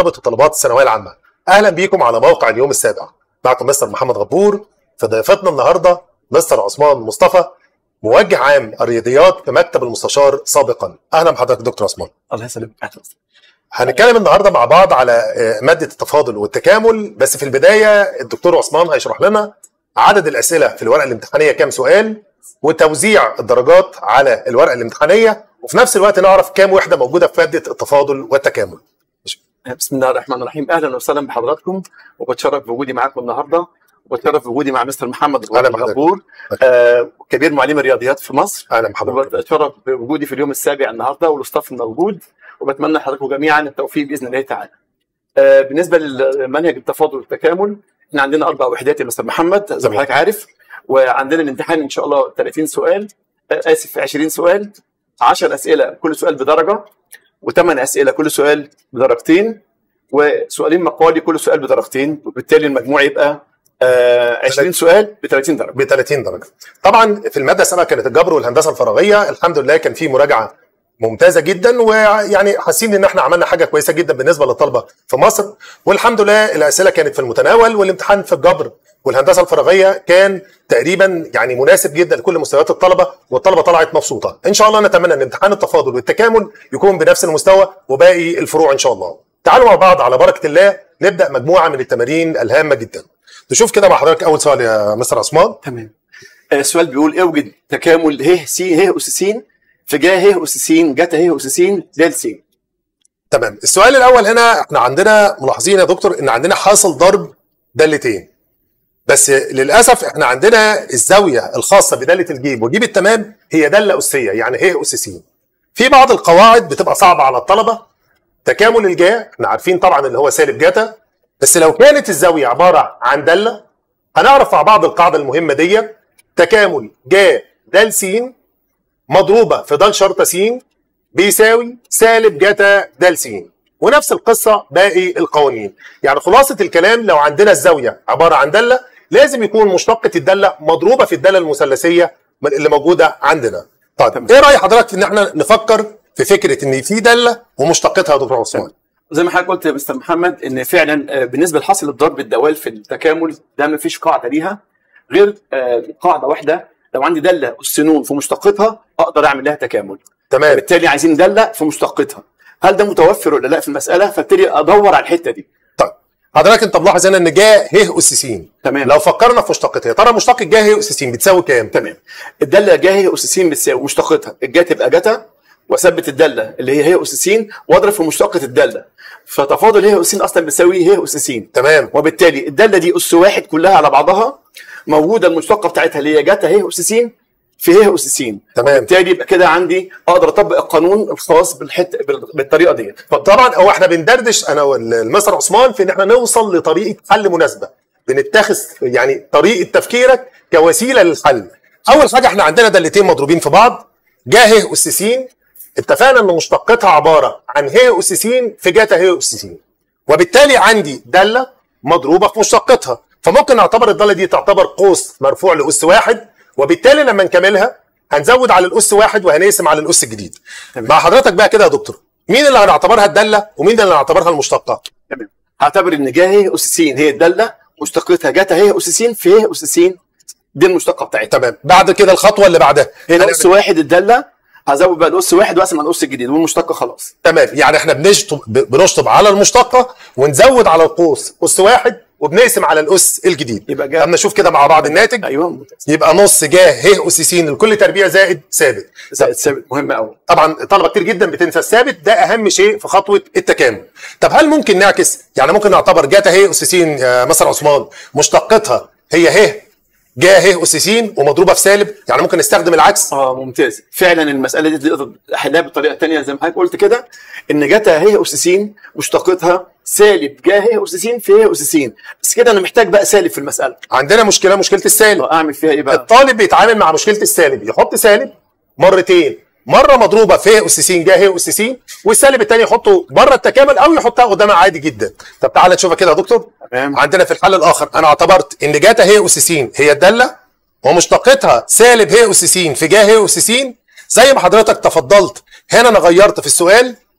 طلبه وطالبات الثانويه العامه اهلا بيكم على موقع اليوم السابع معكم مستر محمد غبور في ضيفتنا النهارده مستر عثمان مصطفى موجه عام الرياضيات في مكتب المستشار سابقا اهلا بحضرتك دكتور عثمان الله يسلمك اهلا وسهلا هنتكلم النهارده مع بعض على آه، ماده التفاضل والتكامل بس في البدايه الدكتور عثمان هيشرح لنا عدد الاسئله في الورقه الامتحانيه كام سؤال وتوزيع الدرجات على الورقه الامتحانيه وفي نفس الوقت نعرف كام وحده موجوده في ماده التفاضل والتكامل بسم الله الرحمن الرحيم اهلا وسهلا بحضراتكم وبتشرف بوجودي معاكم النهارده وبتشرف بوجودي مع مستر محمد أهلا بحضرتك. غبور آه كبير معلم الرياضيات في مصر اهلا بحضرتك وبتشرف بوجودي في اليوم السابع النهارده والاستاف الموجود وبتمنى لحضراتكم جميعا التوفيق باذن الله تعالى. آه بالنسبه لمنهج التفاضل والتكامل احنا عندنا اربع وحدات يا مستر محمد زي ما تمام. حضرتك عارف وعندنا الامتحان ان شاء الله 30 سؤال آه اسف 20 سؤال 10 اسئله كل سؤال بدرجه وثمان اسئله كل سؤال بدرجتين وسؤالين مقالي كل سؤال بدرجتين وبالتالي المجموع يبقى آه 20 سؤال ب 30 درجه. ب 30 درجه طبعا في الماده السابقه كانت الجبر والهندسه الفراغيه الحمد لله كان في مراجعه ممتازه جدا ويعني حاسين ان احنا عملنا حاجه كويسه جدا بالنسبه للطلبه في مصر والحمد لله الاسئله كانت في المتناول والامتحان في الجبر والهندسه الفراغيه كان تقريبا يعني مناسب جدا لكل مستويات الطلبه والطلبه طلعت مبسوطه ان شاء الله نتمنى ان امتحان التفاضل والتكامل يكون بنفس المستوى وباقي الفروع ان شاء الله تعالوا مع بعض على بركه الله نبدا مجموعه من التمارين الهامه جدا نشوف كده مع حضرتك اول سؤال يا مستر عثمان تمام آه، السؤال بيقول اوجد تكامل ه س ه اس س في جا ه اس س جتا ه اس س د س تمام السؤال الاول هنا احنا عندنا ملاحظين يا دكتور ان عندنا حاصل ضرب دالتين بس للاسف احنا عندنا الزاويه الخاصه بداله الجيب وجيب التمام هي داله اسيه يعني هي اس س في بعض القواعد بتبقى صعبه على الطلبه تكامل الجا احنا عارفين طبعا اللي هو سالب جاتا بس لو كانت الزاويه عباره عن داله هنعرف مع بعض القاعده المهمه دي تكامل جا دال س مضروبه في د شرطه س بيساوي سالب جتا د س ونفس القصه باقي القوانين يعني خلاصه الكلام لو عندنا الزاويه عباره عن داله لازم يكون مشتقه الداله مضروبه في الداله المثلثيه من- اللي موجوده عندنا طيب تمام. ايه راي حضرتك في ان احنا نفكر في فكره ان في داله ومشتقتها يا دكتور عثمان زي ما حضرتك قلت يا مستر محمد ان فعلا آه، بالنسبه لحاصل الضرب الدوال في التكامل ده ما فيش قاعده ليها غير آه، قاعده واحده لو عندي داله السنون في مشتقتها اقدر اعمل لها تكامل تمام بالتالي عايزين داله في مشتقتها هل ده متوفر ولا لا في المساله فابتدي ادور على الحته دي طيب حضرتك انت ملاحظ هنا ان جا ه اس س تمام لو فكرنا في مشتقتها يا ترى مشتق جا ه اس س بتساوي كام تمام الداله جا هي اس س بتساوي مشتقتها الجا تبقى جتا واثبت الداله اللي هي هي اس س واضرب في مشتقه الداله فتفاضل هي اس س اصلا بتساوي هي اس س تمام وبالتالي الداله دي اس واحد كلها على بعضها موجوده المشتقه بتاعتها اللي هي جتا هي اس س في هي اس س تمام بالتالي يبقى كده عندي اقدر اطبق القانون الخاص بالحته بال- بالطريقه دي طبعا هو احنا بندردش انا والمستر عثمان في ان احنا نوصل لطريقه حل مناسبه بنتخذ يعني طريقه تفكيرك كوسيله للحل اول حاجه احنا عندنا دالتين مضروبين في بعض جا ه اس س اتفقنا ان مشتقتها عباره عن ه اس س في جاتا ه اس س وبالتالي عندي داله مضروبه في مشتقتها فممكن نعتبر الداله دي تعتبر قوس مرفوع لاس واحد وبالتالي لما نكملها هنزود على الاس واحد وهنقسم على الاس الجديد تمام. مع حضرتك بقى كده يا دكتور مين اللي هنعتبرها الداله ومين اللي هنعتبرها المشتقه تمام هعتبر ان جا هي اس س هي الداله مشتقتها جتا هي اس س في هي اس س دي المشتقه بتاعتها تمام بعد كده الخطوه اللي بعدها هنا هنعمل- اس واحد الداله هزود بقى الاس واحد واقسم على الاس الجديد والمشتقه خلاص تمام يعني احنا بنشطب ب- بنشطب على المشتقه ونزود على القوس اس واحد وبنقسم على الاس الجديد يبقى جا اما نشوف كده مع بعض الناتج ايوه ممتاز يبقى نص جا ه اس س لكل تربيع زائد ثابت زائد ثابت مهم قوي طبعا طلبه كتير جدا بتنسى الثابت ده اهم شيء في خطوه التكامل طب هل ممكن نعكس يعني ممكن نعتبر جاتا ه اس س يا مستر عثمان مشتقتها هي ه جا ه اس س ومضروبه في سالب يعني ممكن نستخدم العكس اه ممتاز فعلا المساله دي تقدر احلها بالطريقه الثانيه زي ما حضرتك قلت كده ان جتا هي اس س مشتقتها سالب جا هي اس س في هي اس س بس كده انا محتاج بقى سالب في المساله عندنا مشكله مشكله السالب اعمل فيها ايه بقى؟ الطالب بيتعامل مع مشكله السالب يحط سالب مرتين مره مضروبه في اس س جا ه اس س والسالب الثاني يحطه بره التكامل او يحطها قدامها عادي جدا طب تعالى نشوفها كده يا دكتور تمام عندنا في الحل الاخر انا اعتبرت ان جاتا ه اس س هي الداله ومشتقتها سالب ه اس س في جا ه اس س زي ما حضرتك تفضلت هنا انا غيرت في السؤال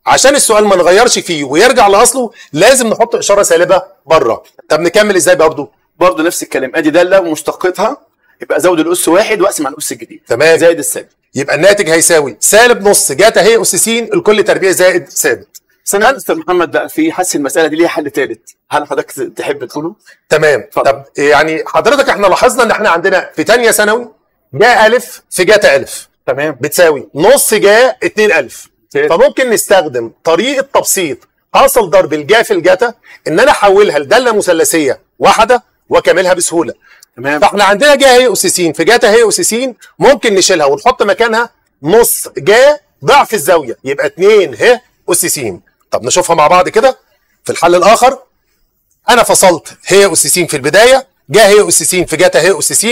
عشان السؤال ما نغيرش فيه ويرجع لاصله لازم نحط اشاره سالبه بره طب نكمل ازاي برضه برضه نفس الكلام ادي داله ومشتقتها يبقى زود الاس واحد واقسم على الاس الجديد تمام. زائد السالب يبقى الناتج هيساوي سالب نص جاتا هي اس س الكل تربيع زائد ثابت سنة مستر محمد بقى في حس المساله دي ليها حل ثالث هل حضرتك تحب تقوله؟ تمام اتفضل. طب يعني حضرتك احنا لاحظنا ان احنا عندنا في تانية ثانوي جاء الف في جاتا الف تمام بتساوي نص جاء 2000 كده. فممكن نستخدم طريقه تبسيط حاصل ضرب الجا في الجاتا ان انا احولها لداله مثلثيه واحده واكملها بسهوله تمام فاحنا عندنا جا هي اس س في جاتا هي اس س ممكن نشيلها ونحط مكانها نص جا ضعف الزاويه يبقى 2 ه اس س طب نشوفها مع بعض كده في الحل الاخر انا فصلت هي اس س في البدايه جا هي اس س في جاتا هي اس س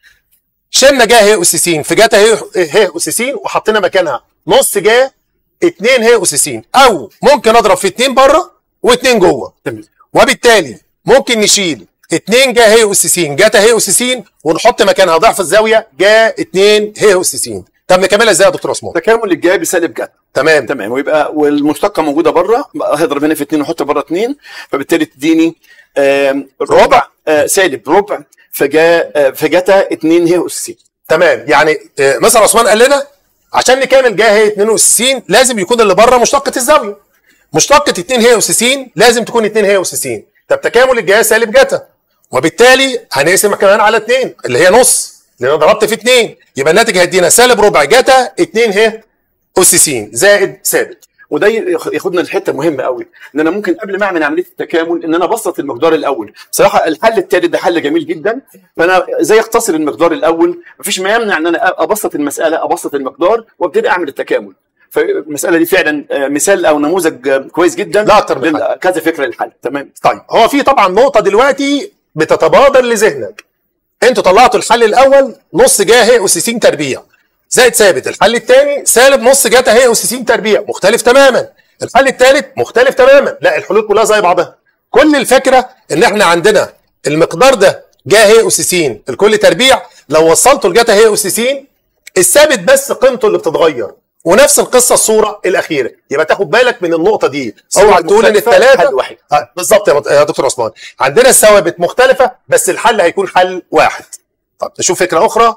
شلنا جا هي اس س في جاتا هي هي اس س وحطينا مكانها نص جا 2 هي اس س او ممكن اضرب في 2 بره و2 جوه تمام وبالتالي ممكن نشيل 2 جا هي اس س جاتا هي اس س ونحط مكانها ضعف الزاويه جا 2 هي اس س طب نكملها ازاي يا دكتور عثمان تكامل الجاي بسالب جت تمام تمام ويبقى والمشتقه موجوده بره بقى هضرب هنا في 2 واحط بره 2 فبالتالي تديني آم، ربع آه، سالب ربع فجا آه، فجتا 2 هي اس س تمام يعني آه، مثلا عثمان قال لنا عشان نكامل جا هي 2 اس س لازم يكون اللي بره مشتقه الزاويه مشتقه 2 هي اس س لازم تكون 2 هي اس س طب تكامل الجا سالب جاتا وبالتالي هنقسم كمان على 2 اللي هي نص لان انا ضربت في 2 يبقى الناتج هيدينا سالب ربع جاتا 2 هي اس س زائد ثابت وده ياخ- ياخدنا لحته مهمه قوي ان انا ممكن قبل ما اعمل عمليه التكامل ان انا ابسط المقدار الاول بصراحه الحل الثالث ده حل جميل جدا فانا ازاي اختصر المقدار الاول مفيش ما يمنع ان انا ابسط المساله ابسط المقدار وابتدي اعمل التكامل فالمساله دي فعلا آه، مثال او نموذج آه، كويس جدا لا أكتر من لل- حل. كذا فكره للحل تمام طيب هو في طبعا نقطه دلوقتي بتتبادر لذهنك انتوا طلعتوا الحل الاول نص جا هي اس س تربيع زائد ثابت الحل الثاني سالب نص جاتا هي اس س تربيع مختلف تماما الحل الثالث مختلف تماما لا الحلول كلها زي بعضها كل الفكره ان احنا عندنا المقدار ده جا هي اس س الكل تربيع لو وصلته لجاتا هي اس س الثابت بس قيمته اللي بتتغير ونفس القصه الصوره الاخيره يبقى تاخد بالك من النقطه دي اوعى تقول ان مختلفة، الثلاثه حل واحد. آه، بالظبط يا مط- يا دكتور عثمان عندنا الثوابت مختلفه بس الحل هيكون حل واحد طب نشوف فكره اخرى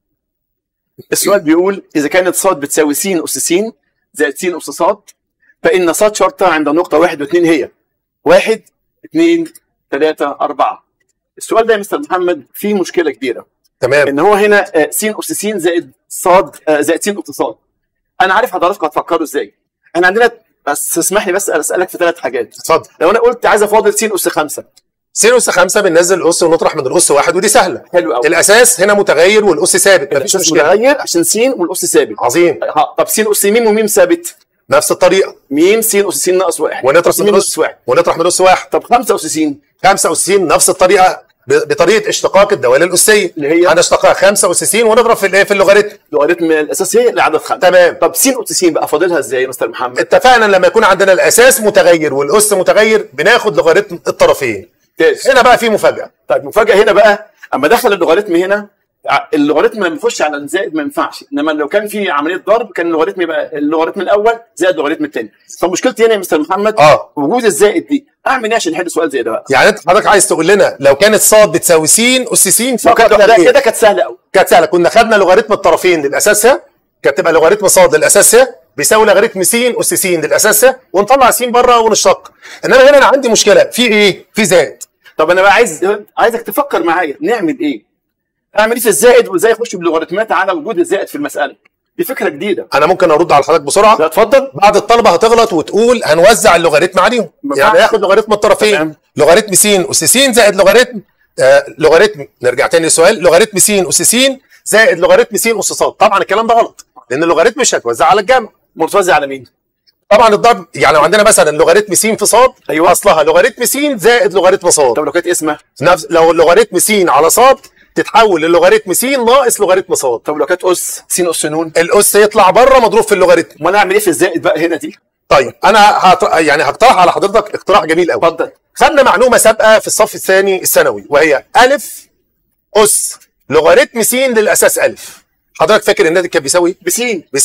السؤال بيقول اذا كانت ص بتساوي س اس س زائد س اس ص فان ص شرطه عند نقطه واحد واثنين هي واحد اثنين ثلاثه اربعه السؤال ده يا مستر محمد فيه مشكله كبيره تمام ان هو هنا آه، س اس س زائد ص آه، زائد س اس ص انا عارف حضراتكم هتفكروا ازاي احنا عندنا بس اسمح لي بس اسالك في ثلاث حاجات اتفضل لو انا قلت عايز افاضل س اس 5 س اس 5 بننزل الاس ونطرح من الاس واحد ودي سهله حلو قوي الاساس هنا متغير والاس ثابت مفيش مفيش مشكله متغير عشان س والاس ثابت عظيم ها، طب س اس م وم ثابت نفس الطريقه ميم س اس س ناقص واحد ونطرح س من م الاس ناقص واحد ونطرح من الاس واحد طب 5 اس س 5 اس س نفس الطريقه ب- بطريقه اشتقاق الدوال الاسيه اللي هي؟ هنشتقها 5 اس س ونضرب في الايه في اللوغاريتم لوغاريتم الاساسيه لعدد خمسه تمام طب س اس س بقى فاضلها ازاي يا مستر محمد؟ اتفقنا لما يكون عندنا الاساس متغير والاس متغير بناخد لوغاريتم الطرفين ممتاز هنا بقى في مفاجاه طيب مفاجاه هنا بقى اما ادخل اللوغاريتم هنا ع- اللوغاريتم لما يخش على الزائد ما ينفعش انما لو كان في عمليه ضرب كان اللوغاريتم يبقى اللوغاريتم الاول زائد اللوغاريتم الثاني فمشكلتي هنا يا مستر محمد اه وجود الزائد دي اعمل ايه عشان نحل سؤال زي ده بقى؟ يعني انت حضرتك عايز تقول لنا لو كانت ص بتساوي س اس س لو فقط كانت لا ده غير. كده كانت سهله قوي كانت سهله كنا خدنا لوغاريتم الطرفين للاساس ه كانت تبقى لوغاريتم ص للاساس ه بيساوي لوغاريتم س اس س للاساس ه ونطلع س بره ونشتق انما هنا انا عندي مشكله في ايه؟ في زائد طب انا بقى عايز عايزك تفكر معايا نعمل ايه؟ اعمل ايه في الزائد وازاي اخش باللوغاريتمات على وجود الزائد في المساله؟ دي فكره جديده انا ممكن ارد على حضرتك بسرعه لا اتفضل بعض الطلبه هتغلط وتقول هنوزع اللوغاريتم عليهم ما يعني ينفعش. ياخد لوغاريتم الطرفين تمام. لوغاريتم س اس س زائد لوغاريتم آه لوغاريتم نرجع تاني للسؤال لوغاريتم س اس س زائد لوغاريتم س اس ص طبعا الكلام ده غلط لان اللوغاريتم مش هتوزع على الجمع مرتوزع على مين؟ طبعا الضرب يعني لو عندنا مثلا لوغاريتم س في ص أيوة. اصلها لوغاريتم س زائد لوغاريتم ص طب لو كانت اسمها نفس لو لوغاريتم س على ص تتحول للوغاريتم س ناقص لوغاريتم ص طب لو كانت اس س اس نون الاس يطلع بره مضروب في اللوغاريتم امال اعمل ايه في الزائد بقى هنا دي؟ طيب انا هط... يعني هقترح على حضرتك اقتراح جميل قوي اتفضل خدنا معلومه سابقه في الصف الثاني الثانوي وهي الف اس لوغاريتم س للاساس الف حضرتك فاكر الناتج كان بيساوي بسين بسين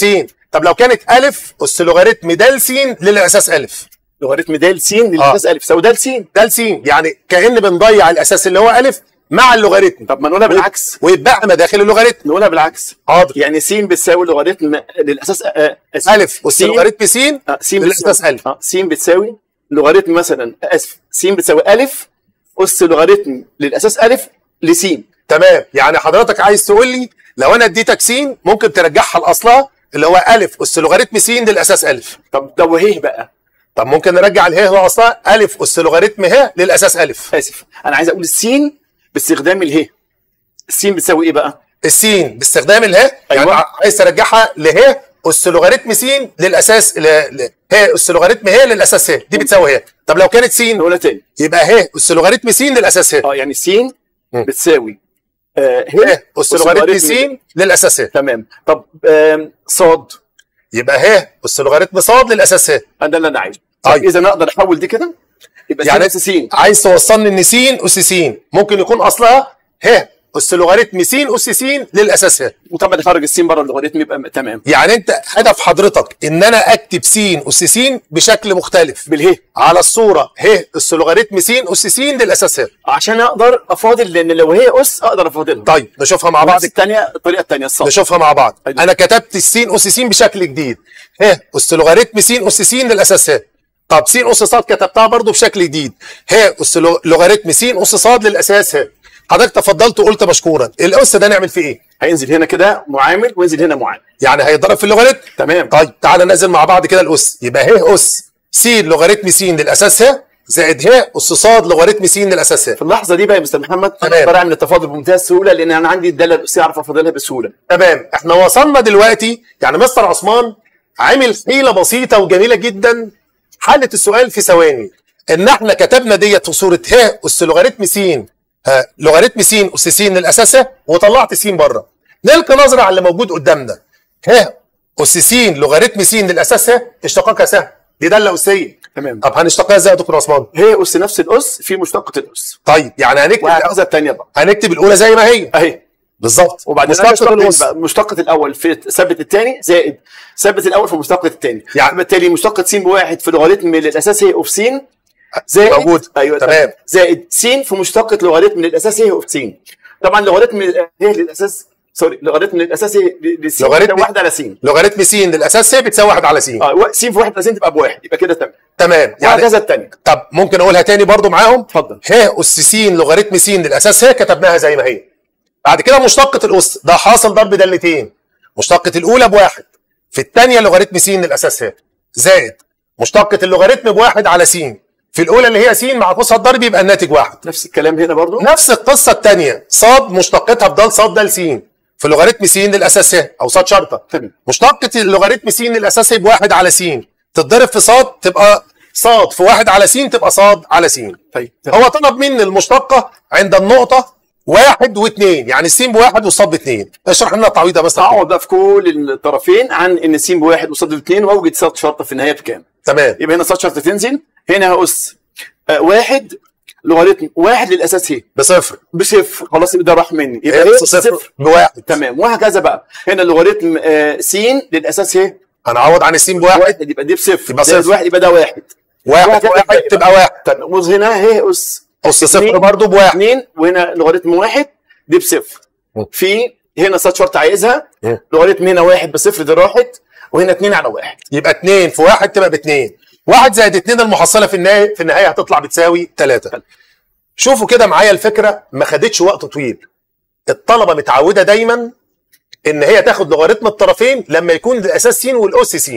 طب لو كانت الف اس لوغاريتم د س للاساس الف لوغاريتم د س للاساس الف يساوي د س د س يعني كأن بنضيع الاساس اللي هو الف مع اللوغاريتم طب ما نقولها بالعكس ويتبقى مداخل اللوغاريتم نقولها بالعكس حاضر يعني س بتساوي لوغاريتم للاساس آه، آسف. الف اس س- لوغاريتم س آه، س للاساس بتساوي الف اه س بتساوي لوغاريتم مثلا اسف س بتساوي الف اس لوغاريتم للاساس الف لس تمام يعني حضرتك عايز تقول لي لو انا اديتك س ممكن ترجعها لاصلها اللي هو الف اس لوغاريتم س للاساس الف طب ده وهيه بقى طب ممكن نرجع اله لاصلها الف اس لوغاريتم ه للاساس الف اسف انا عايز اقول السين باستخدام اله السين بتساوي ايه بقى؟ السين باستخدام اله يعني أيوة. عايز ترجعها له اس لوغاريتم س للاساس ل... ل... ه اس لوغاريتم ه للاساس ه دي بتساوي ه طب لو كانت س نقولها تاني يبقى ه اس لوغاريتم س للاساس ه اه يعني السين مم. بتساوي آه ه ه اس لوغاريتم س للاساس ه تمام طب آم، صاد يبقى ه اس لوغاريتم ص للاساس ه ده اللي انا عايزه طب طيب. اذا اقدر احول دي كده يبقى يعني يعني سين عايز توصلني ان س اس س ممكن يكون اصلها ه اس لوغاريتم س اس س للاساس ه وطبعا اخرج السين بره اللوغاريتم يبقى م- تمام يعني انت هدف حضرتك ان انا اكتب س اس س بشكل مختلف بالهي على الصوره ه اس لوغاريتم س اس س للاساس ه عشان اقدر افاضل لان لو هي اس اقدر افاضلها طيب نشوفها مع بعض بعد الثانيه الطريقه الثانيه الصاد نشوفها مع بعض أيوة. انا كتبت السين اس س بشكل جديد ه اس لوغاريتم س اس س للاساس ه طب س اس ص كتبتها برضو بشكل جديد ه اس لو- لوغاريتم س اس ص للاساس ه حضرتك تفضلت وقلت مشكورا الاس ده نعمل فيه ايه هينزل هنا كده معامل وينزل هنا معامل يعني هيتضرب في اللوغاريتم تمام طيب تعالى ننزل مع بعض كده الاس يبقى ه اس س لوغاريتم س للاساس ه زائد ه اس ص لوغاريتم س للاساس ه في اللحظه دي بقى يا مستر محمد تمام. اقدر اعمل التفاضل بمنتهى السهوله لان انا عندي الداله الاسيه اعرف افاضلها بسهوله تمام احنا وصلنا دلوقتي يعني مستر عثمان عامل حيله بسيطه وجميله جدا حلت السؤال في ثواني ان احنا كتبنا ديت في صوره ه اس لوغاريتم س ها لوغاريتم س اس س للاساس ه وطلعت س بره نلقي نظره على اللي موجود قدامنا ه اس س لوغاريتم س للاساس ه اشتقاقها سهل دي داله اسيه تمام طب هنشتقها ازاي يا دكتور عثمان هي اس نفس الاس في مشتقه الاس طيب يعني هنكتب وهكذا الثانيه بقى هنكتب الاولى زي ما هي اهي بالظبط وبعدين مشتقة مشتقة الأس. بقى مشتقة الأول في ثبت الثاني زائد ثبت الأول في مشتقة الثاني يعني- بالتالي مشتقة س بواحد في لوغاريتم الأساس هي أوف س زائد موجود. أيوه تمام. زائد س في مشتقة لوغاريتم الأساس هي أوف س طبعا لوغاريتم ال- هي للأساس سوري لوغاريتم الأساس هي لس لوغاريتم- واحد على س لوغاريتم س للاساس ه بتساوي 1 على س اه س في واحد على س تبقى بواحد يبقى كده تمام تمام يعني وهكذا الثانية طب ممكن اقولها تاني برضو معاهم اتفضل ه اس س لوغاريتم س للاساس ه كتبناها زي ما هي بعد كده مشتقة الاس ده حاصل ضرب دالتين مشتقة الاولى بواحد في الثانية لوغاريتم س للاساس ه زائد مشتقة اللوغاريتم بواحد على س في الاولى اللي هي س مع قوسها الضرب يبقى الناتج واحد نفس الكلام هنا برضو نفس القصة الثانية صاد مشتقتها بدال صاد دال س في لوغاريتم س للاساس ه او صاد شرطة تمام مشتقة اللوغاريتم س للاساس ه بواحد على س تتضرب في صاد تبقى صاد في واحد على س تبقى صاد على س طيب تمام. هو طلب مني المشتقة عند النقطة واحد واثنين يعني السين بواحد والصاد باثنين اشرح لنا التعويض يا مستر اقعد بقى في كل الطرفين عن ان س بواحد وصاد اثنين واوجد صاد شرطه في النهايه بكام تمام يبقى هنا صاد شرطه تنزل هنا اس آه واحد لوغاريتم واحد للاساس هي بصفر بصفر خلاص يبقى ده راح مني يبقى هي هي صفر بواحد تمام وهكذا بقى هنا اللوغاريتم آه س للاساس هي هنعوض عن السين بواحد واحد يبقى دي بصفر يبقى زائد صفر. واحد يبقى ده واحد واحد وهكذا واحد يبقى- تبقى واحد تمام وهنا هي اس أس صفر اتنين. برضه بواحد اثنين وهنا لوغاريتم واحد دي بصفر م. في هنا صاد شرط عايزها م. لوغاريتم هنا واحد بصفر دي راحت وهنا اثنين على واحد يبقى اثنين في واحد تبقى باثنين واحد زائد اثنين المحصلة في النهاية في النهاية هتطلع بتساوي ثلاثة شوفوا كده معايا الفكرة ما خدتش وقت طويل الطلبة متعودة دايما ان هي تاخد لوغاريتم الطرفين لما يكون الاساس س والاس س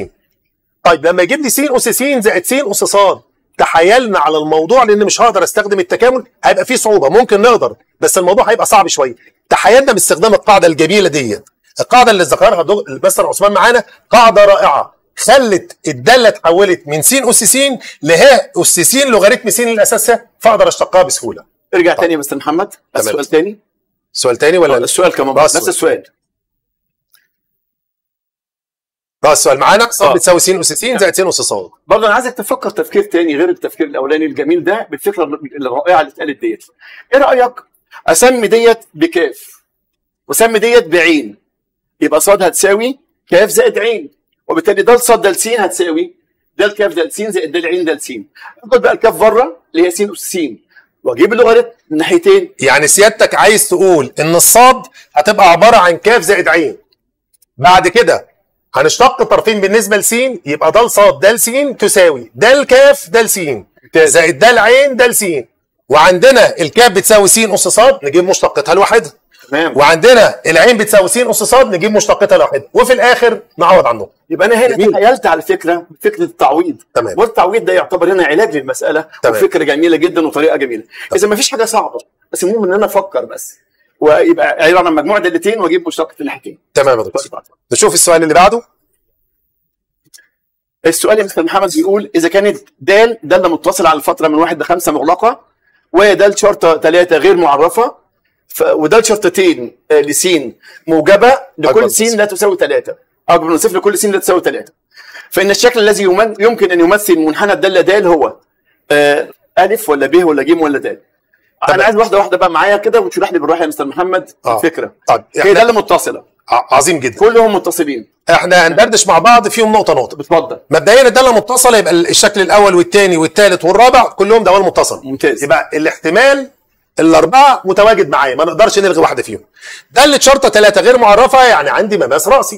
طيب لما يجيب لي س اس س زائد س اس ص تحايلنا على الموضوع لان مش هقدر استخدم التكامل هيبقى فيه صعوبه ممكن نقدر بس الموضوع هيبقى صعب شويه تحايلنا باستخدام القاعده الجميله ديت القاعده اللي ذكرها دو- المستر عثمان معانا قاعده رائعه خلت الداله اتحولت من س اس س له اس س لوغاريتم س للاساس ه، فاقدر اشتقها بسهوله ارجع تاني يا مستر محمد تمام. السؤال تاني سؤال تاني ولا السؤال كمان بس. نفس السؤال ده السؤال معانا ص آه. بتساوي س اس س زائد س اس ص برضه انا عايزك تفكر تفكير تاني غير التفكير الاولاني الجميل ده بالفكره الرائعه اللي اتقالت ديت ايه رايك اسمي ديت بكاف واسمي ديت بعين يبقى صاد هتساوي كاف زائد عين وبالتالي د ص د س هتساوي د كاف د س زائد د عين د س اخد بقى الكاف بره اللي هي س اس س واجيب اللوغاريتم من ناحيتين يعني سيادتك عايز تقول ان الصاد هتبقى عباره عن كاف زائد عين بعد كده هنشتق طرفين بالنسبه لس يبقى د صاد د س تساوي د كاف د س زائد د عين د س وعندنا الكاف بتساوي س اس صاد نجيب مشتقتها لوحدها تمام وعندنا العين بتساوي س اس صاد نجيب مشتقتها لوحدها وفي الاخر نعوض عنهم يبقى انا هنا جميل. تخيلت على فكره فكره التعويض تمام. والتعويض ده يعتبر هنا علاج للمساله تمام. وفكره جميله جدا وطريقه جميله اذا ما فيش حاجه صعبه بس المهم ان انا افكر بس ويبقى عباره عن مجموع دالتين واجيب مشتقه الناحيتين تمام يا دكتور نشوف السؤال اللي بعده السؤال يا مستر محمد بيقول اذا كانت د داله متصله على الفتره من واحد لخمسه مغلقه ودال شرطه ثلاثه غير معرفه ف... ودال شرطتين آه، لسين موجبه أكبر لكل من سين صفر. لا تساوي ثلاثه اكبر من صفر لكل سين لا تساوي ثلاثه فان الشكل الذي يمن... يمكن ان يمثل منحنى الداله د هو آه، الف ولا ب ولا ج ولا د تمام. انا عايز واحده واحده بقى معايا كده وتشرح لي بالراحه يا مستر محمد آه. الفكره طب هي احنا داله متصله ع- عظيم جدا كلهم متصلين احنا هندردش مع بعض فيهم نقطه نقطه اتفضل مبدئيا الداله متصله يبقى الشكل الاول والثاني والثالث والرابع كلهم دوال متصل ممتاز. يبقى الاحتمال الاربعه متواجد معايا ما نقدرش نلغي واحده فيهم داله شرطه ثلاثه غير معرفه يعني عندي مماس راسي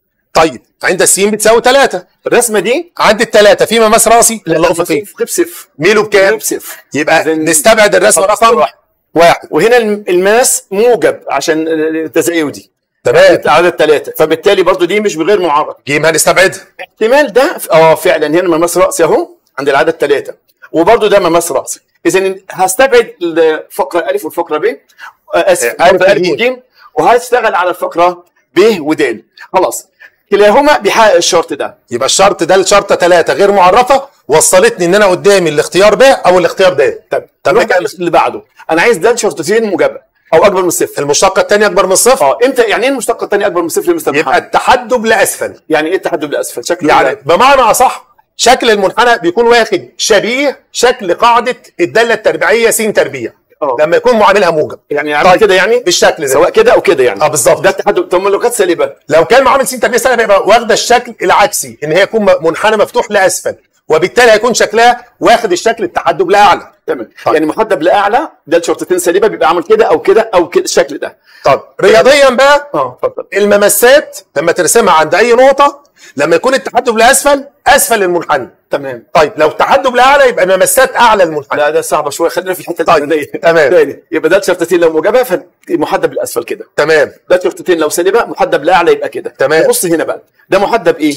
طيب عند السين بتساوي ثلاثه الرسمه دي عند الثلاثه في مماس راسي ولا افقي افقي بصفر ميله بكام بصفر يبقى إذن- نستبعد الرسمه خلاص، رقم واحد. واحد وهنا الم- الماس موجب عشان التزايدي تمام عدد ثلاثة فبالتالي برضو دي مش بغير معرض جيم هنستبعدها احتمال ده اه فعلا هنا مماس رأسي اهو عند العدد ثلاثة وبرضو ده مماس رأسي اذا هستبعد الفقرة ألف والفقرة ب آه، اسف ألف الفقرة ألف وجيم. وجيم وهشتغل على الفقرة ب ود خلاص كلاهما بيحقق الشرط ده يبقى الشرط ده الشرطه ثلاثه غير معرفه وصلتني ان انا قدامي الاختيار ب او الاختيار د طب طب نروح بقى اللي بعده انا عايز ده شرطتين موجبة او اكبر من الصفر المشتقه الثانيه اكبر من الصفر اه امتى يعني ايه المشتقة الثانية اكبر من الصفر يا مستر يبقى محمد؟ التحدب لاسفل يعني ايه التحدب الاسفل شكله يعني إيه؟ بمعنى اصح شكل المنحنى بيكون واخد شبيه شكل قاعده الداله التربيعيه س تربيع آه. لما يكون معاملها موجب يعني عامل طيب. كده يعني بالشكل ده سواء كده او كده يعني اه بالظبط. ده التحدب طب ما لو كانت سالبه لو كان معامل س تربيع سالب يبقى واخده الشكل العكسي ان هي يكون منحنى مفتوح لاسفل وبالتالي هيكون شكلها واخد الشكل التحدب لاعلى تمام طيب. يعني محدب لاعلى ده الشرطتين سالبه بيبقى عامل كده او كده او كده الشكل ده طب رياضيا بقى اه اتفضل الممسات لما ترسمها عند اي نقطه لما يكون التحدب لاسفل اسفل المنحنى تمام طيب لو التحدب لاعلى يبقى الممسات اعلى المنحنى لا ده صعبه شويه خلينا في الحته طيب، الأولانية. تمام. تاني يبقى ده الشرطتين لو موجبه فمحدب لاسفل كده تمام ده الشرطتين لو سالبه محدب لاعلى يبقى كده تمام. بص هنا بقى ده محدب ايه؟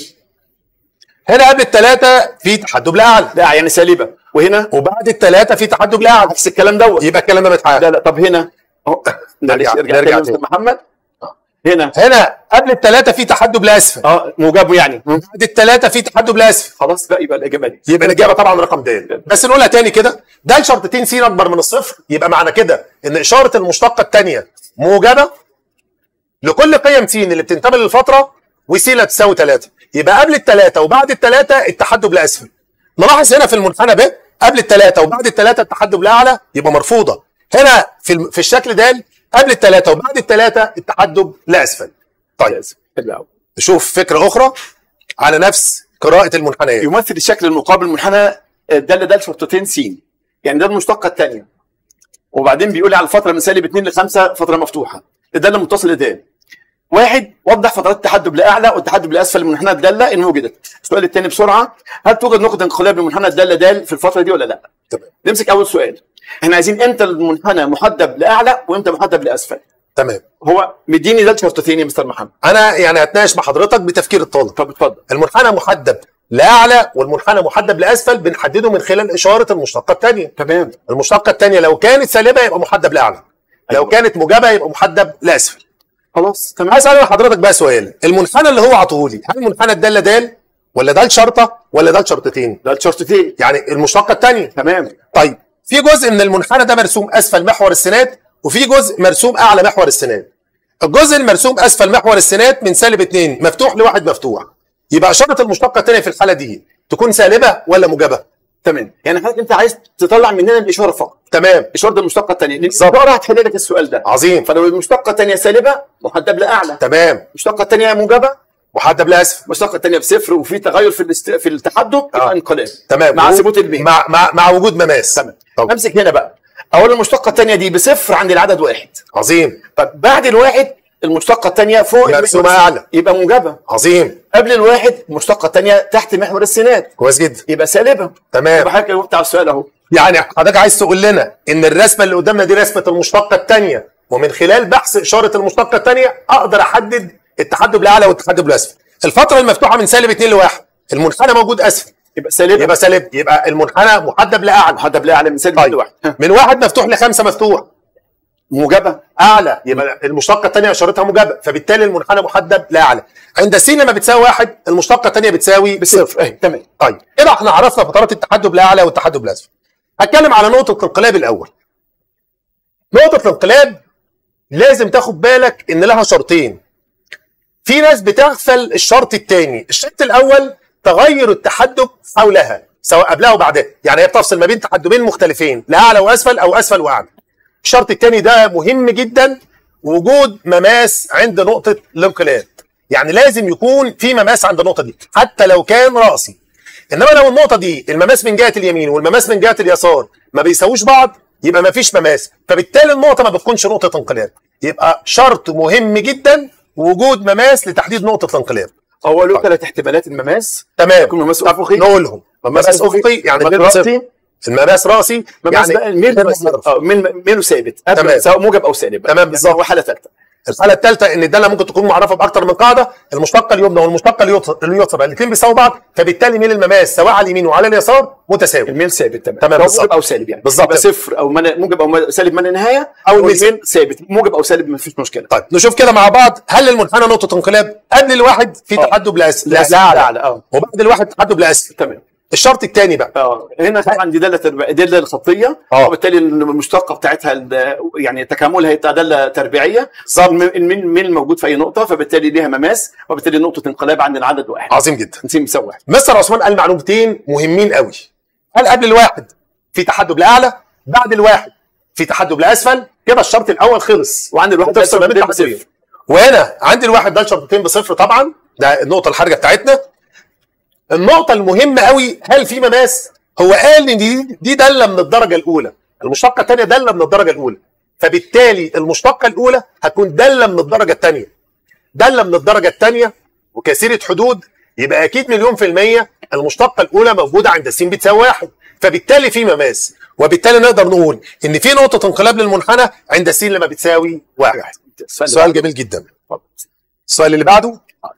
هنا قبل الثلاثه في تحدب لاعلى لا يعني سالبه وهنا وبعد الثلاثه في تحدب لاعلى عكس الكلام دوت يبقى الكلام ده متحقق لا لا طب هنا اهو معلش نرجع- ارجع نرجع تاني يا تاني. مستر محمد آه. هنا هنا قبل الثلاثه في تحدب لاسفل اه موجب يعني بعد الثلاثه في تحدب لاسفل خلاص بقى يبقى الاجابه دي يبقى الاجابه طبعا رقم د بس نقولها تاني كده ده الشرطتين س اكبر من الصفر يبقى معنى كده ان اشاره المشتقه الثانيه موجبه لكل قيم س اللي بتنتمي للفتره وس لا تساوي 3 يبقى قبل الثلاثه وبعد الثلاثه التحدب لاسفل نلاحظ هنا في المنحنى ب قبل الثلاثه وبعد الثلاثه التحدب لاعلى يبقى مرفوضه هنا في الم- في الشكل ده قبل الثلاثه وبعد الثلاثه التحدب لاسفل طيب حلو قوي نشوف فكره اخرى على نفس قراءه المنحنيات يمثل الشكل المقابل منحنى الداله ده شرطتين س يعني ده المشتقه الثانيه وبعدين بيقول لي على الفتره من سالب 2 ل 5 فتره مفتوحه الداله متصله د واحد وضح فترات التحدب لاعلى والتحدب لاسفل من منحنى الداله ان وجدت السؤال الثاني بسرعه هل توجد نقطه انقلاب لمنحنى الداله د في الفتره دي ولا لا تمام نمسك اول سؤال احنا عايزين امتى المنحنى محدب لاعلى وامتى محدب لاسفل تمام هو مديني ده شرطتين يا مستر محمد انا يعني هتناقش مع حضرتك بتفكير الطالب طب اتفضل المنحنى محدب لاعلى والمنحنى محدب لاسفل بنحدده من خلال اشاره المشتقه الثانيه تمام المشتقه الثانيه لو كانت سالبه يبقى محدب لاعلى لو أيوة. كانت موجبه يبقى محدب لاسفل خلاص تمام عايز اسال حضرتك بقى سؤال المنحنى اللي هو عطوهولي هل منحنى الداله د ولا ده شرطه ولا ده شرطتين ده الشرطتين يعني المشتقه الثانيه تمام طيب في جزء من المنحنى ده مرسوم اسفل محور السناد وفي جزء مرسوم اعلى محور السناد الجزء المرسوم اسفل محور السناد من سالب 2 مفتوح لواحد مفتوح يبقى اشاره المشتقه الثانيه في الحاله دي تكون سالبه ولا موجبه تمام يعني حضرتك انت عايز تطلع مننا الاشاره فقط تمام اشاره المشتقه الثانيه لان الاشاره هتحل لك السؤال ده عظيم فلو المشتقه الثانيه سالبه محدب لاعلى تمام المشتقه الثانيه موجبه محدب لاسفل المشتقه الثانيه بصفر وفي تغير في الاست... في التحدب يبقى آه. انقلاب تمام مع و- ثبوت الميل مع مع مع وجود مماس تمام طب. امسك هنا بقى اول المشتقه الثانيه دي بصفر عند العدد واحد عظيم طب بعد الواحد المشتقه الثانيه فوق مرسومة المحور أعلى. يبقى موجبه عظيم قبل الواحد المشتقه الثانيه تحت محور السينات كويس جدا يبقى سالبه تمام يبقى حضرتك جاوبت على السؤال اهو يعني حضرتك عايز تقول لنا ان الرسمه اللي قدامنا دي رسمه المشتقه الثانيه ومن خلال بحث اشاره المشتقه الثانيه اقدر احدد التحدب الاعلى والتحدب الاسفل الفتره المفتوحه من سالب 2 لواحد المنحنى موجود اسفل يبقى سالبه يبقى سالب يبقى المنحنى محدب لاعلى محدب لا اعلى من سالب طيب واحد ها. من واحد مفتوح لخمسه مفتوح موجبه اعلى يبقى المشتقه الثانيه اشارتها موجبه فبالتالي المنحنى محدب لاعلى عند س لما بتساوي واحد المشتقه الثانيه بتساوي بصفر اهي تمام طيب كده احنا عرفنا فترات التحدب الاعلى والتحدب الاسفل هتكلم على نقطه الانقلاب الاول نقطه الانقلاب لازم تاخد بالك ان لها شرطين في ناس بتغفل الشرط الثاني الشرط الاول تغير التحدب حولها سواء قبلها وبعدها يعني هي بتفصل ما بين تحدبين مختلفين لا اعلى واسفل او اسفل واعلى الشرط الثاني ده مهم جدا وجود مماس عند نقطه الانقلاب يعني لازم يكون في مماس عند النقطه دي حتى لو كان راسي انما لو النقطه دي المماس من جهه اليمين والمماس من جهه اليسار ما بيساووش بعض يبقى ما فيش مماس فبالتالي النقطه ما بتكونش نقطه انقلاب يبقى شرط مهم جدا وجود مماس لتحديد نقطه الانقلاب هو له ثلاث احتمالات المماس تمام يكون مماس افقي نقولهم مماس مماس افقي يعني مماس الميل صفر. رأسي المماس راسي مماس يعني بقى الميل غير بس منحرف. اه ميل ميله ثابت تمام. تمام سواء موجب او سالب تمام، يعني بالظبط. هو حاله ثالثه الحاله الثالثه ان الداله ممكن تكون معرفه باكثر من قاعده المشتقه اليمنى والمشتقه اليسرى اليسرى الاثنين بيساووا بعض فبالتالي ميل المماس سواء على اليمين وعلى اليسار متساوي الميل ثابت تمام تمام، سواء بالظبط. موجب او سالب يعني بالظبط. يبقى صفر او من... موجب او من- سالب من النهايه أو او الميل الميل ثابت موجب او سالب ما فيش مشكله طيب نشوف كده مع بعض هل المنحنى نقطه انقلاب قبل الواحد في آه. تحدب لأس... لا لأس... لا لأعلى اعلى اه وبعد الواحد تحدب لاسفل تمام الشرط الثاني بقى اه هنا طبعا دي داله تربيع دي داله خطيه آه. وبالتالي المشتقه بتاعتها ال- يعني تكاملها هيبقى داله تربيعيه صار الميل الميل موجود في اي نقطه فبالتالي ليها مماس وبالتالي نقطه انقلاب عند العدد واحد عظيم جدا نسيب مساوي واحد مستر عثمان قال معلومتين مهمين قوي قال قبل الواحد في تحدب لاعلى بعد الواحد في تحدب لاسفل كده الشرط الاول خلص وعند الواحد تفصل ما بين ده تحدبين بصفر. وهنا عند الواحد ده شرطتين بصفر طبعا ده النقطه الحرجه بتاعتنا النقطه المهمه قوي هل في مماس هو قال ان دي دي داله من الدرجه الاولى المشتقه الثانيه داله من الدرجه الاولى فبالتالي المشتقه الاولى هتكون داله من الدرجه الثانيه داله من الدرجه الثانيه وكثيره حدود يبقى اكيد مليون في الميه المشتقه الاولى موجوده عند س بتساوي واحد فبالتالي في مماس وبالتالي نقدر نقول ان في نقطه انقلاب للمنحنى عند س لما بتساوي واحد السؤال ده سؤال جميل جدا اتفضل. السؤال اللي بعده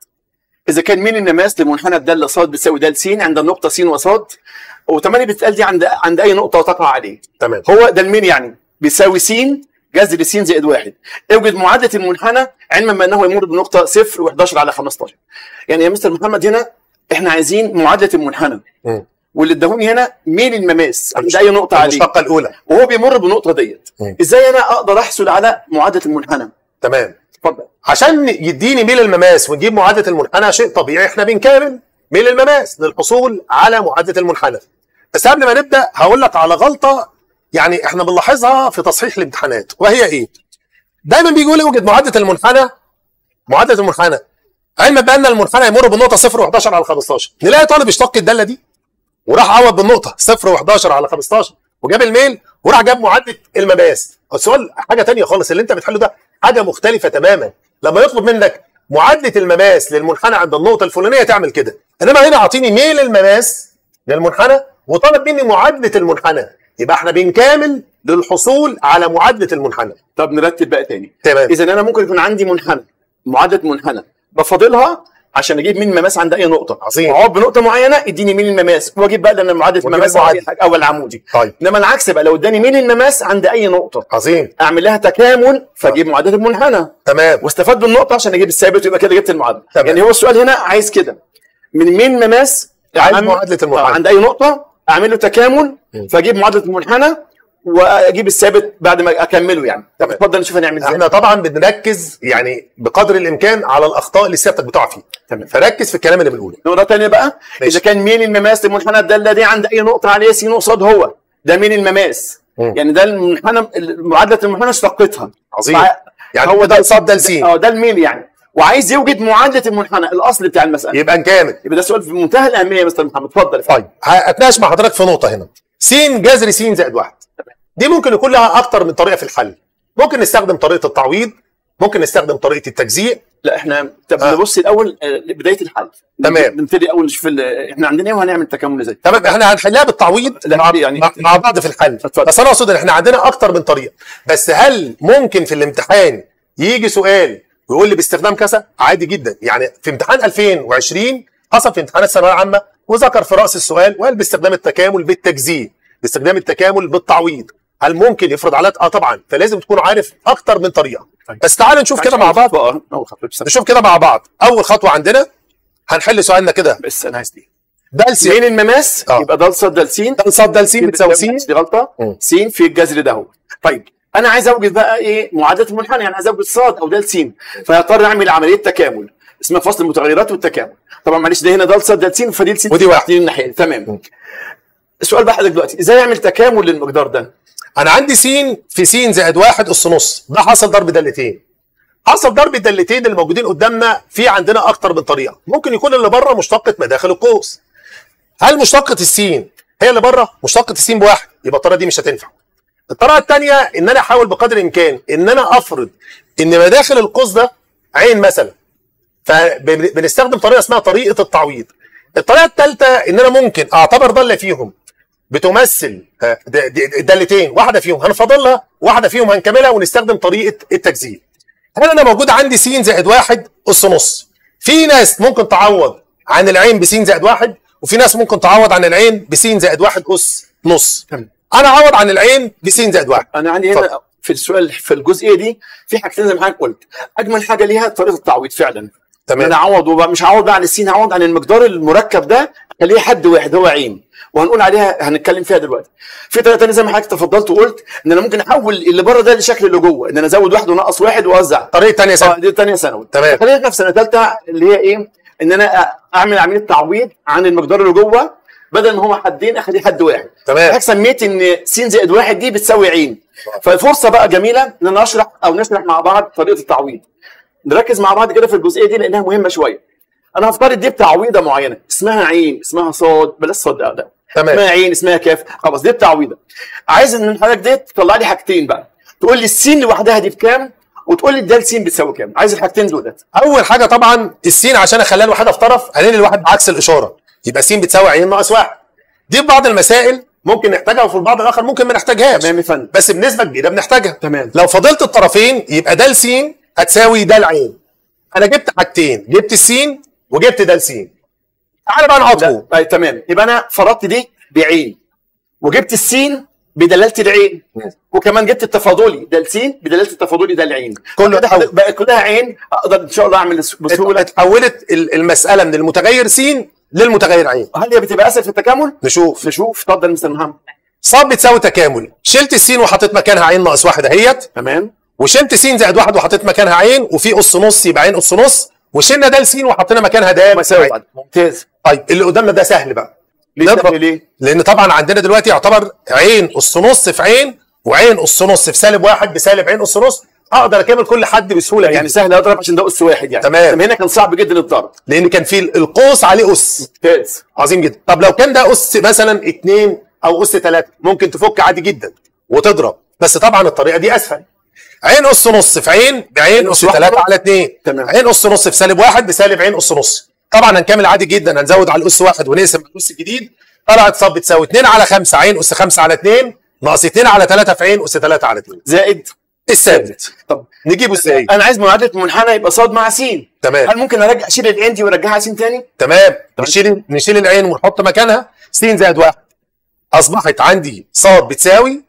اذا كان مين النماس لمنحنى الداله ص بتساوي د س عند النقطه س وصاد وتمانية بتتقال دي عند عند اي نقطه وتقع عليه تمام هو ده المين يعني بيساوي س جذر س زائد واحد اوجد معادله المنحنى علما بانه يمر بنقطه 0 و11 على 15 يعني يا مستر محمد هنا احنا عايزين معادله المنحنى مم. واللي اداهوني هنا مين المماس عند اي نقطه عليه المشتقه الاولى وهو بيمر بالنقطه ديت مم. ازاي انا اقدر احصل على معادله المنحنى تمام اتفضل عشان يديني ميل المماس ونجيب معادله المنحنى شيء طبيعي احنا بنكامل ميل المماس للحصول على معادله المنحنى بس قبل ما نبدا هقول لك على غلطه يعني احنا بنلاحظها في تصحيح الامتحانات وهي ايه؟ دايما بيجي يقول لي اوجد معادله المنحنى معادله المنحنى علما بان المنحنى يمر بالنقطه 0 و11 على 15 نلاقي طالب اشتق الداله دي وراح عوض بالنقطه 0 و11 على 15 وجاب الميل وراح جاب معادله المماس السؤال حاجه تانية خالص اللي انت بتحله ده حاجه مختلفه تماما لما يطلب منك معادله المماس للمنحنى عند النقطه الفلانيه تعمل كده انما هنا اعطيني ميل المماس للمنحنى وطلب مني معادله المنحنى يبقى احنا بنكامل للحصول على معادله المنحنى طب نرتب بقى تاني تمام اذا انا ممكن يكون عندي منحنى معادله منحنى بفاضلها عشان اجيب مين المماس عند اي نقطه عظيم. اقعد بنقطه معينه اديني مين المماس واجيب بقى لان معادله واجيب المماس المعادلة. عندي حاجة اول عمودي طيب انما العكس بقى لو اداني مين المماس عند اي نقطه عظيم اعمل لها تكامل فاجيب معادله المنحنى تمام واستفاد بالنقطه عشان اجيب الثابت ويبقى كده جبت المعادله تمام. يعني هو السؤال هنا عايز كده من مين مماس عايز أعمل- معادلة المنحنى. آه، عند اي نقطه اعمل له تكامل مم. فاجيب معادله المنحنى واجيب الثابت بعد ما اكمله يعني طب تمام. اتفضل نشوف هنعمل ازاي احنا طبعا بنركز يعني بقدر الامكان على الاخطاء اللي سيادتك بتقع فيها تمام فركز في الكلام اللي بنقوله نقطة تانية بقى ماشي. إذا كان مين المماس لمنحنى الدالة دي عند أي نقطة عليه س قصاد هو ده مين المماس مم. يعني ده المنحنى معادلة المنحنى اشتقتها عظيم فع- يعني هو هو ده- ده قصاد ده لسين اه ده الميل يعني وعايز يوجد معادله المنحنى الاصل بتاع المساله يبقى نكامل يبقى ده سؤال في منتهى الاهميه يا مستر محمد اتفضل طيب هتناقش مع حضرتك في نقطه هنا س جذر س زائد واحد دي ممكن يكون لها اكتر من طريقه في الحل ممكن نستخدم طريقه التعويض ممكن نستخدم طريقه التجزيء لا احنا طب آه. نبص الاول آه، لبدايه الحل تمام. نبتدي اول نشوف ال- احنا عندنا ايه وهنعمل تكامل ازاي تمام احنا هنحلها بالتعويض لا، مع, يعني- مع, مع بعض في الحل اتفضل. بس انا اقصد ان احنا عندنا اكتر من طريقه بس هل ممكن في الامتحان يجي سؤال ويقول لي باستخدام كذا عادي جدا يعني في امتحان 2020 حصل في امتحانات الثانويه العامه وذكر في راس السؤال وقال باستخدام التكامل بالتجزيء باستخدام التكامل بالتعويض هل ممكن يفرض عليك اه طبعا فلازم تكون عارف اكتر من طريقه طيب. بس تعال نشوف كده مع بعض اه اول خطوه بس نشوف كده مع بعض اول خطوه عندنا هنحل سؤالنا كده بس انا عايز دي ده س بين المماس آه. يبقى ده صاد ده س ده صاد ده س بتساوي س دي غلطه مم. س في الجذر ده هو طيب انا عايز اوجد بقى ايه معادله المنحنى يعني عايز اوجد صاد او ده س فهضطر اعمل عمليه تكامل اسمها فصل المتغيرات والتكامل طبعا معلش ده هنا ده صاد ده س فدي س ودي واحد. دي الناحيه تمام السؤال بقى حضرتك دلوقتي ازاي اعمل تكامل للمقدار ده انا عندي س في س زائد واحد اس نص ده حصل ضرب دالتين حصل ضرب الدالتين الموجودين قدامنا في عندنا اكتر من طريقه ممكن يكون اللي بره مشتقه مداخل القوس هل مشتقه السين هي اللي بره مشتقه السين بواحد يبقى الطريقه دي مش هتنفع الطريقه الثانيه ان انا احاول بقدر الامكان ان انا افرض ان مداخل القوس ده عين مثلا فبنستخدم طريقه اسمها طريقه التعويض الطريقه الثالثه ان انا ممكن اعتبر ضله فيهم بتمثل آه، د- د- الدالتين واحده فيهم هنفضلها واحده فيهم هنكملها ونستخدم طريقه التجزيء هل انا موجود عندي س زائد واحد اس نص في ناس ممكن تعوض عن العين بس زائد واحد وفي ناس ممكن تعوض عن العين بس زائد واحد اس نص تمام. انا اعوض عن العين بس زائد واحد انا عندي اتفضل. هنا في السؤال في الجزئيه دي في حاجتين زي ما حضرتك قلت اجمل حاجه ليها طريقه التعويض فعلا انا تمام اعوض وبقى مش هعوض بقى عن السين هعوض عن المقدار المركب ده خليه حد واحد هو عين وهنقول عليها هنتكلم فيها دلوقتي في طريقه ثانيه زي ما حضرتك تفضلت وقلت ان انا ممكن احول اللي بره ده لشكل اللي جوه ان انا ازود واحد ونقص واحد واوزع طريقه ثانيه اه سهله دي ثانيه ثانوي تمام. خلينا في سنه ثالثه اللي هي ايه ان انا أ- اعمل عمليه تعويض عن المقدار اللي جوه بدل ما هو حدين اخليه حد واحد تمام. حضرتك سميت ان س زائد واحد دي بتساوي عين فالفرصه بقى جميله ان انا اشرح او نشرح مع بعض طريقه التعويض نركز مع بعض كده في الجزئيه دي لانها مهمه شويه انا هفترض دي بتعويضه معينه اسمها عين اسمها صاد بلاش صاد ده, ده. تمام. اسمها عين اسمها كاف خلاص دي بتعويضه عايز ان حضرتك دي تطلع لي حاجتين بقى تقول لي السين لوحدها دي بكام وتقول لي الدال سين بتساوي كام عايز الحاجتين دول اول حاجه طبعا السين عشان اخليها الوحده في طرف هنقل الواحد بعكس الاشاره يبقى س بتساوي عين ناقص واحد دي في بعض المسائل ممكن نحتاجها وفي البعض الاخر ممكن ما نحتاجهاش تمام يا فندم بس بنسبه كبيره بنحتاجها تمام. لو فضلت الطرفين يبقى د س هتساوي د عين انا جبت حاجتين جبت السين وجبت د س تعالى بقى نعطفه لا طيب تمام يبقى انا فرضت دي بعين وجبت السين بدلاله العين وكمان جبت التفاضلي ده السين بدلاله التفاضلي ده العين كله كده اتحول. بقى كلها عين اقدر ان شاء الله اعمل بسهوله اتحولت ال- المساله من المتغير س للمتغير عين هل هي بتبقى اسهل في التكامل؟ نشوف نشوف اتفضل يا مستر محمد صاد بتساوي تكامل شلت السين وحطيت مكانها عين ناقص واحد اهيت تمام وشلت س زائد واحد وحطيت مكانها عين وفي قص نص يبقى عين قص نص وشلنا د س وحطينا مكانها د مساوي بعض. ممتاز طيب اللي قدامنا ده سهل بقى ليه نضرب. سهل ليه؟ لان طبعا عندنا دلوقتي يعتبر عين قص نص في عين وعين قص نص في سالب واحد بسالب عين قص نص اقدر اكمل كل حد بسهوله يعني يعني سهل اضرب عشان ده اس واحد يعني تمام. هنا كان صعب جدا الضرب لان كان في القوس عليه اس ممتاز عظيم جدا طب لو كان ده اس مثلا اتنين او اس ثلاثه ممكن تفك عادي جدا وتضرب بس طبعا الطريقه دي اسهل عين اس نص في عين بعين اس واحدة. ثلاثه على اتنين تمام. عين اس نص في سالب واحد بسالب عين اس نص طبعا هنكمل عادي جدا هنزود على الاس واحد ونقسم على الاس الجديد طلعت صاد بتساوي 2 على 5 عين اس 5 على 2 ناقص 2 على 3 في عين اس 3 على 2 زائد الثابت طب نجيبه ازاي؟ انا عايز معادله منحنى يبقى صاد مع س تمام هل ممكن ارجع اشيل العين دي وارجعها س تاني؟ تمام نشيل نشيل العين ونحط مكانها س زائد واحد اصبحت عندي صاد بتساوي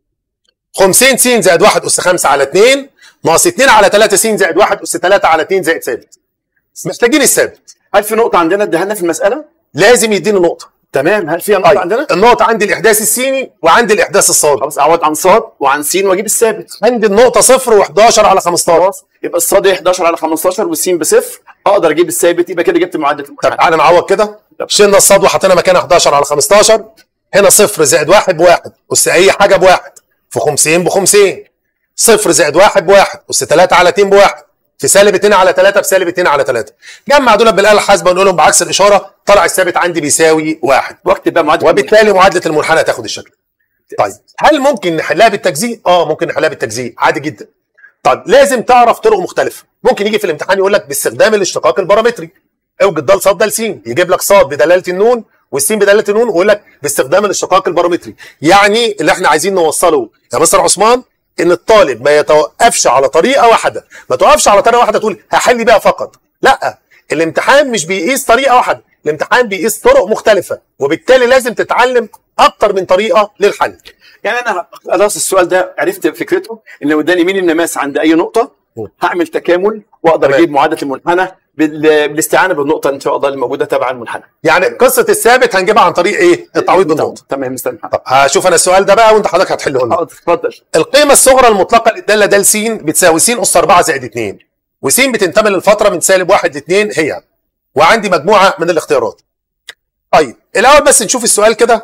50 س زائد 1 اس 5 على 2 ناقص 2 على 3 س زائد 1 اس 3 على 2 زائد ثابت محتاجين الثابت هل في نقطه عندنا اديها لنا في المساله؟ لازم يديني نقطه تمام هل فيها نقطه طيب عندنا؟ النقطه عندي الاحداث السيني وعندي الاحداث الصادق خلاص اعوض عن صاد وعن س واجيب الثابت عندي النقطه 0 و11 على 15 خلاص يبقى الصاد 11 على 15 والسين بصفر اقدر اجيب الثابت يبقى كده جبت معادله طب المنحنى تعالى نعوض كده شلنا الصاد وحطينا مكانها 11 على 15 هنا صفر زائد واحد بواحد أس أي حاجة بواحد في 50 ب 50 صفر زائد واحد بواحد أس 3 على 2 بواحد في سالب 2 على 3 بسالب 2 على 3 جمع دول بالاله الحاسبه ونقول لهم بعكس الاشاره طلع الثابت عندي بيساوي 1 واكتب بقى معادله وبالتالي معادله المنحنى تاخد الشكل طيب هل ممكن نحلها بالتجزيء اه ممكن نحلها بالتجزيء عادي جدا طيب لازم تعرف طرق مختلفه ممكن يجي في الامتحان يقول لك باستخدام الاشتقاق البارامتري اوجد د ص د س يجيب لك ص بدلاله النون والسين بدلاله النون ويقول لك باستخدام الاشتقاق البارامتري يعني اللي احنا عايزين نوصله يا مستر عثمان ان الطالب ما يتوقفش على طريقه واحده ما توقفش على طريقه واحده تقول هحل بيها فقط لا الامتحان مش بيقيس طريقه واحده الامتحان بيقيس طرق مختلفه وبالتالي لازم تتعلم اكتر من طريقه للحل يعني انا خلاص السؤال ده عرفت فكرته ان لو اداني مين النماس عند اي نقطه هعمل تكامل واقدر تمام. اجيب معادله المنحنى بال- بالاستعانه بالنقطه ان شاء الله الموجوده تبع المنحنى يعني قصه الثابت هنجيبها عن طريق ايه التعويض بالنقطه تمام مستر محمد طب هشوف انا السؤال ده بقى وانت حضرتك هتحله لنا حاضر اتفضل القيمه الصغرى المطلقه للداله د س بتساوي س اس 4 زائد 2 وس بتنتمي للفتره من سالب 1 ل 2 هي وعندي مجموعه من الاختيارات طيب الاول بس نشوف السؤال كده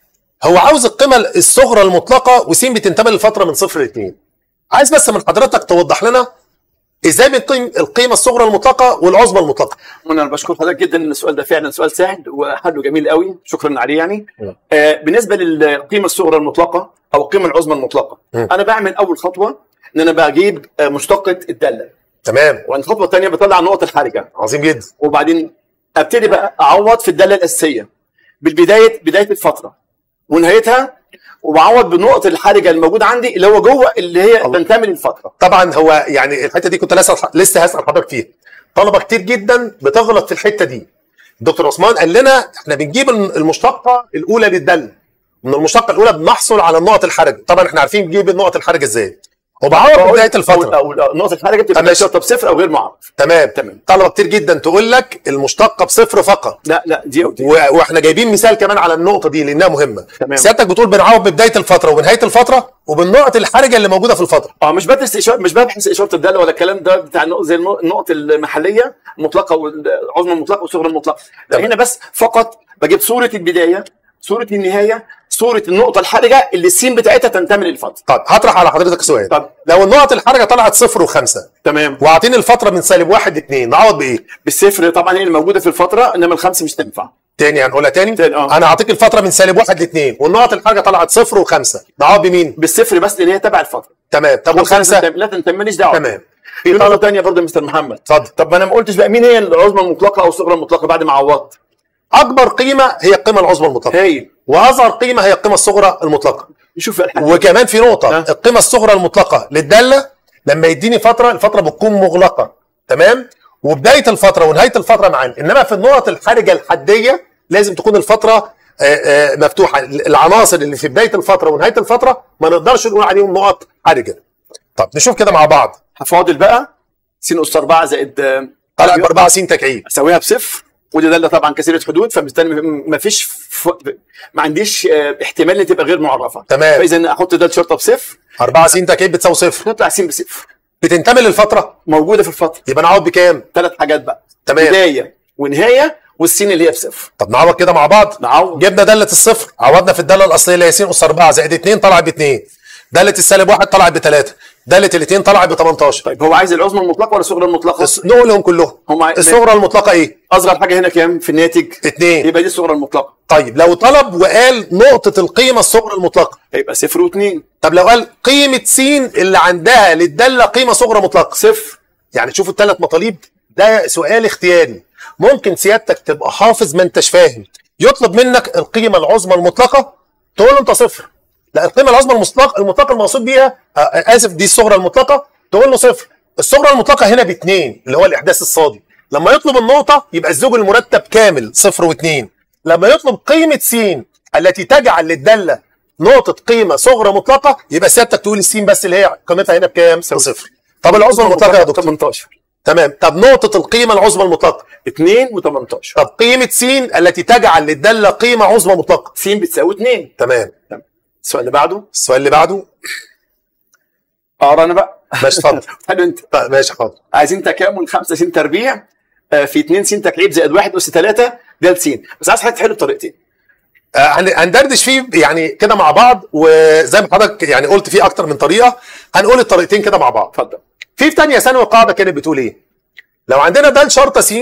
هو عاوز القيمه الصغرى المطلقه وس بتنتمي للفتره من 0 ل 2 عايز بس من حضرتك توضح لنا ازاي بنقيم القيمه الصغرى المطلقه والعظمى المطلقه انا بشكر حضرتك جدا ان السؤال ده فعلا سؤال سهل وحله جميل قوي شكرا عليه يعني نعم. آه بالنسبه للقيمه الصغرى المطلقه او القيمه العظمى المطلقه مم. انا بعمل اول خطوه ان انا بجيب آه مشتقه الداله تمام والخطوه الثانيه بطلع النقط الحرجه عظيم جدا وبعدين ابتدي بقى اعوض في الداله الاساسيه بالبدايه بدايه الفتره ونهايتها وبعوض بالنقط الحرجه الموجوده عندي اللي هو جوه اللي هي الله. تنتمي للفتره طبعا هو يعني الحته دي كنت لسه لسه هسال حضرتك فيها طلبه كتير جدا بتغلط في الحته دي دكتور عثمان قال لنا احنا بنجيب المشتقه الاولى للدل من المشتقه الاولى بنحصل على النقط الحرجه طبعا احنا عارفين بنجيب النقط الحرجه ازاي وبعوض بدايه الفتره او أو النقط الحرجه بتبقى ماشي. شرطه بصفر او غير معرف تمام تمام. طلبه كتير جدا تقول لك المشتقه بصفر فقط لا لا دي او دي و- واحنا جايبين مثال كمان على النقطه دي لانها مهمه تمام. سيادتك بتقول بنعوض ببدايه الفتره وبنهايه الفتره وبالنقط الحرجه اللي موجوده في الفتره اه مش بدرس إشارة مش ببحث اشاره الداله ولا الكلام ده بتاع النقط زي النق- النقط المحليه المطلقه والعظمى المطلقه والصغرى المطلقه لا تمام. هنا بس فقط بجيب صوره البدايه صوره النهايه صوره النقطه الحرجه اللي السين بتاعتها تنتمي للفتره طب هطرح على حضرتك سؤال طب. لو النقط الحرجه طلعت صفر وخمسه تمام واعطيني الفتره من سالب واحد لاثنين نعوض بايه؟ بالصفر طبعا هي الموجوده في الفتره انما الخمسه مش تنفع تاني هنقولها تاني تاني، آه. انا هعطيك الفتره من سالب واحد لاثنين والنقط الحرجه طلعت صفر وخمسه نعوض بمين؟ بالصفر بس لان هي تبع الفتره تمام طب والخمسه؟ لا تنتمي- لا تنتمي ماليش دعوه تمام في في نقطه طلب ثانيه برضه يا مستر محمد اتفضل طب ما انا ما قلتش بقى مين هي العظمى المطلقه او الصغرى المطلقه بعد ما عوضت اكبر قيمه هي القيمه العظمى المطلقه هايل واصغر قيمه هي القيمه الصغرى المطلقه نشوف الحل وكمان في نقطه ها؟ القيمه الصغرى المطلقه للداله لما يديني فتره الفتره بتكون مغلقه تمام وبدايه الفتره ونهايه الفتره معانا انما في النقط الحرجه الحديه لازم تكون الفتره آه، آه، مفتوحه العناصر اللي في بدايه الفتره ونهايه الفتره ما نقدرش نقول عليهم نقط حرجه طب نشوف كده مع بعض هفاضل بقى س اس 4 زائد آه، طلع ب 4 س تكعيب اسويها بصفر ودي داله طبعا كثيره حدود فبالتالي ما فيش ف... ما عنديش آه، احتمال ان تبقى غير معرفه تمام. فاذا احط ده شرطه بصفر 4 س تكعيب بتساوي صفر تطلع س بصفر بتنتمي للفتره موجوده في الفتره يبقى نعوض بكام ثلاث حاجات بقى تمام. بدايه ونهايه والسين اللي هي بصفر طب نعوض كده مع بعض نعوض جبنا داله الصفر عوضنا في الداله الاصليه اللي هي س اس 4 زائد 2 طلعت ب 2 داله السالب 1 طلعت ب 3 داله الاثنين طلعت ب 18 طيب هو عايز العظمى المطلقه ولا الصغرى المطلقه؟ الس- نقولهم كلهم هم عاي- الصغرى المطلقه ايه؟ اصغر حاجه هنا كام في الناتج؟ 2 يبقى دي الصغرى المطلقه طيب لو طلب وقال نقطه القيمه الصغرى المطلقه هيبقى صفر واثنين طب لو قال قيمه س اللي عندها للداله قيمه صغرى مطلقه صفر يعني شوفوا الثلاث مطالب ده سؤال اختياري ممكن سيادتك تبقى حافظ ما انتش فاهم يطلب منك القيمه العظمى المطلقه تقول له انت صفر لا القيمه العظمى المطلقه المطلقه المقصود بيها آه، آه، اسف دي الصغرى المطلقه تقول له صفر الصغرى المطلقه هنا باثنين اللي هو الاحداث الصادي لما يطلب النقطه يبقى الزوج المرتب كامل صفر واثنين لما يطلب قيمه س التي تجعل للداله نقطه قيمه صغرى مطلقه يبقى سيادتك تقول السين بس اللي هي قيمتها هنا بكام؟ بصفر طب العظمى المطلقه يا دكتور 18 تمام طب نقطة القيمة العظمى المطلقة 2 و18 طب قيمة س التي تجعل للدالة قيمة عظمى مطلقة س بتساوي 2 تمام السؤال اللي بعده السؤال اللي بعده اقرا انا بقى ماشي اتفضل حلو انت طيب ماشي حاضر عايزين تكامل 5 س تربيع آه، في 2 س تكعيب زائد 1 اس 3 ده س بس عايز حضرتك تحل بطريقتين آه، هن- هندردش فيه يعني كده مع بعض وزي ما حضرتك يعني قلت فيه اكتر من طريقة هنقول الطريقتين كده مع بعض اتفضل في في ثانيه ثانوي قاعده كانت بتقول ايه لو عندنا د شرطه س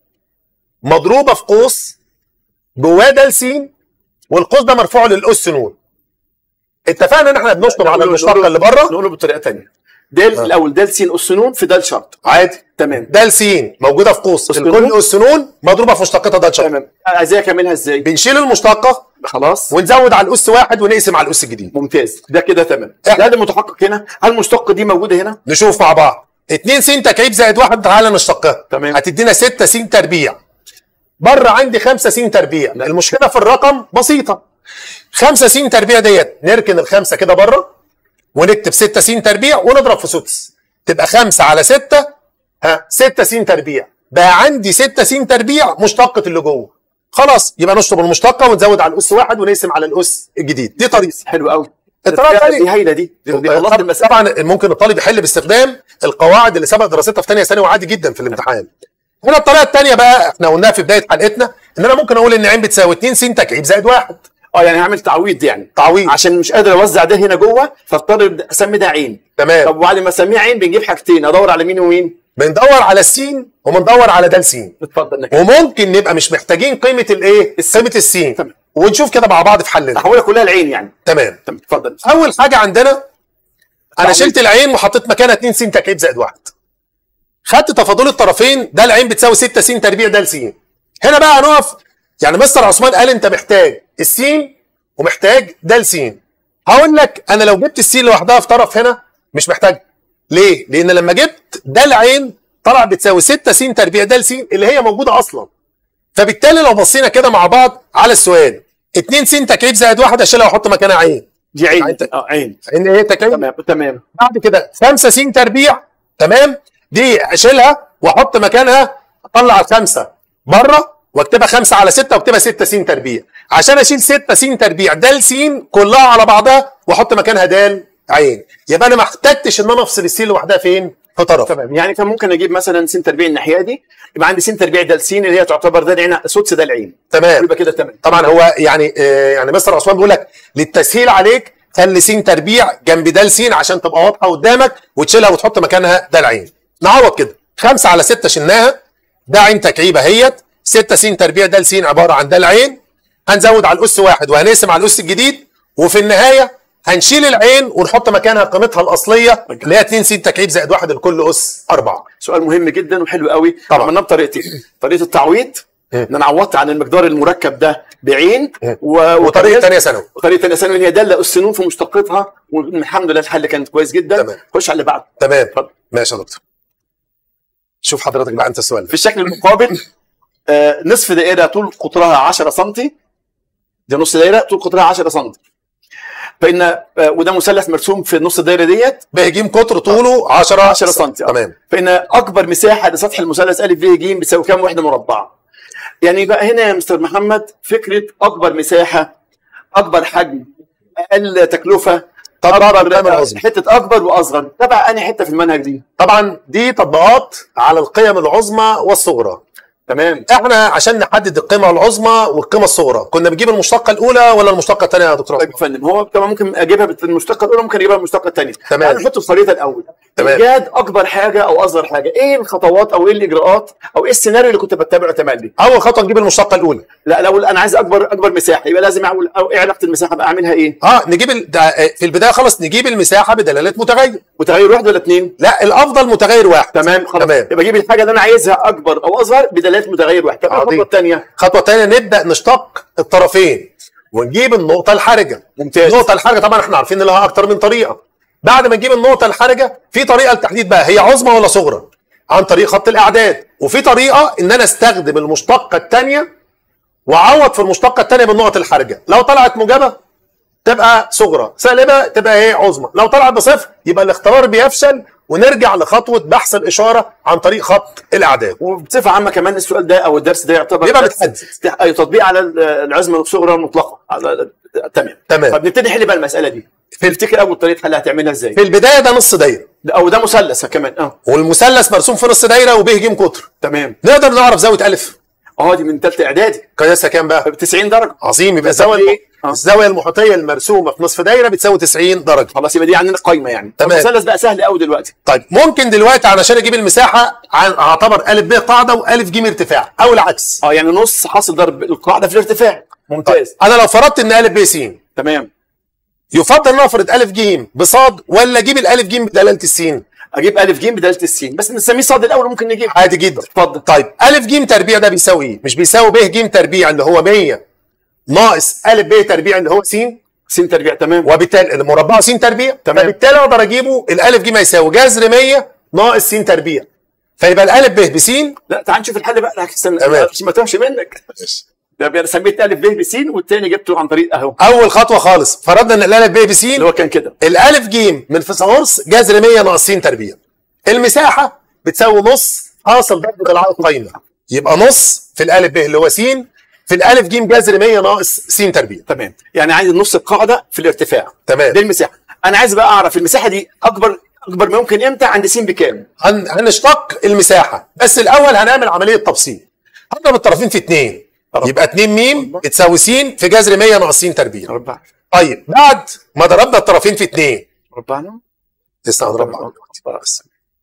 مضروبه في قوس جواه د س والقوس ده مرفوع للاس ن اتفقنا ان احنا بنشطب على المشتقه اللي بره نقوله بطريقه ثانيه دال الاول دال س اس ن في دال شرط عادي تمام د س موجوده في قوس أس الكل ن. اس ن مضروبه في مشتقتها د شرطه تمام عايزاه اكملها ازاي بنشيل المشتقه خلاص ونزود على الاس واحد ونقسم على الاس الجديد ممتاز ده كده تمام إحنا- ده المتحقق هنا هل المشتقه دي موجوده هنا نشوف مع بعض 2 س تكعيب زائد 1 تعالى نشتقها تمام. هتدينا 6 س تربيع بره عندي 5 س تربيع المشكله في الرقم بسيطه 5 س تربيع ديت نركن الخمسه كده بره ونكتب 6 س تربيع ونضرب في سدس تبقى 5 على 6 ها 6 س تربيع بقى عندي 6 س تربيع مشتقه اللي جوه خلاص يبقى نشطب المشتقه ونزود على الاس واحد ونقسم على الاس الجديد دي طريقه حلو قوي الطريقة التانية- دي هايله دي دي دي خلصت طب- المساله طبعا ممكن الطالب يحل باستخدام القواعد اللي سبق دراستها في ثانيه ثانوي عادي جدا في الامتحان هنا الطريقه الثانيه بقى احنا قلناها في بدايه حلقتنا ان انا ممكن اقول ان عين بتساوي 2 س تكعيب زائد واحد اه يعني هعمل تعويض يعني تعويض عشان مش قادر اوزع ده هنا جوه فاضطر اسمي ده عين تمام طب وبعد ما اسميه عين بنجيب حاجتين ادور على مين ومين بندور على السين وبندور على د س اتفضل انك وممكن نبقى مش محتاجين قيمه الايه قيمه السين تمام. ونشوف كده مع بعض في حلنا احولها كلها العين يعني تمام تمام اتفضل اول حاجه عندنا انا تعويض. شلت العين وحطيت مكانها 2 س تكعيب زائد واحد خدت تفاضل الطرفين ده العين بتساوي 6 س تربيع ده س هنا بقى هنقف يعني مستر عثمان قال انت محتاج السين ومحتاج ده س هقول لك انا لو جبت السين لوحدها في طرف هنا مش محتاج ليه؟ لان لما جبت ده العين طلع بتساوي 6 س تربيع ده س اللي هي موجوده اصلا فبالتالي لو بصينا كده مع بعض على السؤال 2 س تكعيب زائد واحد اشيلها واحط مكانها عين دي عين عين. اه عين ان ايه تكعيب تمام تمام بعد كده 5 س تربيع تمام دي اشيلها واحط مكانها اطلع الخمسه بره واكتبها 5 على 6 واكتبها 6 س تربيع عشان اشيل 6 س تربيع د س كلها على بعضها واحط مكانها د عين يبقى انا ما احتجتش ان انا افصل السين لوحدها فين في طرف تمام يعني كان ممكن اجيب مثلا س تربيع الناحيه دي يبقى عندي س تربيع ده السين اللي هي تعتبر ده العين سدس ده العين تمام يبقى كده تمام طبعا هو يعني آه يعني مستر عثمان بيقول لك للتسهيل عليك خلي س تربيع جنب د س عشان تبقى واضحه قدامك وتشيلها وتحط مكانها ده العين نعوض كده 5 على 6 شلناها ده عين تكعيبه اهيت 6 س تربيع د س عباره عن ده العين هنزود على الاس واحد وهنقسم على الاس الجديد وفي النهايه هنشيل العين ونحط مكانها قيمتها الاصليه اللي هي 2 س تكعيب زائد واحد لكل اس 4 سؤال مهم جدا وحلو قوي طبعا. عملناه بطريقتين طريقه التعويض مم. ان انا عوضت عن المقدار المركب ده بعين مم. و... وطريقه ثانيه ثانوي وطريقه ثانيه ثانوي هي داله السنون في مشتقتها والحمد لله الحل كان كويس جدا تمام. خش على اللي بعده تمام اتفضل. ماشي يا دكتور شوف حضرتك بقى انت السؤال في الشكل المقابل آه نصف دائره طول قطرها 10 سم دي نص دائره طول قطرها 10 سم فان آه وده مثلث مرسوم في نص الدائره ديت ب ج قطر طوله 10 10 سم تمام فان اكبر مساحه لسطح المثلث ا ب ج بتساوي كام وحده مربعه يعني بقى هنا يا مستر محمد فكره اكبر مساحه اكبر حجم اقل تكلفه طبعا اكبر القيم العظمى. حته اكبر واصغر تبع انهي حته في المنهج دي طبعا دي تطبيقات على القيم العظمى والصغرى تمام احنا عشان نحدد القيمه العظمى والقيمه الصغرى كنا بنجيب المشتقه الاولى ولا المشتقه الثانيه يا دكتور طيب يا عثمان؟ فندم هو طبعا ممكن اجيبها بالمشتقه الاولى ممكن اجيبها بالمشتقه الثانيه تمام. يعني نحطه في الخريطه الاول تمام. ايجاد اكبر حاجه او اصغر حاجه ايه الخطوات او ايه الاجراءات او ايه السيناريو اللي كنت بتبعه تملي اول خطوه نجيب المشتقه الاولى لا لو انا عايز اكبر اكبر مساحه يبقى لازم اعمل او ايه علاقه المساحه بقى اعملها ايه اه نجيب ال... ده آه، في البدايه خالص نجيب المساحه بدلاله متغير متغير واحد ولا اثنين لا الافضل متغير واحد تمام خلاص تمام. يبقى اجيب الحاجه اللي انا عايزها اكبر او اصغر بدلاله متغير واحد طب عظيم. الخطوه الثانيه خطوه ثانيه نبدا نشتق الطرفين ونجيب النقطه الحرجه ممتاز. النقطه الحرجه طبعا احنا عارفين ان لها اكتر من طريقه بعد ما نجيب النقطه الحرجه في طريقه للتحديد بقى هي عظمى ولا صغرى عن طريق خط الاعداد وفي طريقه ان انا استخدم المشتقه الثانيه واعوض في المشتقه الثانيه بالنقط الحرجه لو طلعت موجبه تبقى صغرى سالبه تبقى ايه عظمى لو طلعت بصفر يبقى الاختبار بيفشل ونرجع لخطوه بحث الاشاره عن طريق خط الاعداد وبصفه عامه كمان السؤال ده او الدرس ده يعتبر يبقى درس بتحدد. است- أي تطبيق على ال- العزمه الصغرى المطلقه على- تمام تمام. فبنبتدي نحل بقى المساله دي تفتكر اول طريقه حل هتعملها ازاي في البدايه ده نص دايره ده- او ده مثلث كمان اه والمثلث مرسوم في نص دايره وب ج قطر تمام نقدر نعرف زاويه الف اه دي من ثالثه اعدادي قياسها كام بقى؟ ب 90 درجه عظيم يبقى طب الزاويه ليه؟ آه. الزاويه المحيطيه المرسومه في نصف دايره بتساوي 90 درجه خلاص يبقى دي عندنا قايمه يعني تمام. المثلث بقى سهل قوي دلوقتي طيب ممكن دلوقتي علشان اجيب المساحه عن- اعتبر ا ب قاعده والف ج ارتفاع او العكس اه يعني نص حاصل ضرب القاعده في الارتفاع ممتاز انا لو فرضت ان ا ب س تمام يفضل ان افرض ا ج بصاد ولا اجيب الالف ج بدلاله السين اجيب الف ج بدلاله السين بس نسميه صاد الاول ممكن نجيب عادي جدا اتفضل طيب ا ج تربيع ده بيساوي ايه مش بيساوي ب ج تربيع اللي هو 100 ناقص ا ب تربيع اللي هو س س تربيع تمام وبالتالي المربع س تربيع تمام. فبالتالي اقدر اجيبه الالف ج هيساوي جذر 100 ناقص س تربيع فيبقى الالف ب بس لا تعال نشوف الحل بقى لا استنى تمام. عشان ما توهش منك ده انا سميت الف ب بس والتاني جبته عن طريق اهو اول خطوه خالص فرضنا ان الالف ب بس اللي هو كان كده الالف ج من فيثاغورس جذر 100 ناقص س تربيع المساحه بتساوي نص حاصل ضرب ضلع القايمه يبقى نص في الالف ب اللي هو س في الالف ج جذر 100 ناقص س تربيع تمام يعني عايز نص القاعده في الارتفاع تمام. دي المساحه انا عايز بقى اعرف المساحه دي اكبر اكبر ما يمكن امتى عند س بكام هن... هنشتق المساحه بس الاول هنعمل عمليه تبسيط هضرب الطرفين في 2 يبقى 2 م بتساوي س في جذر 100 ناقص س تربيع مربع طيب بعد ما ضربنا الطرفين في 2 مربعنا لسه هضرب بس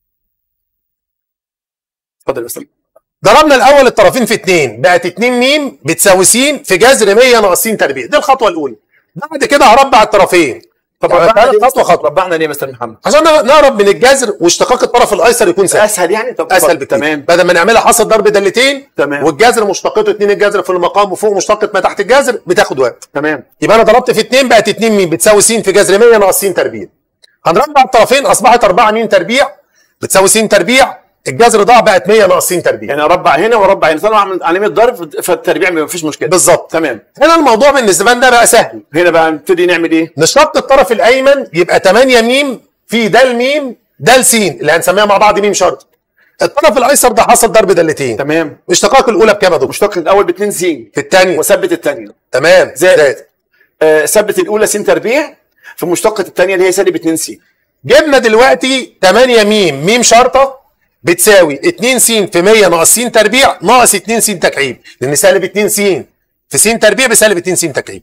اتفضل يا استاذ ضربنا الاول الطرفين في 2 بقت 2 م بتساوي س في جذر 100 ناقص س تربيع دي الخطوه الاولى بعد كده هربع الطرفين طب يعني ربعنا ثالث ليه خطوه خطوه ربعنا ليه يا مستر محمد عشان نهرب من الجذر واشتقاق الطرف الايسر يكون سهل اسهل يعني طب اسهل اتفضل. بكتير تمام بدل ما نعملها حصل ضرب دالتين تمام. والجذر مشتقته 2 الجذر في المقام وفوق مشتقه ما تحت الجذر بتاخد وقت تمام يبقى انا ضربت في 2 بقت 2 م بتساوي س في جذر 100 ناقص س تربيع هنربع الطرفين اصبحت 4 م تربيع بتساوي س تربيع الجذر ضاع بقت 100 ناقص س تربيع يعني اربع هنا واربع هنا طالما اعمل علامه ضرب فالتربيع ما فيش مشكله بالظبط تمام هنا الموضوع بالنسبه لنا بقى سهل هنا بقى نبتدي نعمل ايه نشتق الطرف الايمن يبقى 8 م في د م د س اللي هنسميها مع بعض م شرط الطرف الايسر ده حصل ضرب دالتين تمام اشتقاق الاولى بكام يا دكتور؟ مشتق الاول ب 2 س في الثانيه وثبت الثانيه تمام زائد. زائد آه ثبت الاولى س تربيع في مشتقه الثانيه اللي هي سالب 2 س جبنا دلوقتي 8 م م شرطه بتساوي 2 س في 100 ناقص س تربيع ناقص 2 س تكعيب لان سالب 2 س في س تربيع بسالب 2 س تكعيب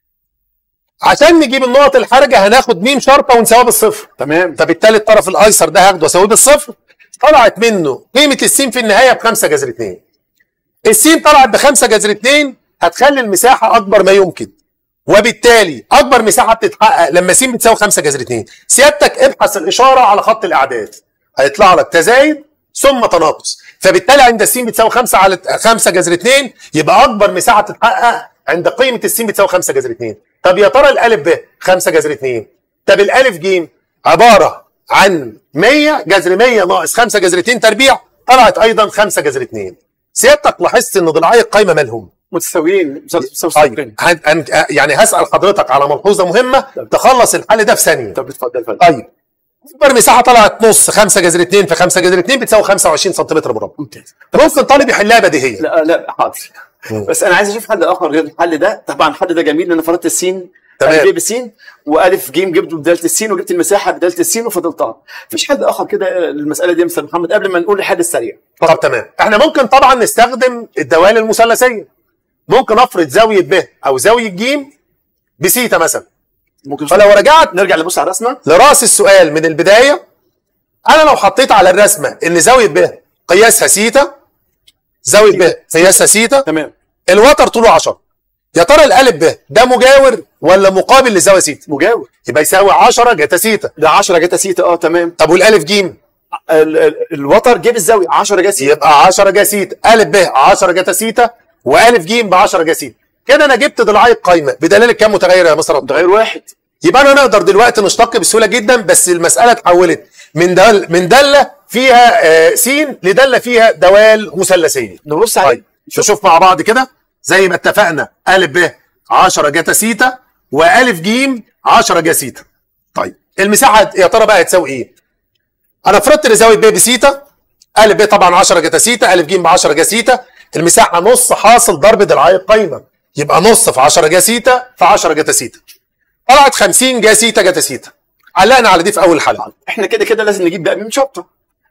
عشان نجيب النقط الحرجه هناخد م شرطه ونساويها بالصفر تمام فبالتالي الطرف الايسر ده هاخده واساويه بالصفر طلعت منه قيمه السين في النهايه ب 5 جذر 2 السين طلعت ب 5 جذر 2 هتخلي المساحه اكبر ما يمكن وبالتالي اكبر مساحه بتتحقق لما س بتساوي 5 جذر 2 سيادتك ابحث الاشاره على خط الاعداد هيطلع لك تزايد ثم تناقص فبالتالي عند الس بتساوي 5 على 5 جذر 2 يبقى اكبر مساحه تتحقق عند قيمه الس بتساوي 5 جذر 2 طب يا ترى الالف ب 5 جذر 2 طب الالف ج عباره عن 100 جذر 100 ناقص 5 جذر 2 تربيع طلعت ايضا 5 جذر 2 سيادتك لاحظت ان ضلعي القايمه مالهم متساويين متساويين طيب هن- هن- يعني هسال حضرتك على ملحوظه مهمه تخلص الحل ده في ثانيه طب اتفضل اتفضل طيب اكبر مساحه طلعت نص 5 جذر 2 في 5 جذر 2 بتساوي 25 سنتيمتر مربع ممتاز ممكن طالب يحلها بديهيه لا لا حاضر بس انا عايز اشوف حل اخر غير الحل ده طبعا الحل ده جميل لان فرضت السين تمام. الف ب بالسين والف ج جبته بداله السين وجبت المساحه بداله السين وفضلتها مفيش حل اخر كده للمساله دي يا مستر محمد قبل ما نقول الحل السريع طب تمام احنا ممكن طبعا نستخدم الدوال المثلثيه ممكن افرض زاويه ب او زاويه ج بسيتا مثلا ممكن فلو رجعت نرجع نبص على الرسمه لراس السؤال من البدايه انا لو حطيت على الرسمه ان زاويه ب قياسها سيتا زاويه ب قياسها سيتا تمام الوتر طوله 10 يا ترى الالف ب ده مجاور ولا مقابل لزاويه سيتا مجاور يبقى يساوي 10 جتا سيتا ده 10 جتا سيتا اه تمام طب والالف ج ال- ال- الوتر جيب الزاويه 10 جتا سيتا يبقى 10 جا سيتا الف ب 10 جتا سيتا والف ج ب 10 جا سيتا كده انا جبت ضلعي القايمه بدلاله كام متغير يا مستر عبد متغير واحد يبقى انا نقدر دلوقتي نشتق بسهوله جدا بس المساله اتحولت من دل من داله فيها آه س لداله فيها دوال مثلثيه نبص عليه طيب نشوف مع بعض كده زي ما اتفقنا ا ب 10 جتا سيتا والف ج 10 جا سيتا طيب المساحه يا ترى بقى هتساوي ايه؟ انا فرضت ان زاويه ب بسيتا ا ب طبعا 10 جتا سيتا الف ج ب 10 جا سيتا المساحه نص حاصل ضرب ضلعي القايمه يبقى نص في 10 جا سيتا في 10 جتا سيتا طلعت 50 جا سيتا جتا سيتا علقنا على دي في اول حلقه احنا كده كده لازم نجيب بقى ميم شرطه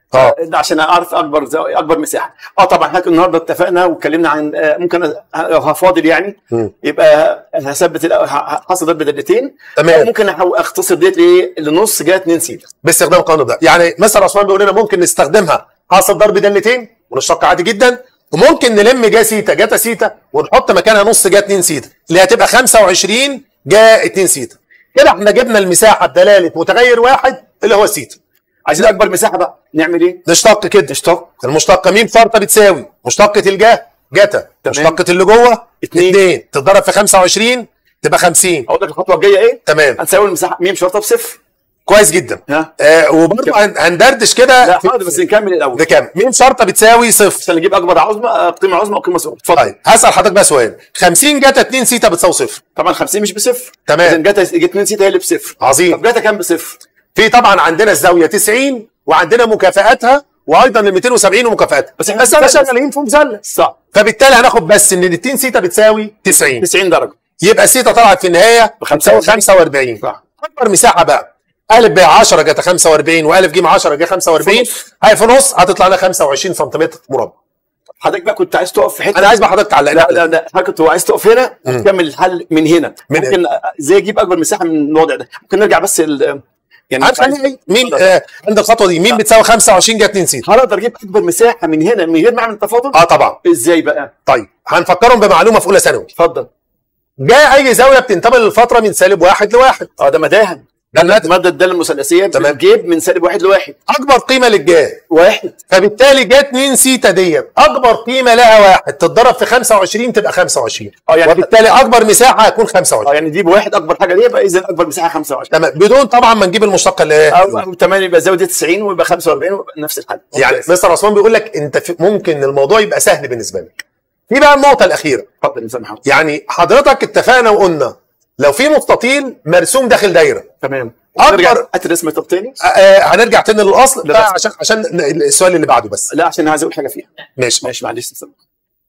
اه ده عشان اعرف اكبر زاوية اكبر مساحه اه طبعا احنا احنا اتفقنا واتكلمنا عن آه، ممكن أ- لو هفاضل يعني مم. يبقى هثبت الأ- ه- هحصل ضرب دالتين تمام ممكن أحو- اختصر ديت لايه لنص جهه 2 سيتا باستخدام القانون ده يعني مستر عثمان بيقول لنا ممكن نستخدمها حاصل ضرب دالتين ونشتق عادي جدا وممكن نلم جا سيتا جاتا سيتا ونحط مكانها نص جا 2 سيتا اللي هتبقى 25 جا 2 سيتا كده احنا جبنا المساحه بدلاله متغير واحد اللي هو سيتا عايزين اكبر مساحه بقى نعمل ايه؟ نشتق كده نشتق المشتقه ميم فرطه بتساوي مشتقه الجا جاتا تمام. مشتقه اللي جوه اتنين. 2 تتضرب في 25 تبقى 50 اقول لك الخطوه الجايه ايه؟ تمام هنساوي المساحه ميم شرطه بصفر كويس جدا ها آه وبرضه هن- هندردش كده لا في- حاضر بس نكمل الاول بكام ميم شرطه بتساوي صفر عشان نجيب اكبر عظمى آه، قيمه عظمى او قيمه صغرى اتفضل طيب هسال حضرتك بقى سؤال 50 جاتا 2 سيتا بتساوي صفر طبعا 50 مش بصفر تمام. اذا جت جت 2 سيتا هي اللي بصفر عظيم طب جاتا كام بصفر؟ في طبعا عندنا الزاويه 90 وعندنا مكافاتها وايضا ال 270 ومكافاتها بس إحنا بس انا مثلث. شغالين في مثلث صح فبالتالي هناخد بس ان ال 2 سيتا بتساوي 90 90 درجه يبقى السيتا طلعت في النهايه بتساوي 45 صح اكبر مساحه بقى الف ب 10 جت 45 والف ج 10 جت 45 في نص. هي في نص هتطلع لنا 25 سنتيمتر مربع حضرتك بقى كنت عايز تقف في حته انا عايز بقى حضرتك تعلق لا لا لا حضرتك كنت عايز تقف هنا مم. وتكمل الحل من هنا من ممكن ازاي اجيب اكبر مساحه من الوضع ده ممكن نرجع بس ال يعني هنخلي ايه مين آه عند الخطوه دي مين بتساوي 25 جت 2 سيتا هقدر اجيب اكبر مساحه من هنا من غير ما اعمل تفاضل اه طبعا ازاي بقى طيب هنفكرهم بمعلومه في اولى ثانوي اتفضل جاء اي زاويه بتنتمي للفتره من سالب واحد لواحد اه ده مداهن ده الناتج. ماده الداله المثلثيه تمام. بتجيب من سالب واحد لواحد اكبر قيمه للجاه واحد فبالتالي جاء 2 سيتا ديت اكبر قيمه لها واحد تتضرب في 25 تبقى 25 اه يعني وبالتالي اكبر مساحه هتكون 25 اه يعني دي بواحد اكبر حاجه دي يبقى اذا اكبر مساحه 25 تمام بدون طبعا ما نجيب المشتقه اللي هي او او 8 يبقى زاويه 90 ويبقى 45 ويبقى نفس الحل يعني ممتاز. مستر عثمان بيقول لك انت في ممكن الموضوع يبقى سهل بالنسبه لك في بقى النقطه الاخيره اتفضل يا استاذ محمد يعني حضرتك اتفقنا وقلنا لو في مستطيل مرسوم داخل دايره تمام أكبر- نرجع هات الرسمه طب تاني آه، آه، هنرجع تاني للاصل لا، بقى بس. عشان عشان السؤال اللي بعده بس لا عشان عايز اقول حاجه فيها ماشي ماشي معلش يا أستاذ.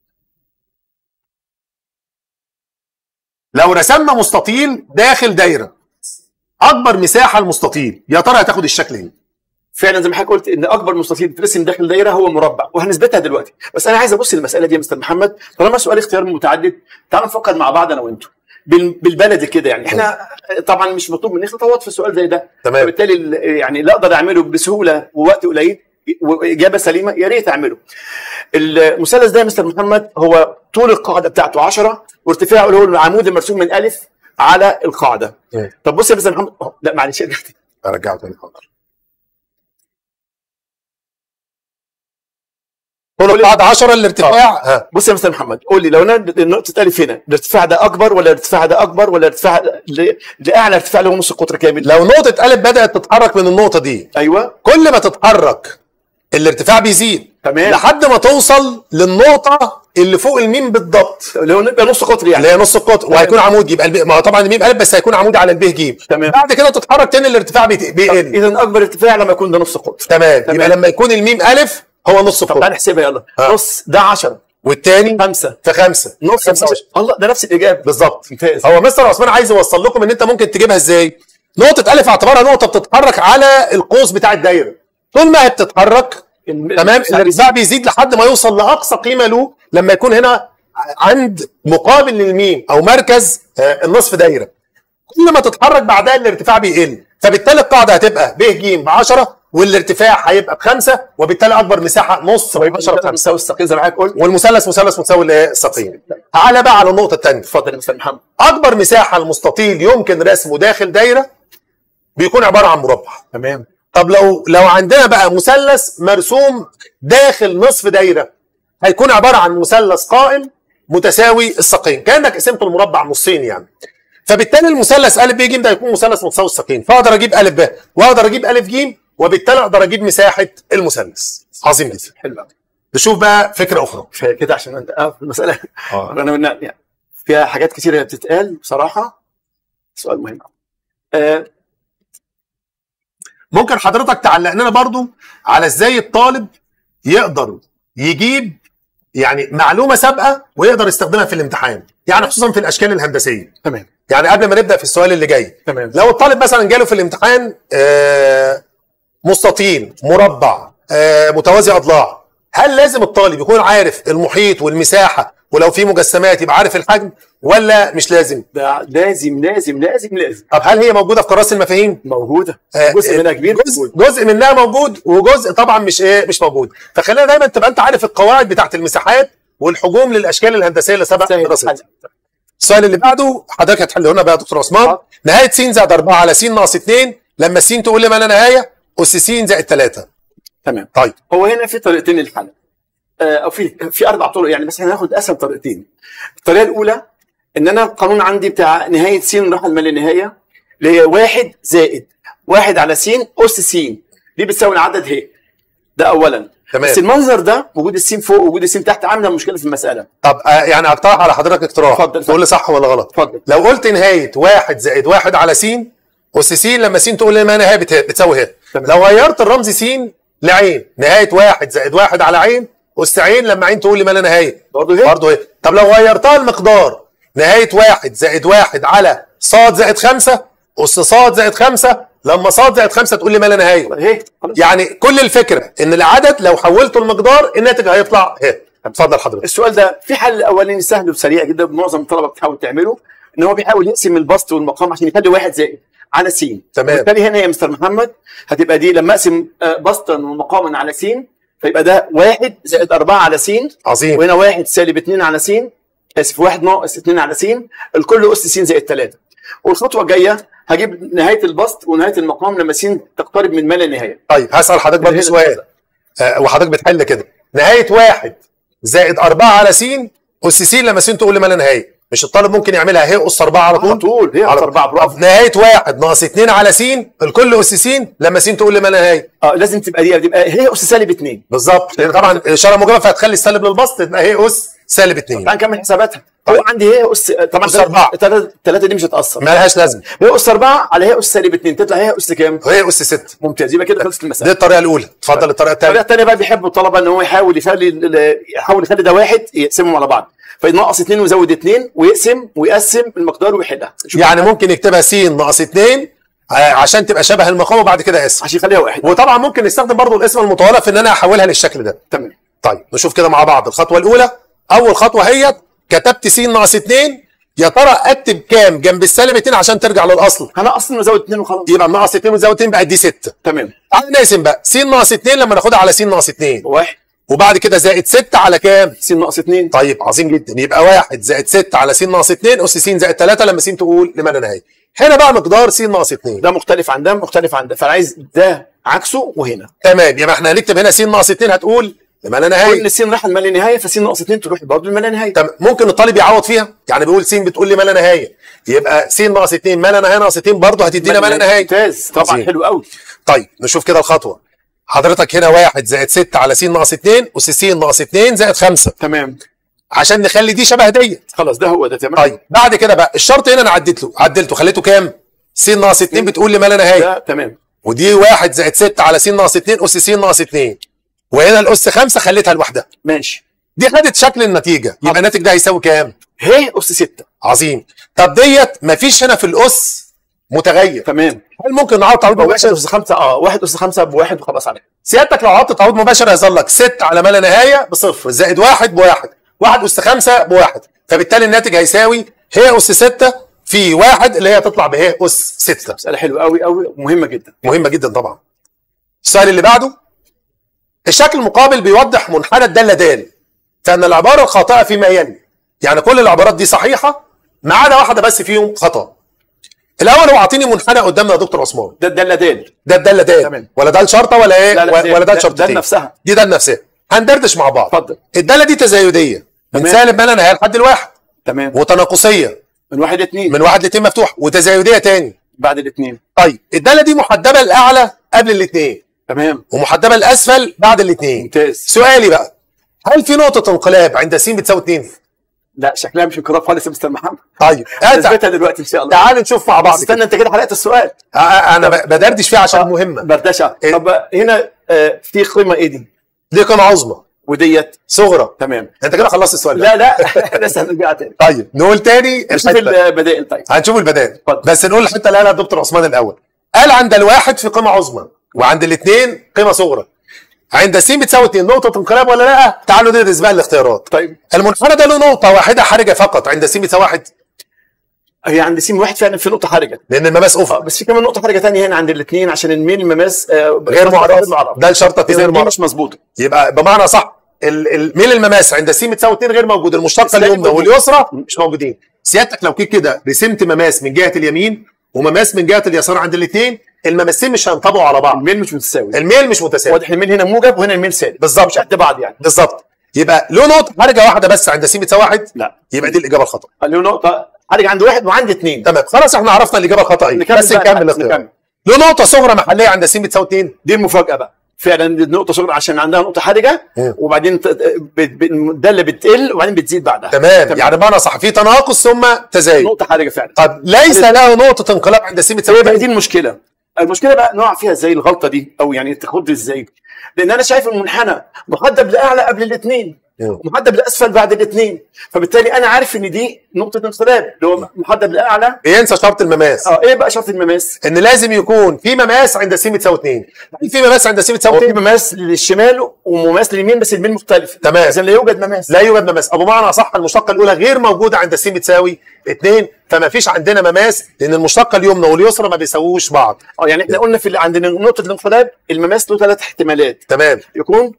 لو رسمنا مستطيل داخل دايره اكبر مساحه المستطيل يا ترى هتاخد الشكل ايه فعلا زي ما حضرتك قلت ان اكبر مستطيل بيترسم داخل دايره هو مربع وهنثبتها دلوقتي بس انا عايز ابص للمساله دي يا مستر محمد طالما سؤال اختيار متعدد تعالوا نفكر مع بعض انا وانتم بال- بالبلدي كده يعني احنا طبعا مش مطلوب مني خطوات في السؤال زي ده تمام. فبالتالي ال- يعني اللي اقدر اعمله بسهوله ووقت قليل واجابه سليمه يا ريت اعمله المثلث ده يا مستر محمد هو طول القاعده بتاعته 10 وارتفاعه اللي هو العمود المرسوم من الف على القاعده مم. طب بص يا مستر محمد أوه، لا معلش ارجع تاني. ارجعه تاني حاضر طول القاعده 10 الارتفاع ها بص يا مستر محمد قول لي لو انا نقطه الف هنا الارتفاع ده اكبر ولا الارتفاع ده اكبر ولا الارتفاع ل- لاعلى ارتفاع اللي هو نص القطر كامل لو نقطه الف بدات تتحرك من النقطه دي ايوه كل ما تتحرك الارتفاع بيزيد تمام لحد ما توصل للنقطه اللي فوق الميم بالضبط اللي هو نبقى نص قطر يعني اللي هي نص القطر وهيكون عمود يبقى الب... ما هو طبعا الميم الف بس هيكون عمود على الب ج تمام. بعد كده تتحرك تاني الارتفاع بيت- بيقل اذا اكبر ارتفاع لما يكون ده نص قطر تمام تمام. يبقى لما يكون الميم الف هو نص طب القطر تعالى نحسبها يلا ها. نص ده 10 والتاني 5 في خمسة نص 25. الله ده نفس الاجابه بالظبط ممتاز هو مستر عثمان عايز يوصل لكم ان انت ممكن تجيبها ازاي نقطة ألف اعتبرها نقطة بتتحرك على القوس بتاع الدايرة طول ما هي بتتحرك تمام الارتفاع بيزيد لحد ما يوصل لأقصى قيمة له لما يكون هنا عند مقابل للميم أو مركز آه، النصف دايرة كل ما تتحرك بعدها الارتفاع بيقل فبالتالي القاعدة هتبقى ب ج ب 10 والارتفاع هيبقى بخمسة وبالتالي أكبر مساحة نص ب 10 بخمسة مساوي الساقين زي ما حضرتك قلت والمثلث مثلث متساوي للساقين تعالى بقى على النقطة الثانية اتفضل يا مستر محمد اكبر مساحه المستطيل يمكن رسمه داخل دايره بيكون عباره عن مربع تمام طب لو لو عندنا بقى مثلث مرسوم داخل نصف دايره هيكون عباره عن مثلث قائم متساوي الساقين كانك قسمت المربع نصين يعني فبالتالي المثلث ا ب ج ده هيكون مثلث متساوي الساقين فاقدر اجيب ا ب واقدر اجيب ا ج وبالتالي اقدر اجيب مساحه المثلث عظيم جدا حلو قوي نشوف بقى فكره اخرى كفايه كده عشان انت اه في المساله اه انا من يعني فيها حاجات كتير بتتقال بصراحه سؤال مهم آه ممكن حضرتك تعلق لنا برضو على ازاي الطالب يقدر يجيب يعني معلومه سابقه ويقدر يستخدمها في الامتحان يعني خصوصا في الاشكال الهندسيه تمام يعني قبل ما نبدا في السؤال اللي جاي تمام لو الطالب مثلا جاله في الامتحان آه، مستطيل مربع آه، متوازي اضلاع هل لازم الطالب يكون عارف المحيط والمساحه ولو في مجسمات يبقى عارف الحجم ولا مش لازم ده لازم لازم لازم لازم طب هل هي موجوده في كراسه المفاهيم موجوده آه، جزء منها كبير جزء, موجود. جزء منها موجود وجزء طبعا مش ايه مش موجود فخلينا دايما تبقى انت عارف القواعد بتاعت المساحات والحجوم للاشكال الهندسيه اللي سبق سهل دراستها الحل. السؤال اللي بعده حضرتك هتحله لنا بقى يا دكتور عثمان حاضر. نهايه س زائد 4 على س ناقص 2 لما س تقول لي ما لا نهايه اس س زائد 3 تمام طيب هو هنا في طريقتين للحل آه، او في في اربع طرق يعني بس احنا هناخد اسهل طريقتين الطريقه الاولى ان انا القانون عندي بتاع نهايه س راح ما لا نهايه اللي هي واحد زائد واحد على س اس س دي بتساوي العدد ه ده اولا تمام. بس المنظر ده وجود السين فوق وجود السين تحت عامله مشكله في المساله طب آه يعني اقترح على حضرتك اقتراح اتفضل. تقول لي صح ولا غلط اتفضل. لو قلت نهايه واحد زائد واحد على س اس س لما س تقول لي ما نهايه بت- بتساوي ه تمام. لو غيرت الرمز س لعين نهايه واحد زائد واحد على عين اس عين لما عين تقول لي ما لا نهايه برضه ه برضه ايه طب لو غيرتها المقدار نهايه واحد زائد واحد على صاد زائد خمسة اس صاد زائد خمسة لما صاد زائد خمسة تقول لي ما لا نهايه ه خلاص. يعني كل الفكره ان العدد لو حولته المقدار الناتج هيطلع ه اتفضل حضرتك السؤال ده في حل اولاني سهل وسريع جدا معظم الطلبه بتحاول تعمله ان هو بيحاول يقسم البسط والمقام عشان يخلي واحد زائد على س تمام. وبالتالي هنا يا مستر محمد هتبقى دي لما اقسم آه، بسطا ومقاما على س فيبقى ده واحد زائد أربعة على س عظيم وهنا واحد سالب اتنين على س اسف واحد ناقص اتنين على س الكل اس س زائد تلاته والخطوه الجايه هجيب نهايه البسط ونهايه المقام لما س تقترب من ما لا نهايه طيب هسال حضرتك برضه هنا سؤال آه وحضرتك بتحل كده نهايه واحد زائد أربعة على س اس س لما س تقول لي ما لا نهايه مش الطالب ممكن يعملها هي اس 4 على على طول طول هي على أربعة برافو نهايه واحد ناقص 2 على س الكل اس س لما س تقول لي ما لا نهايه اه لازم تبقى دي تبقى هي اس سالب اتنين بالظبط لان طبعا اشاره موجبه فهتخلي السالب للبسط تبقى هي اس سالب 2 تعال نكمل حساباتها طيب. هو عندي هي اس طبعا أس أربعة. الثلاثه دي مش هتاثر ما لهاش لازمه هي اس 4 على هي اس سالب 2 تطلع هي اس كام؟ هي اس 6 ممتاز يبقى كده خلصت دي المساله الطريقه الاولى اتفضل الطريقه الطريقه الثانيه الثانيه بقى بيحبوا الطلبه ان هو يحاول يخلي ال- يحاول يخلي ده واحد يقسمهم على بعض فينقص اثنين ويزود اثنين ويقسم ويقسم المقدار ويحلها شوف يعني ممكن يكتبها س ناقص 2 عشان تبقى شبه المقام وبعد كده اس عشان يخليها واحد وطبعا ممكن نستخدم برضو الاسم المطوله في ان انا احولها للشكل ده تمام طيب نشوف كده مع بعض الخطوه الاولى اول خطوه هي كتبت س ناقص 2 يا ترى اكتب كام جنب السالب 2 عشان ترجع للاصل هنقص وزود اثنين وخلاص يبقى ناقص 2 وزود 2 بقى دي 6 تمام تعال نقسم بقى س ناقص 2 لما ناخدها على س ناقص 2 واحد وبعد كده زائد 6 على كام س ناقص اثنين طيب عظيم جدا يبقى واحد زائد 6 على س ناقص 2 اس س زائد 3 لما س تقول لما لا نهايه هنا بقى مقدار س ناقص 2 ده مختلف عن ده مختلف عن ده فانا عايز ده عكسه وهنا تمام يبقى احنا هنكتب هنا س ناقص 2 هتقول لما لا نهايه كل السين راح لما لا نهايه فسين ناقص اثنين تروح برضه لما لا نهايه تمام ممكن الطالب يعوض فيها يعني بيقول س بتقول لي ما لا نهايه يبقى س ناقص 2 ما لا نهايه ناقص 2 برضه هتدينا ما لا نهايه ممتاز طبعا عظيم. حلو قوي طيب نشوف كده الخطوه حضرتك هنا واحد زائد 6 على س ناقص 2 اس س ناقص 2 زائد 5 تمام عشان نخلي دي شبه ديت خلاص ده هو ده تمام طيب بعد كده بقى الشرط هنا انا عديت له عدلته خليته كام س ناقص 2 بتقول لي ما لا نهايه ده تمام ودي واحد زائد 6 على س ناقص 2 اس س ناقص 2 وهنا الاس 5 خليتها لوحدها ماشي دي خدت شكل النتيجه يبقى الناتج ده هيساوي كام هي اس 6 عظيم طب ديت مفيش هنا في الاس متغير تمام هل ممكن نعوض تعويض واحد مباشر اس 5 اه واحد اس 5 بواحد وخلاص عليك سيادتك لو عوضت تعويض مباشر هيظل لك 6 على ما لا نهايه بصفر زائد واحد بواحد واحد اس 5 بواحد فبالتالي الناتج هيساوي هي اس 6 في واحد اللي هي تطلع بهي اس 6 مساله حلوه قوي قوي ومهمه جدا مهمه جدا طبعا السؤال اللي بعده الشكل المقابل بيوضح منحنى الداله د فان العباره الخاطئه فيما يلي يعني كل العبارات دي صحيحه ما عدا واحده بس فيهم خطا الاول هو عاطيني منحنى قدامنا يا دكتور عثمان ده الداله دال ده الداله د تمام. ولا ده الشرطه ولا ايه لا، لا، ولا دال. ولا ده ده- الشرطتين دال نفسها. دي ده نفسها هندردش مع بعض اتفضل. الداله دي تزايديه من تمام. سالب ما لا نهايه لحد الواحد تمام وتناقصيه من واحد لاثنين من واحد لاثنين مفتوح وتزايديه تاني بعد الاثنين طيب الداله دي محدبه الاعلى قبل الاثنين تمام ومحدبه الاسفل بعد الاثنين ممتاز سؤالي بقى هل في نقطه انقلاب عند س بتساوي 2 لا شكلها مش انقلاب خالص يا مستر محمد طيب آه، تع- اثبتها دلوقتي ان شاء الله تعال نشوف مع بعض استنى كده. انت كده حرقت السؤال آه، آه، انا ب- بدردش فيها عشان مهمه بردشه إيه؟ طب هنا آه، في قيمه ايه دي دي قيمه عظمى وديت صغرى تمام انت كده خلصت السؤال ده لا لا لسه هنرجع تاني طيب نقول تاني نشوف الحتة. البدائل طيب هنشوف البدائل اتفضل. بس نقول الحته اللي قالها الدكتور عثمان الاول قال عند الواحد في قيمه عظمى وعند الاثنين قيمه صغرى عند س بتساوي 2 نقطه انقلاب ولا لا تعالوا ندرس بقى الاختيارات طيب المنحنى ده له نقطه واحده حرجه فقط عند س بتساوي 1 هي عند سين واحد فعلا في نقطه حرجه لان المماس اه افق بس في كمان نقطه حرجه ثانيه هنا عند الاثنين عشان الميل المماس آه، غير معرف غير معرف ده الشرطه اذا غير دي معرف مش مظبوطه يبقى بمعنى صح ال- ال- ميل المماس عند س بتساوي 2 غير موجود المشتقه السالب اليمنى موجود. واليسرى مش موجودين سيادتك لو كده كده رسمت مماس من جهه اليمين ومماس من جهه اليسار عند الاثنين المماسين مش هينطبقوا على بعض الميل مش متساوي الميل مش متساوي واضح الميل هنا موجب وهنا الميل سالب بالظبط. مش قد بعض يعني بالظبط يبقى له نقطه حرجه واحده بس عند س بتساوي 1 لا يبقى دي الاجابه الخطا له نقطه حرجه عند واحد وعند اثنين تمام خلاص احنا عرفنا الاجابه الخطا ايه نكمل بس بقى نكمل نكمل. الاختيار له نقطه صغرى محليه عند س بتساوي 2 دي المفاجاه بقى فعلا دي النقطه صغرى عشان عندها نقطه حرجه مم. وبعدين ت- ب- ب- الداله بتقل وبعدين بتزيد بعدها تمام يعني بمعنى صح في تناقص ثم تزايد نقطه حرجه فعلا طب ليس له نقطه انقلاب عند س بتساوي هي بقى 2 دي المشكله المشكله بقى نقع فيها ازاي الغلطه دي او يعني تاخد ازاي لان انا شايف المنحنى محدب لاعلى قبل الاثنين مم. ومحدب لاسفل بعد الاثنين فبالتالي انا عارف ان دي نقطه انقلاب اللي هو محدب لاعلى بينسى شرط المماس اه ايه بقى شرط المماس ان لازم يكون في مماس عند س بتساوي 2 في مماس عند س بتساوي هو في 2 مماس للشمال ومماس لليمين بس الميل مختلف تمام. اذا لا يوجد مماس لا يوجد مماس ابو معنى صح المشتقه الاولى غير موجوده عند س بتساوي 2 فما فيش عندنا مماس لان المشتقه اليمنى واليسرى ما بيساووش بعض اه يعني احنا قلنا في اللي عندنا نقطه الانقلاب المماس له ثلاث احتمالات تمام يكون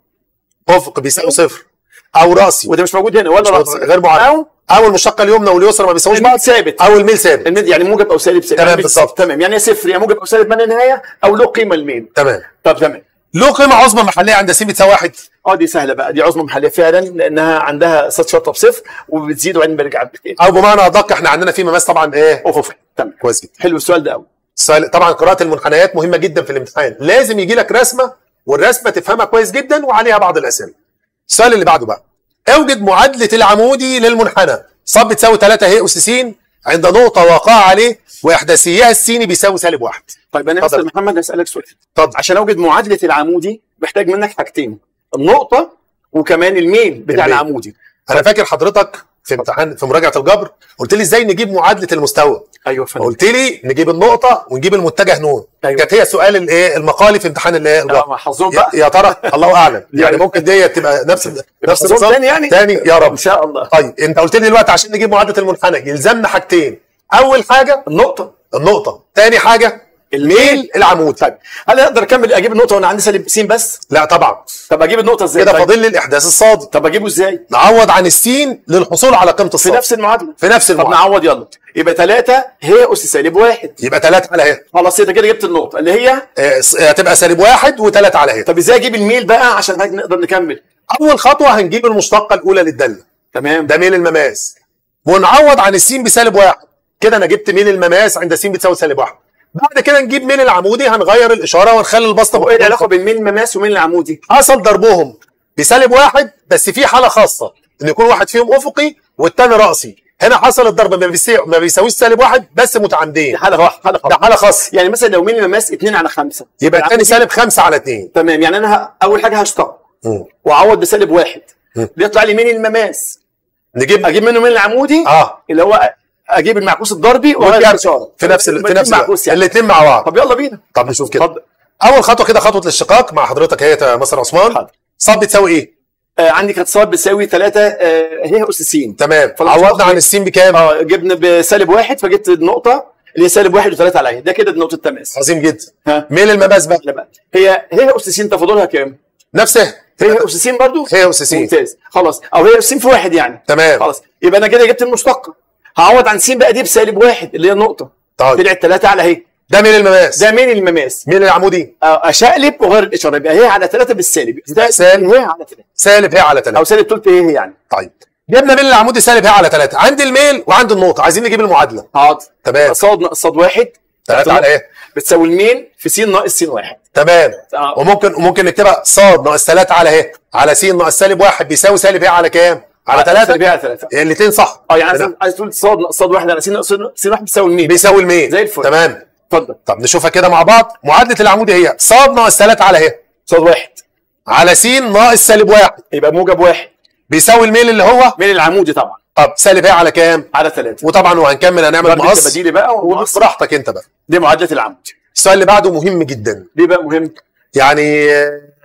افق بيساوي صفر او راسي وده مش موجود هنا ولا رأس غير معرف او او المشتقه اليمنى واليسرى ما بيساووش بعض الميل ثابت او الميل ثابت الميل يعني موجب او سالب سالب تمام يعني بالظبط. تمام يعني يا صفر يا موجب او سالب ما لا نهايه او له قيمه الميل تمام طب تمام له قيمه عظمى محليه عند س بتساوي 1 اه دي سهله بقى دي عظمى محليه فعلا لانها عندها صد شرطه بصفر وبتزيد وبعدين برجع بتقل او بمعنى ادق احنا عندنا في مماس طبعا ايه افق تمام كويس جدا حلو السؤال ده قوي السؤال طبعا قراءه المنحنيات مهمه جدا في الامتحان لازم يجي لك رسمه والرسمه تفهمها كويس جدا وعليها بعض الاسئله السؤال اللي بعده بقى اوجد معادله العمودي للمنحنى ص بتساوي 3 ه اس س عند نقطه واقعه عليه واحداثيها السيني بيساوي سالب واحد طيب انا اتفضل. استاذ محمد هسالك سؤال اتفضل عشان اوجد معادله العمودي محتاج منك حاجتين النقطه وكمان الميل بتاع الميل. العمودي انا فاكر حضرتك في امتحان في مراجعه الجبر قلت لي ازاي نجيب معادله المستوى ايوه فندم قلت لي نجيب النقطه ونجيب المتجه نون أيوة. كانت هي سؤال الايه المقالي في امتحان الايه آه، الجبر حظهم يا, بقى يا ترى الله اعلم يعني يعني- ممكن دي تبقى نفس نفس حظهم النظام تاني يعني تاني يا رب ان شاء الله طيب انت قلت لي دلوقتي عشان نجيب معادله المنحنى يلزمنا حاجتين اول حاجه النقطه النقطه تاني حاجه الميل العمود طيب هل اقدر اكمل اجيب النقطه وانا عندي سالب س بس لا طبعا طب اجيب النقطه ازاي كده طيب؟ فاضل لي الاحداث الصادق طب اجيبه ازاي نعوض عن السين للحصول على قيمه في الصادق نفس المعادله في نفس طب المعادله نعوض يلا يبقى 3 هي اس سالب واحد يبقى 3 على اهي خلاص انت كده جبت النقطه اللي هي آه، س- هتبقى سالب واحد و3 على اهي طب ازاي اجيب الميل بقى عشان هيك نقدر نكمل اول خطوه هنجيب المشتقه الاولى للداله تمام ده ميل المماس ونعوض عن السين بسالب واحد كده انا جبت ميل المماس عند س بتساوي سالب واحد بعد كده نجيب ميل العمودي هنغير الاشاره ونخلي البسطه وايه العلاقه بين ميل المماس وميل العمودي حصل ضربهم بسالب واحد بس في حاله خاصه ان يكون واحد فيهم افقي والتاني راسي هنا حصل الضرب ما, بيسي... ما بيساويش سالب واحد بس دي متعامدين حاله واحده حاله ده خاصه حاله خاصه يعني مثلا لو ميل المماس 2 على 5 يبقى الثاني سالب خمسة على 2 تمام يعني انا ه... اول حاجه هشتق واعوض بسالب واحد بيطلع لي ميل المماس نجيب اجيب منه ميل العمودي اه اللي هو اجيب المعكوس الضربي واغير والجر الاشاره في نفس ال... في نفس معكوس يعني الاثنين مع بعض طب يلا بينا طب نشوف كده اتفضل اول خطوه كده خطوه الاشتقاق مع حضرتك هي يا مصر عثمان حاضر. ص بتساوي ايه آه عندي كانت صاد بتساوي 3 آه هي اس س تمام فالمشتق عوضنا عن إيه؟ السين بكام اه جبنا بسالب واحد فجبت النقطه اللي هي سالب واحد وثلاثه عليها ده كده نقطه تماس عظيم جدا ها ميل المماس بقى لا بقى هي هي اس س تفاضلها كام؟ نفسه هي اس س برضو؟ هي اس س ممتاز خلاص او هي اس س في واحد يعني تمام خلاص يبقى انا كده جبت المشتقه هعوض عن س بقى دي بسالب واحد اللي هي النقطه طيب طلعت ثلاثه على هي ده ميل المماس ده مين المماس؟ ميل العمودي آه، اشقلب واغير الاشاره يبقى هي على ثلاثه بالسالب يبقى سالب. هي على ثلاثه سالب هي على 3 او سالب ثلث هي يعني طيب جبنا ميل العمودي سالب هي على 3 عندي الميل وعندي النقطه عايزين نجيب المعادله حاضر تمام صاد ناقص صاد واحد 3 على ايه بتساوي المين في س ناقص س واحد تمام آه. وممكن وممكن نكتبها ص ناقص 3 على ايه على س ناقص سالب 1 بيساوي سالب ايه على كام على 3 سالب هي على ثلاثه الاثنين صح اه يعني عايز- عايز تقول صاد ناقص صاد واحد على س ناقص س واحد بتساوي المين بيساوي الميل زي الفل. تمام اتفضل طب نشوفها كده مع بعض معادله العمودي هي ص ناقص 3 على ايه صاد واحد على س ناقص سالب 1 يبقى موجب واحد بيساوي الميل اللي هو من العمودي طبعا طب سالب ايه على كام على ثلاثه وطبعا وهنكمل هنعمل ضرب مقص التباديل بقى والمقص. براحتك انت بقى دي معادله العمود السؤال اللي بعده مهم جدا ليه بقى مهم؟ يعني آه،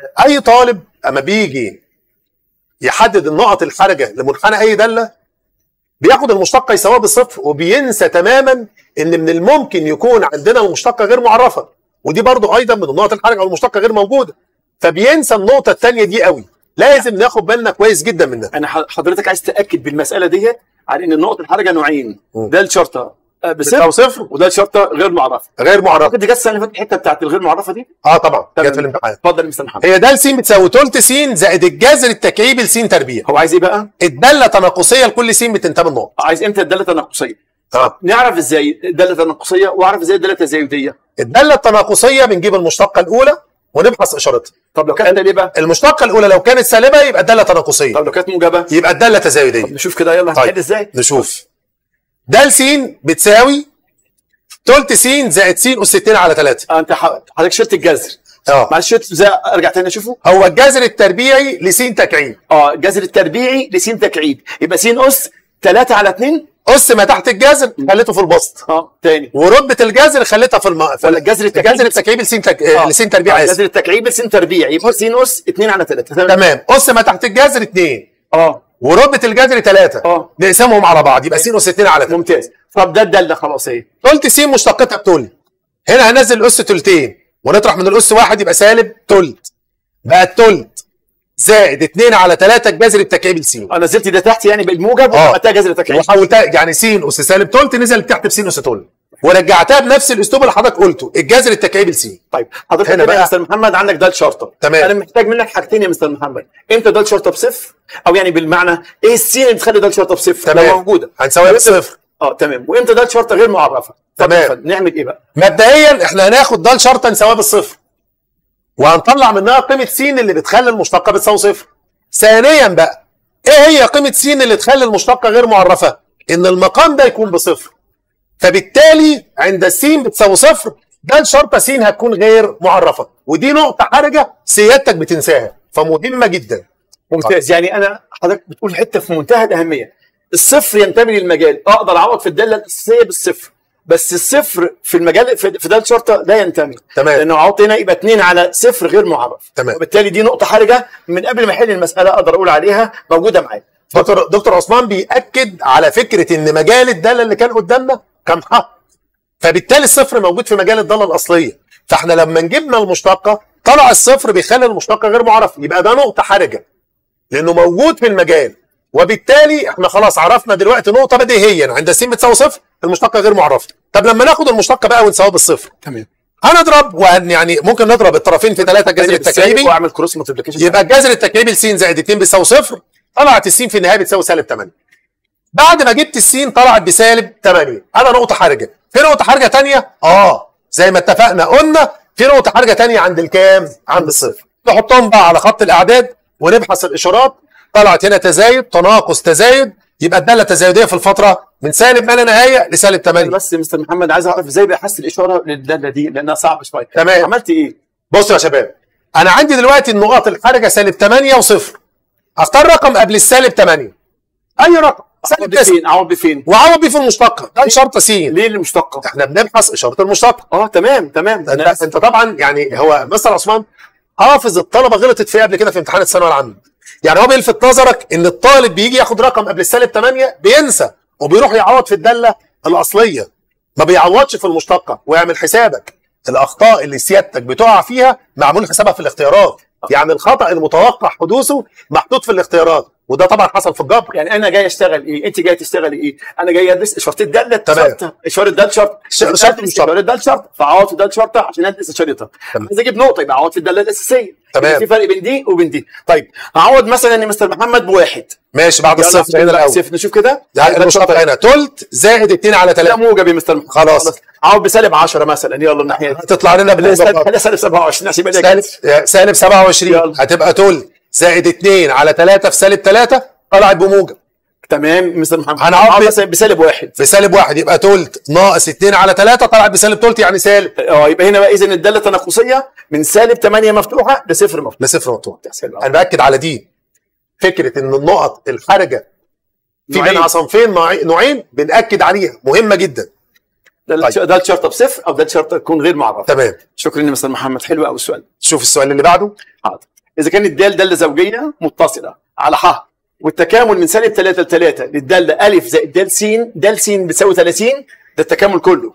اي طالب اما بيجي يحدد النقط الحرجه لمنحنى اي داله بياخد المشتقه يساويها بالصفر وبينسى تماما ان من الممكن يكون عندنا المشتقه غير معرفه ودي برضو ايضا من النقط الحرجه او المشتقه غير موجوده فبينسى النقطه الثانيه دي قوي لازم ناخد بالنا كويس جدا منها انا ح- حضرتك عايز تاكد بالمساله ديت على ان النقط الحرجه نوعين مم. ده الشرطه آه، بتساوي بصفر صفر وده الشرطه غير معرفه غير معرفه ممكن دي جت السنه اللي فاتت الحته بتاعت الغير معرفه دي اه طبعا تمام. جت في الامتحان اتفضل يا مستر محمد هي د س بتساوي تلت س زائد الجذر التكعيبي لس تربيع هو عايز ايه بقى؟ الداله تناقصيه لكل س بتنتمي النقط عايز امتى الداله تناقصيه؟ اه نعرف ازاي الداله تناقصيه واعرف ازاي الداله تزايديه الداله التناقصيه بنجيب المشتقه الاولى ونبحث اشارتها طب لو كانت ليه بقى؟ المشتقه الاولى لو كانت سالبه يبقى الداله تناقصيه طب لو كانت موجبه يبقى الداله تزايديه نشوف كده يلا طيب. هنحل ازاي؟ نشوف د س بتساوي تلت س زائد س اس 2 على 3 آه، انت ح- حضرتك شلت الجذر اه معلش شلت ازاي ارجع تاني اشوفه؟ هو الجذر التربيعي لس تكعيب اه الجذر التربيعي لس تكعيب يبقى س اس 3 على 2 اس ما تحت الجذر خليته في البسط اه تاني ورتبه الجذر خليتها في الم... في ولا الجذر التكعيبي؟ الجذر التكعيبي لس تك... آه. لس تربيع اسف الجذر التكعيبي س تربيع يبقى س اس 2 على 3 تمام اس ما تحت الجذر 2 اه ورتبه الجذر 3 اه نقسمهم على بعض يبقى س اس 2 على 3 ممتاز طب ده الداله خلاص ايه تلت س مشتقتها بتل هنا هنزل الاس تلتين ونطرح من الاس واحد يبقى سالب تلت بقى التلت زائد 2 على 3 الجذر التكعيبي لس اه نزلت ده تحت يعني بالموجب آه. وعملتها جذر تكعيب وحولتها يعني س اس سالب تلت نزلت تحت بس اس تلت ورجعتها بنفس الاسلوب اللي حضرتك قلته الجذر التكعيبي لس طيب حضرتك هنا هنا يا بقى- مستر محمد عندك ده الشرطه تمام. انا محتاج منك حاجتين يا مستر محمد امتى ده الشرطه بصفر او يعني بالمعنى ايه السين اللي بتخلي ده الشرطه بصفر تمام. لو موجوده هنساويها بصفر اه تمام وامتى ده الشرطه غير معرفه طب تمام. اتفضل، نعمل ايه بقى مبدئيا احنا هناخد ده الشرطه نساويها بالصفر وهنطلع منها قيمه س اللي بتخلي المشتقه بتساوي صفر ثانيا بقى ايه هي قيمه س اللي تخلي المشتقه غير معرفه ان المقام ده يكون بصفر فبالتالي عند الس بتساوي صفر ده الشرطه س هتكون غير معرفه ودي نقطه حرجه سيادتك بتنساها فمهمه جدا ممتاز يعني انا حضرتك بتقول حته في منتهى الاهميه الصفر ينتمي للمجال اقدر اعوض في الداله الاساسيه بالصفر بس الصفر في المجال في في ده الشرطه لا ينتمي تمام. لانه عوضت هنا يبقى 2 على صفر غير معرف تمام. وبالتالي دي نقطه حرجه من قبل ما احل المساله اقدر اقول عليها موجوده معايا دكتور دكتور عثمان بيأكد على فكره ان مجال الداله اللي كان قدامنا كان حق فبالتالي الصفر موجود في مجال الداله الاصليه فاحنا لما جبنا المشتقه طلع الصفر بيخلي المشتقه غير معرف يبقى ده نقطه حرجه لانه موجود في المجال وبالتالي احنا خلاص عرفنا دلوقتي نقطه بديهيا عند س بتساوي صفر المشتقه غير معرفه طب لما ناخد المشتقه بقى ونساويها بالصفر تمام هنضرب وهن يعني ممكن نضرب الطرفين في ثلاثه جذر التكعيبي واعمل كروس ملتبليكيشن يبقى الجذر التكعيبي لس زائد 2 بيساوي صفر طلعت السين في النهايه بتساوي سالب 8 بعد ما جبت السين طلعت بسالب 8 انا نقطه حرجه في نقطه حرجه ثانيه اه زي ما اتفقنا قلنا في نقطه حرجه ثانيه عند الكام عند الصفر نحطهم بقى على خط الاعداد ونبحث الاشارات طلعت هنا تزايد تناقص تزايد يبقى الداله تزايديه في الفتره من سالب ما لا نهايه لسالب 8 بس يا مستر محمد عايز اعرف ازاي بحس الاشاره للداله دي لانها صعبه شويه تمام. عملت ايه؟ بصوا يا شباب انا عندي دلوقتي النقاط الحرجه سالب 8 وصفر اختار رقم قبل السالب 8 اي رقم اعوض سالب 9 بفين؟ اعوض بفين؟ وعوض بيه في المشتقه ده شرطه س ليه المشتقه؟ احنا بنبحث اشاره المشتقه اه تمام تمام انت, انت طبعا يعني هو مستر عثمان حافظ الطلبه غلطت فيه قبل كده في امتحان الثانويه العامه يعني هو بيلفت نظرك ان الطالب بيجي ياخد رقم قبل السالب 8 بينسى وبيروح يعوض في الداله الاصليه ما بيعوضش في المشتقه ويعمل حسابك الاخطاء اللي سيادتك بتقع فيها معمول حسابها في الاختيارات يعني الخطا المتوقع حدوثه محطوط في الاختيارات وده طبعا حصل في الجبر يعني انا جاي اشتغل ايه؟ انت جاي تشتغلي ايه؟ انا جاي ادرس اشاره الداله تمام. شرطه اشاره ده شرط ش- شرط مش شرط. اشاره ده شرط فاعوض في ده شرطه عشان ادرس اشارتها تمام. عايز اجيب نقطه يبقى اعوض في الداله الاساسيه تمام. يبقى في فرق بين دي وبين دي طيب هعوض مثلا يا مستر محمد بواحد ماشي بعد يلا الصفر هنا الاول صفر نشوف كده يعني المشتقه هنا تلت زائد 2 على لا 3 موجب يا مستر محمد خلاص. عوض بسالب 10 مثلا يلا الناحيه دي هتطلع لنا بالنسبه سالب سالب 27 عشان يبقى ليها سالب كده. سالب 27 يلا. هتبقى تل زائد 2 على 3 في سالب 3 طلعت بموجب تمام مستر محمد هنعوض هعوض ب- مثلا بسالب واحد في سالب 1 يبقى تلت ناقص 2 على 3 طلعت بسالب تلت يعني سالب اه يبقى هنا بقى اذا الداله تناقصيه من سالب 8 مفتوحه لصفر مفتوح لصفر مقطوع حلو انا باكد على دي فكره ان النقط الحرجه في نوعين. منها صنفين نوعي- نوعين بناكد عليها مهمه جدا ده الش- ده الشرطه بصفر او ده الشرطه تكون غير معرفه تمام شكرا يا مستر محمد حلو قوي السؤال شوف السؤال اللي بعده حاضر اذا كانت دال داله زوجيه متصله على ح والتكامل من سالب 3 ل 3 للداله الف زائد دال س دال س بتساوي 30 ده التكامل كله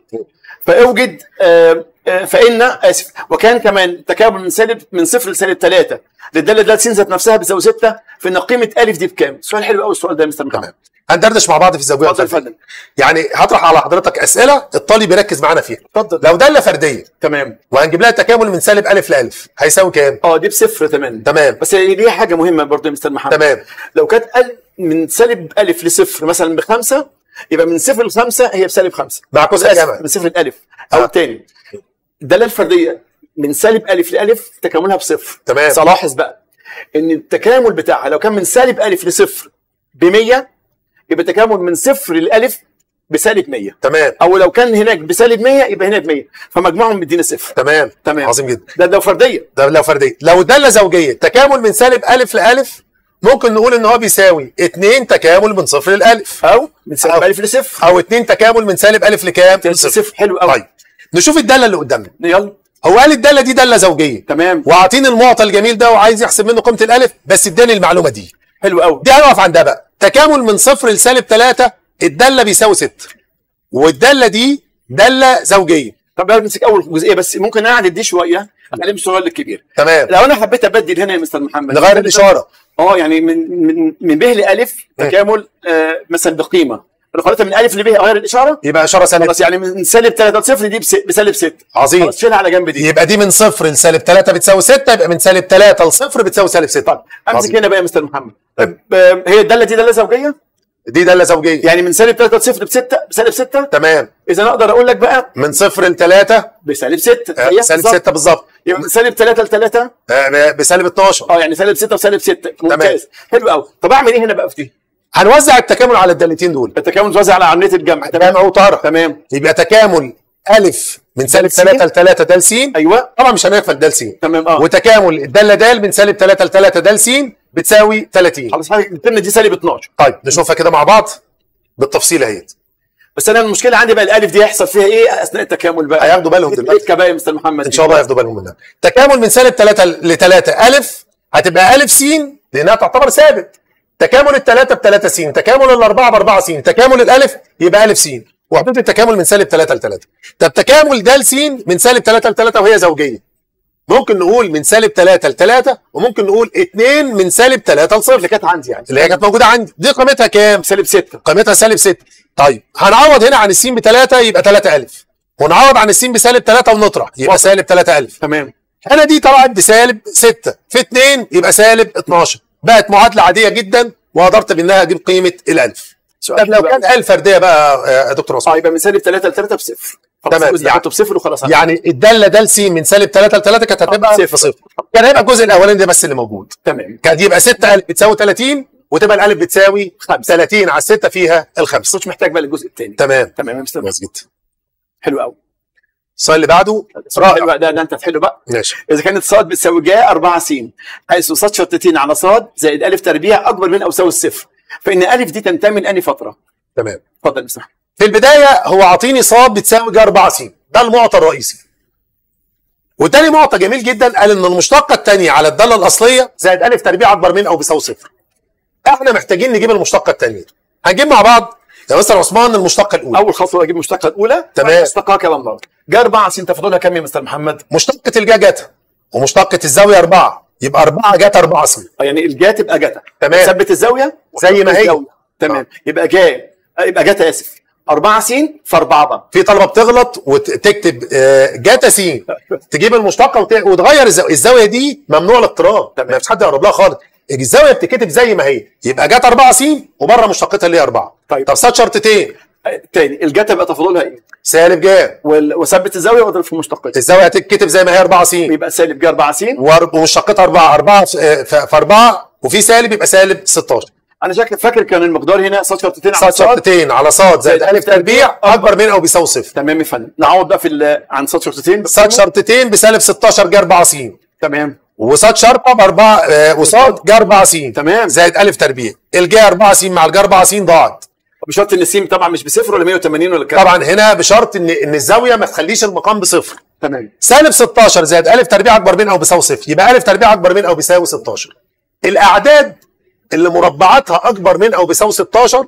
فاوجد آه، آه، فان اسف وكان كمان التكامل من سالب من صفر لسالب 3 للداله دال س ذات نفسها بتساوي 6 فان قيمه الف دي بكام؟ سؤال حلو قوي السؤال ده يا مستر محمد تمام هندردش مع بعض في الزاويه اتفضل الفرديه اتفضل يعني هطرح على حضرتك اسئله الطالب يركز معانا فيها اتفضل لو داله فرديه تمام وهنجيب لها تكامل من سالب الف لالف هيساوي كام؟ اه دي بصفر تمام تمام بس ليه حاجه مهمه برضه يا مستر محمد تمام لو كانت ال من سالب الف لصفر مثلا بخمسه يبقى من صفر لخمسه هي بسالب خمسه مع قوس آسف، الجمع من صفر لالف او آه. الثاني الداله الفرديه من سالب الف لالف تكاملها بصفر تمام. بس لاحظ بقى ان التكامل بتاعها لو كان من سالب الف لصفر ب 100 يبقى تكامل من صفر لالف بسالب 100 تمام او لو كان هناك بسالب 100 يبقى هنا ب 100 فمجموعهم بيدينا صفر تمام تمام. عظيم جدا ده لو فرديه ده لو فرديه لو داله زوجيه تكامل من سالب الف لالف ممكن نقول ان هو بيساوي 2 تكامل من صفر لالف او من سالب أو- الف لصفر او 2 تكامل من سالب الف لكام؟ لصفر صفر حلو قوي طيب نشوف الداله اللي قدامنا يلا هو قال الداله دي داله زوجيه تمام واعطيني المعطى الجميل ده وعايز يحسب منه قيمه الالف بس اداني المعلومه دي حلو قوي دي هنقف عندها بقى تكامل من صفر لسالب 3 الداله بيساوي 6 والداله دي داله زوجيه طب بقى نمسك اول جزئيه بس ممكن اعدل دي شويه اخليها من الصغير للكبير تمام لو انا حبيت ابدل هنا يا مستر محمد نغير الاشاره اه يعني من من من ب لالف تكامل آه مثلا بقيمه لو خليتها من الف لب اغير الاشاره يبقى اشاره سالب خلاص يعني من سالب 3 صفر دي بس- بسالب 6 عظيم خلاص شيلها على جنب دي يبقى دي من صفر لسالب 3 بتساوي 6 يبقى من سالب 3 لصفر بتساوي سالب 6 امسك عظيم. هنا بقى يا مستر محمد طيب آه، هي الداله دي داله زوجيه دي داله زوجيه يعني من سالب 3 صفر ب 6 بسالب 6 تمام اذا اقدر اقول لك بقى من صفر لثلاثة بسالب 6 سالب 6 بالظبط يبقى من سالب 3 ل 3 آه، بسالب 12 اه يعني سالب 6 وسالب 6 ممتاز حلو قوي طب اعمل ايه هنا بقى في دي؟ هنوزع التكامل على الدالتين دول التكامل متوزع على عمليه الجمع تمام او طرح تمام يبقى تكامل الف من سالب دال س. 3 ل 3 د س ايوه طبعا مش هنغفل د س تمام اه وتكامل الداله د من سالب 3 ل 3 د س بتساوي 30 خلاص حضرتك قلت لنا دي سالب 12 طيب نشوفها كده مع بعض بالتفصيل اهيت بس انا المشكله عندي بقى الالف دي هيحصل فيها ايه اثناء التكامل بقى هياخدوا بالهم دلوقتي التكه بقى يا مستر محمد ان شاء الله ياخدوا بالهم منها تكامل من سالب 3 ل 3 الف هتبقى الف س لانها تعتبر ثابت تكامل الثلاثه ب 3 س تكامل الاربعه ب 4 س تكامل الالف يبقى الف س وحدود التكامل من سالب 3 ل 3 طب تكامل د س من سالب 3 ل 3 وهي زوجيه ممكن نقول من سالب 3 ل 3 وممكن نقول 2 من سالب 3 ل 0 اللي كانت عندي يعني اللي هي كانت موجوده عندي دي قيمتها كام؟ سالب 6 قيمتها سالب 6 طيب هنعوض هنا عن السين ب 3 يبقى 3000 ونعوض عن السين بسالب 3 ونطرح يبقى وصل. سالب 3000 تمام هنا دي طلعت بسالب 6 في 2 يبقى سالب 12 بقت معادله عاديه جدا وقدرت منها اجيب قيمه الالف سؤال طب لو حلو كان قوي. ال فرديه بقى يا دكتور اه عثمان يبقى من سالب 3 ل 3 بصفر خلاص تمام. الجزء يعني- احطه بصفر وخلاص يعني الداله د س من سالب 3 ل 3 كانت هتبقى صفر. في صفر كان هيبقى الجزء الاولاني ده بس اللي موجود تمام كان يبقى 6 الف بتساوي 30 وتبقى الالف بتساوي 30 على الستة فيها الخمس مش محتاج بقى للجزء الثاني تمام تمام يا مستر كويس جدا حلو قوي السؤال اللي بعده السؤال رائع. حلو بقى ده, ده انت تحله بقى ماشي اذا كانت صاد بتساوي جاء 4 س حيث صاد شرطتين على صاد زائد الف تربيع اكبر من او يساوي الصفر فان الف دي تنتمي لاني فتره تمام اتفضل يا مستر أحمد. في البدايه هو عاطيني صاد بتساوي جا 4 س ده المعطى الرئيسي وتاني معطى جميل جدا قال ان المشتقه الثانيه على الداله الاصليه زائد الف تربيع اكبر من او بيساوي صفر احنا محتاجين نجيب المشتقه الثانيه هنجيب مع بعض يا مستر عثمان المشتقه الاولى اول خطوه اجيب المشتقه الاولى تمام. مشتقها كمان مره جاء 4 س تفاضلها كام يا مستر محمد؟ مشتقه الجا جتا ومشتقه الزاويه 4 يبقى 4 جت 4 س آه، يعني الجا تبقى جتا تمام. ثبت الزاويه زي ما هي. الزاوية. تمام يبقى جا آه، يبقى جتا اسف 4 س في 4 بقى في طلبه بتغلط وتكتب آه، جاتا س تجيب المشتقه وت- وتغير الزاويه الزاويه دي ممنوع الاقتراب تمام. ما فيش حد يقرب لها خالص الزاويه بتتكتب زي ما هي يبقى جت 4 س وبره مشتقتها اللي هي 4 طيب. طب صاد شرطتين آه، تاني الجا تبقى تفاضلها ايه؟ سالب جا وال- وثبت الزاويه واضرب في مشتقتها الزاويه هتتكتب زي ما هي 4 س يبقى سالب جا 4 س ومشتقتها 4 4 في 4 وفي سالب يبقى سالب 16 انا شكلي فاكر كان المقدار هنا صاد شرطتين على صاد صاد شرطتين على صاد زائد زائد الف تربيع اكبر من او بيساوي صفر تمام يا فندم نعوض بقى في ال- عن صاد شرطتين صاد شرطتين بسالب 16 جا 4 س تمام وصاد شرطه باربعه آه، وصاد جا 4 س تمام. زائد الف تربيع الجا 4 س مع الجا 4 س ضاعت بشرط ان السين طبعا مش بصفر ولا 180 ولا كام طبعا هنا بشرط ان ان الزاويه ما تخليش المقام بصفر تمام سالب 16 زائد الف تربيع اكبر من او بيساوي صفر يبقى الف تربيع اكبر من او بيساوي 16 الاعداد اللي مربعاتها اكبر من او بيساوي 16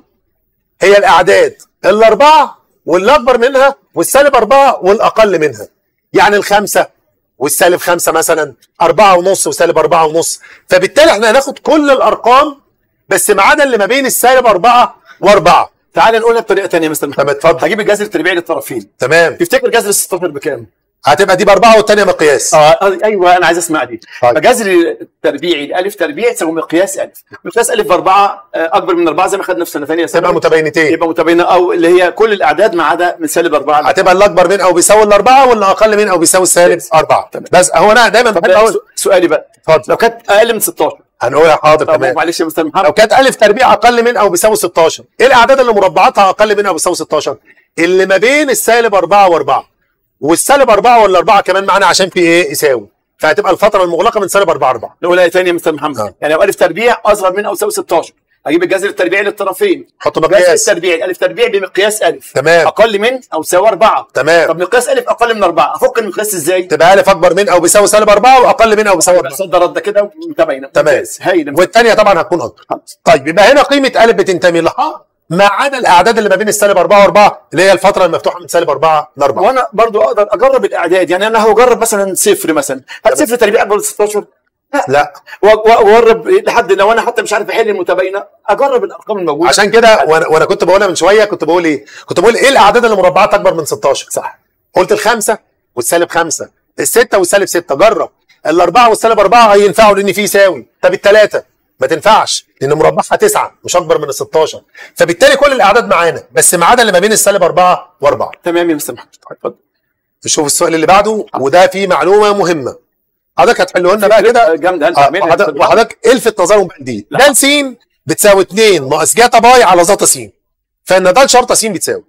هي الاعداد الاربعه واللي اكبر منها والسالب اربعه والاقل منها يعني الخمسه والسالب خمسه مثلا أربعة ونص وسالب أربعة ونص فبالتالي احنا هناخد كل الارقام بس ما عدا اللي ما بين السالب أربعة وأربعة تعال نقولها بطريقه ثانيه يا مستر محمد طب اتفضل هجيب الجذر التربيعي للطرفين تمام تفتكر جذر ال 16 بكام؟ هتبقى دي بأربعة والتانية مقياس اه ايوه انا عايز اسمع دي طيب. فجذر التربيعي الالف تربيع يساوي مقياس الف مقياس الف باربعه آه، اكبر من اربعه زي ما خدنا في سنه ثانيه تبقى متباينتين يبقى متباينه او اللي هي كل الاعداد ما عدا من سالب اربعه هتبقى اللي اكبر من او بيساوي الاربعه واللي اقل من او بيساوي السالب اربعه تمام. بس هو انا دايما بحب طب اقول سو- سؤالي بقى اتفضل لو كانت اقل من 16 هنقولها حاضر طب تمام معلش يا مستر لو محمد كانت الف تربيع اقل من او بيساوي 16 ايه الاعداد اللي مربعاتها اقل من او بيساوي 16 اللي ما بين السالب 4 و4 والسالب 4 ولا 4 كمان معانا عشان في ايه يساوي فهتبقى الفتره المغلقه من سالب 4 4 نقولها تاني يا مستر محمد آه. يعني لو الف تربيع اصغر من او يساوي 16 هجيب الجذر التربيعي للطرفين حط جذر مقياس التربيعي الالف تربيع بمقياس الف تمام اقل من او يساوي 4 تمام طب مقياس الف اقل من 4 افك المقياس ازاي؟ تبقى الف اكبر من او بيساوي سالب 4 واقل من او بيساوي 4 صد رد كده متباينه تمام. ممتاز. هايل والثانيه طبعا هتكون اكتر خلاص. طيب يبقى هنا قيمه الف بتنتمي لها ما عدا الاعداد اللي ما بين السالب 4 و4 اللي هي الفتره المفتوحه من سالب 4 ل 4 وانا برضو اقدر اجرب الاعداد يعني انا هجرب مثلا صفر مثلا هل صفر تربيع اكبر من 16 لا و- و- واجرب لحد لو انا حتى مش عارف احل المتباينه اجرب الارقام الموجوده عشان كده وانا وانا كنت بقولها من شويه كنت بقول ايه؟ كنت بقول ايه الاعداد اللي مربعات اكبر من 16 صح قلت الخمسه والسالب خمسه السته والسالب سته جرب الاربعه والسالب اربعه هينفعوا لان في يساوي طب الثلاثه ما تنفعش لان مربعها تسعه مش اكبر من ال 16 فبالتالي كل الاعداد معانا بس ما عدا اللي ما بين السالب اربعه واربعه تمام يا مستر محمد اتفضل نشوف السؤال اللي بعده وده فيه معلومه مهمه حضرتك هتحله لنا بقى كده جامده انت آه، عاملها يا وحضرتك مستر محمد. وحضرتك الفت نظرهم بقى دي لا. ده س بتساوي 2 ناقص جاتا باي على زاتا س فان ده شرطه س بتساوي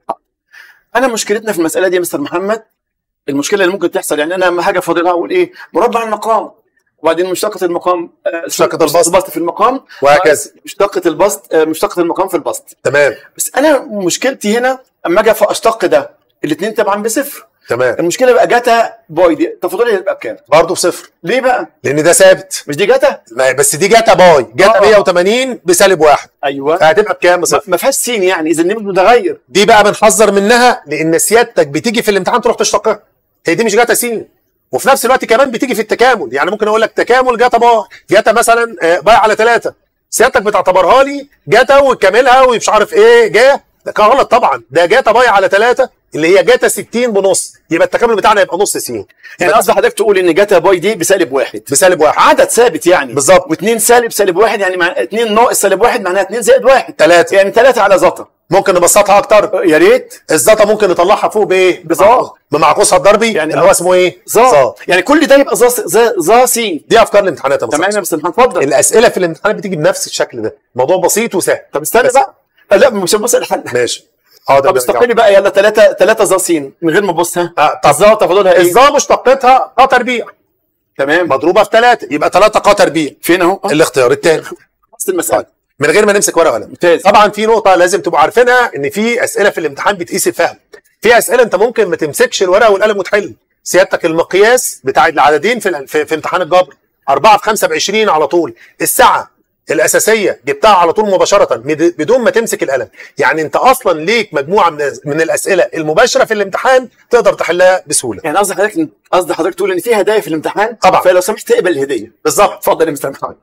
انا مشكلتنا في المساله دي يا مستر محمد المشكله اللي ممكن تحصل يعني انا اهم حاجه فاضلها اقول ايه مربع المقام وبعدين مشتقة المقام آه، مشتقة البسط. البسط في المقام وهكذا. مشتقة البسط آه، مشتقة المقام في البسط تمام بس انا مشكلتي هنا اما اجي اشتق ده الاثنين طبعا بصفر تمام المشكله بقى جاتا باي دي تفاضلها يبقى بكام؟ برضه بصفر ليه بقى؟ لان ده ثابت مش دي جاتا؟ ما- بس دي جاتا باي جاتا آه. 180 بسالب واحد ايوه فهتبقى بكام ما بصفر ما فيهاش سين يعني اذا النمط متغير دي بقى بنحذر منها لان سيادتك بتيجي في الامتحان تروح تشتقها هي دي مش جاتا س وفي نفس الوقت كمان بتيجي في التكامل يعني ممكن اقول لك تكامل جاتا باي جاتا مثلا آه، باي على ثلاثة سيادتك بتعتبرها لي جاتا وتكاملها ومش عارف ايه جا ده كان غلط طبعا ده جاتا باي على ثلاثة اللي هي جاتا 60 بنص يبقى التكامل بتاعنا يبقى نص س يعني قصدي حضرتك تقول ان جاتا باي دي بسالب واحد بسالب واحد عدد ثابت يعني بالظبط. واثنين سالب سالب واحد يعني مع اثنين ناقص سالب واحد معناها اثنين زائد واحد ثلاثة يعني ثلاثة على زتا ممكن نبسطها اكتر يا ريت الزتا ممكن نطلعها فوق بايه؟ بظا. بمعكوسها الضربي يعني يعني اللي هو اسمه ايه؟ ظا يعني كل ده يبقى ظا ظا ظا سين دي افكار الامتحانات يا مصطفى. تمام يا مستر محمد اتفضل الاسئله في الامتحانات بتيجي بنفس الشكل ده موضوع بسيط وسهل طب استنى بس- بقى آه، لا مش هنبص الحل ماشي حاضر طب استقلي بقى يلا ثلاثة ثلاثة ظا سين من غير ما ابص ها آه طب الظا تفاضلها ايه؟ الظا مشتقتها ق تربيع تمام مضروبه في 3 يبقى 3 ق تربيع فين اهو؟ آه، الاختيار الثاني نفس المسألة من غير ما نمسك ورقه وقلم ممتاز طبعا في نقطه لازم تبقوا عارفينها ان في اسئله في الامتحان بتقيس الفهم في اسئله انت ممكن ما تمسكش الورقه والقلم وتحل سيادتك المقياس بتاع العددين في, في, في امتحان الجبر 4 في 5 ب 20 على طول الساعه الاساسيه جبتها على طول مباشره مد- بدون ما تمسك القلم يعني انت اصلا ليك مجموعه من من الاسئله المباشره في الامتحان تقدر تحلها بسهوله يعني قصدي حضرتك قصدي حضرتك تقول ان في هدايا في الامتحان طبعا. فلو سمحت اقبل الهديه بالظبط اتفضل يا مستر محمد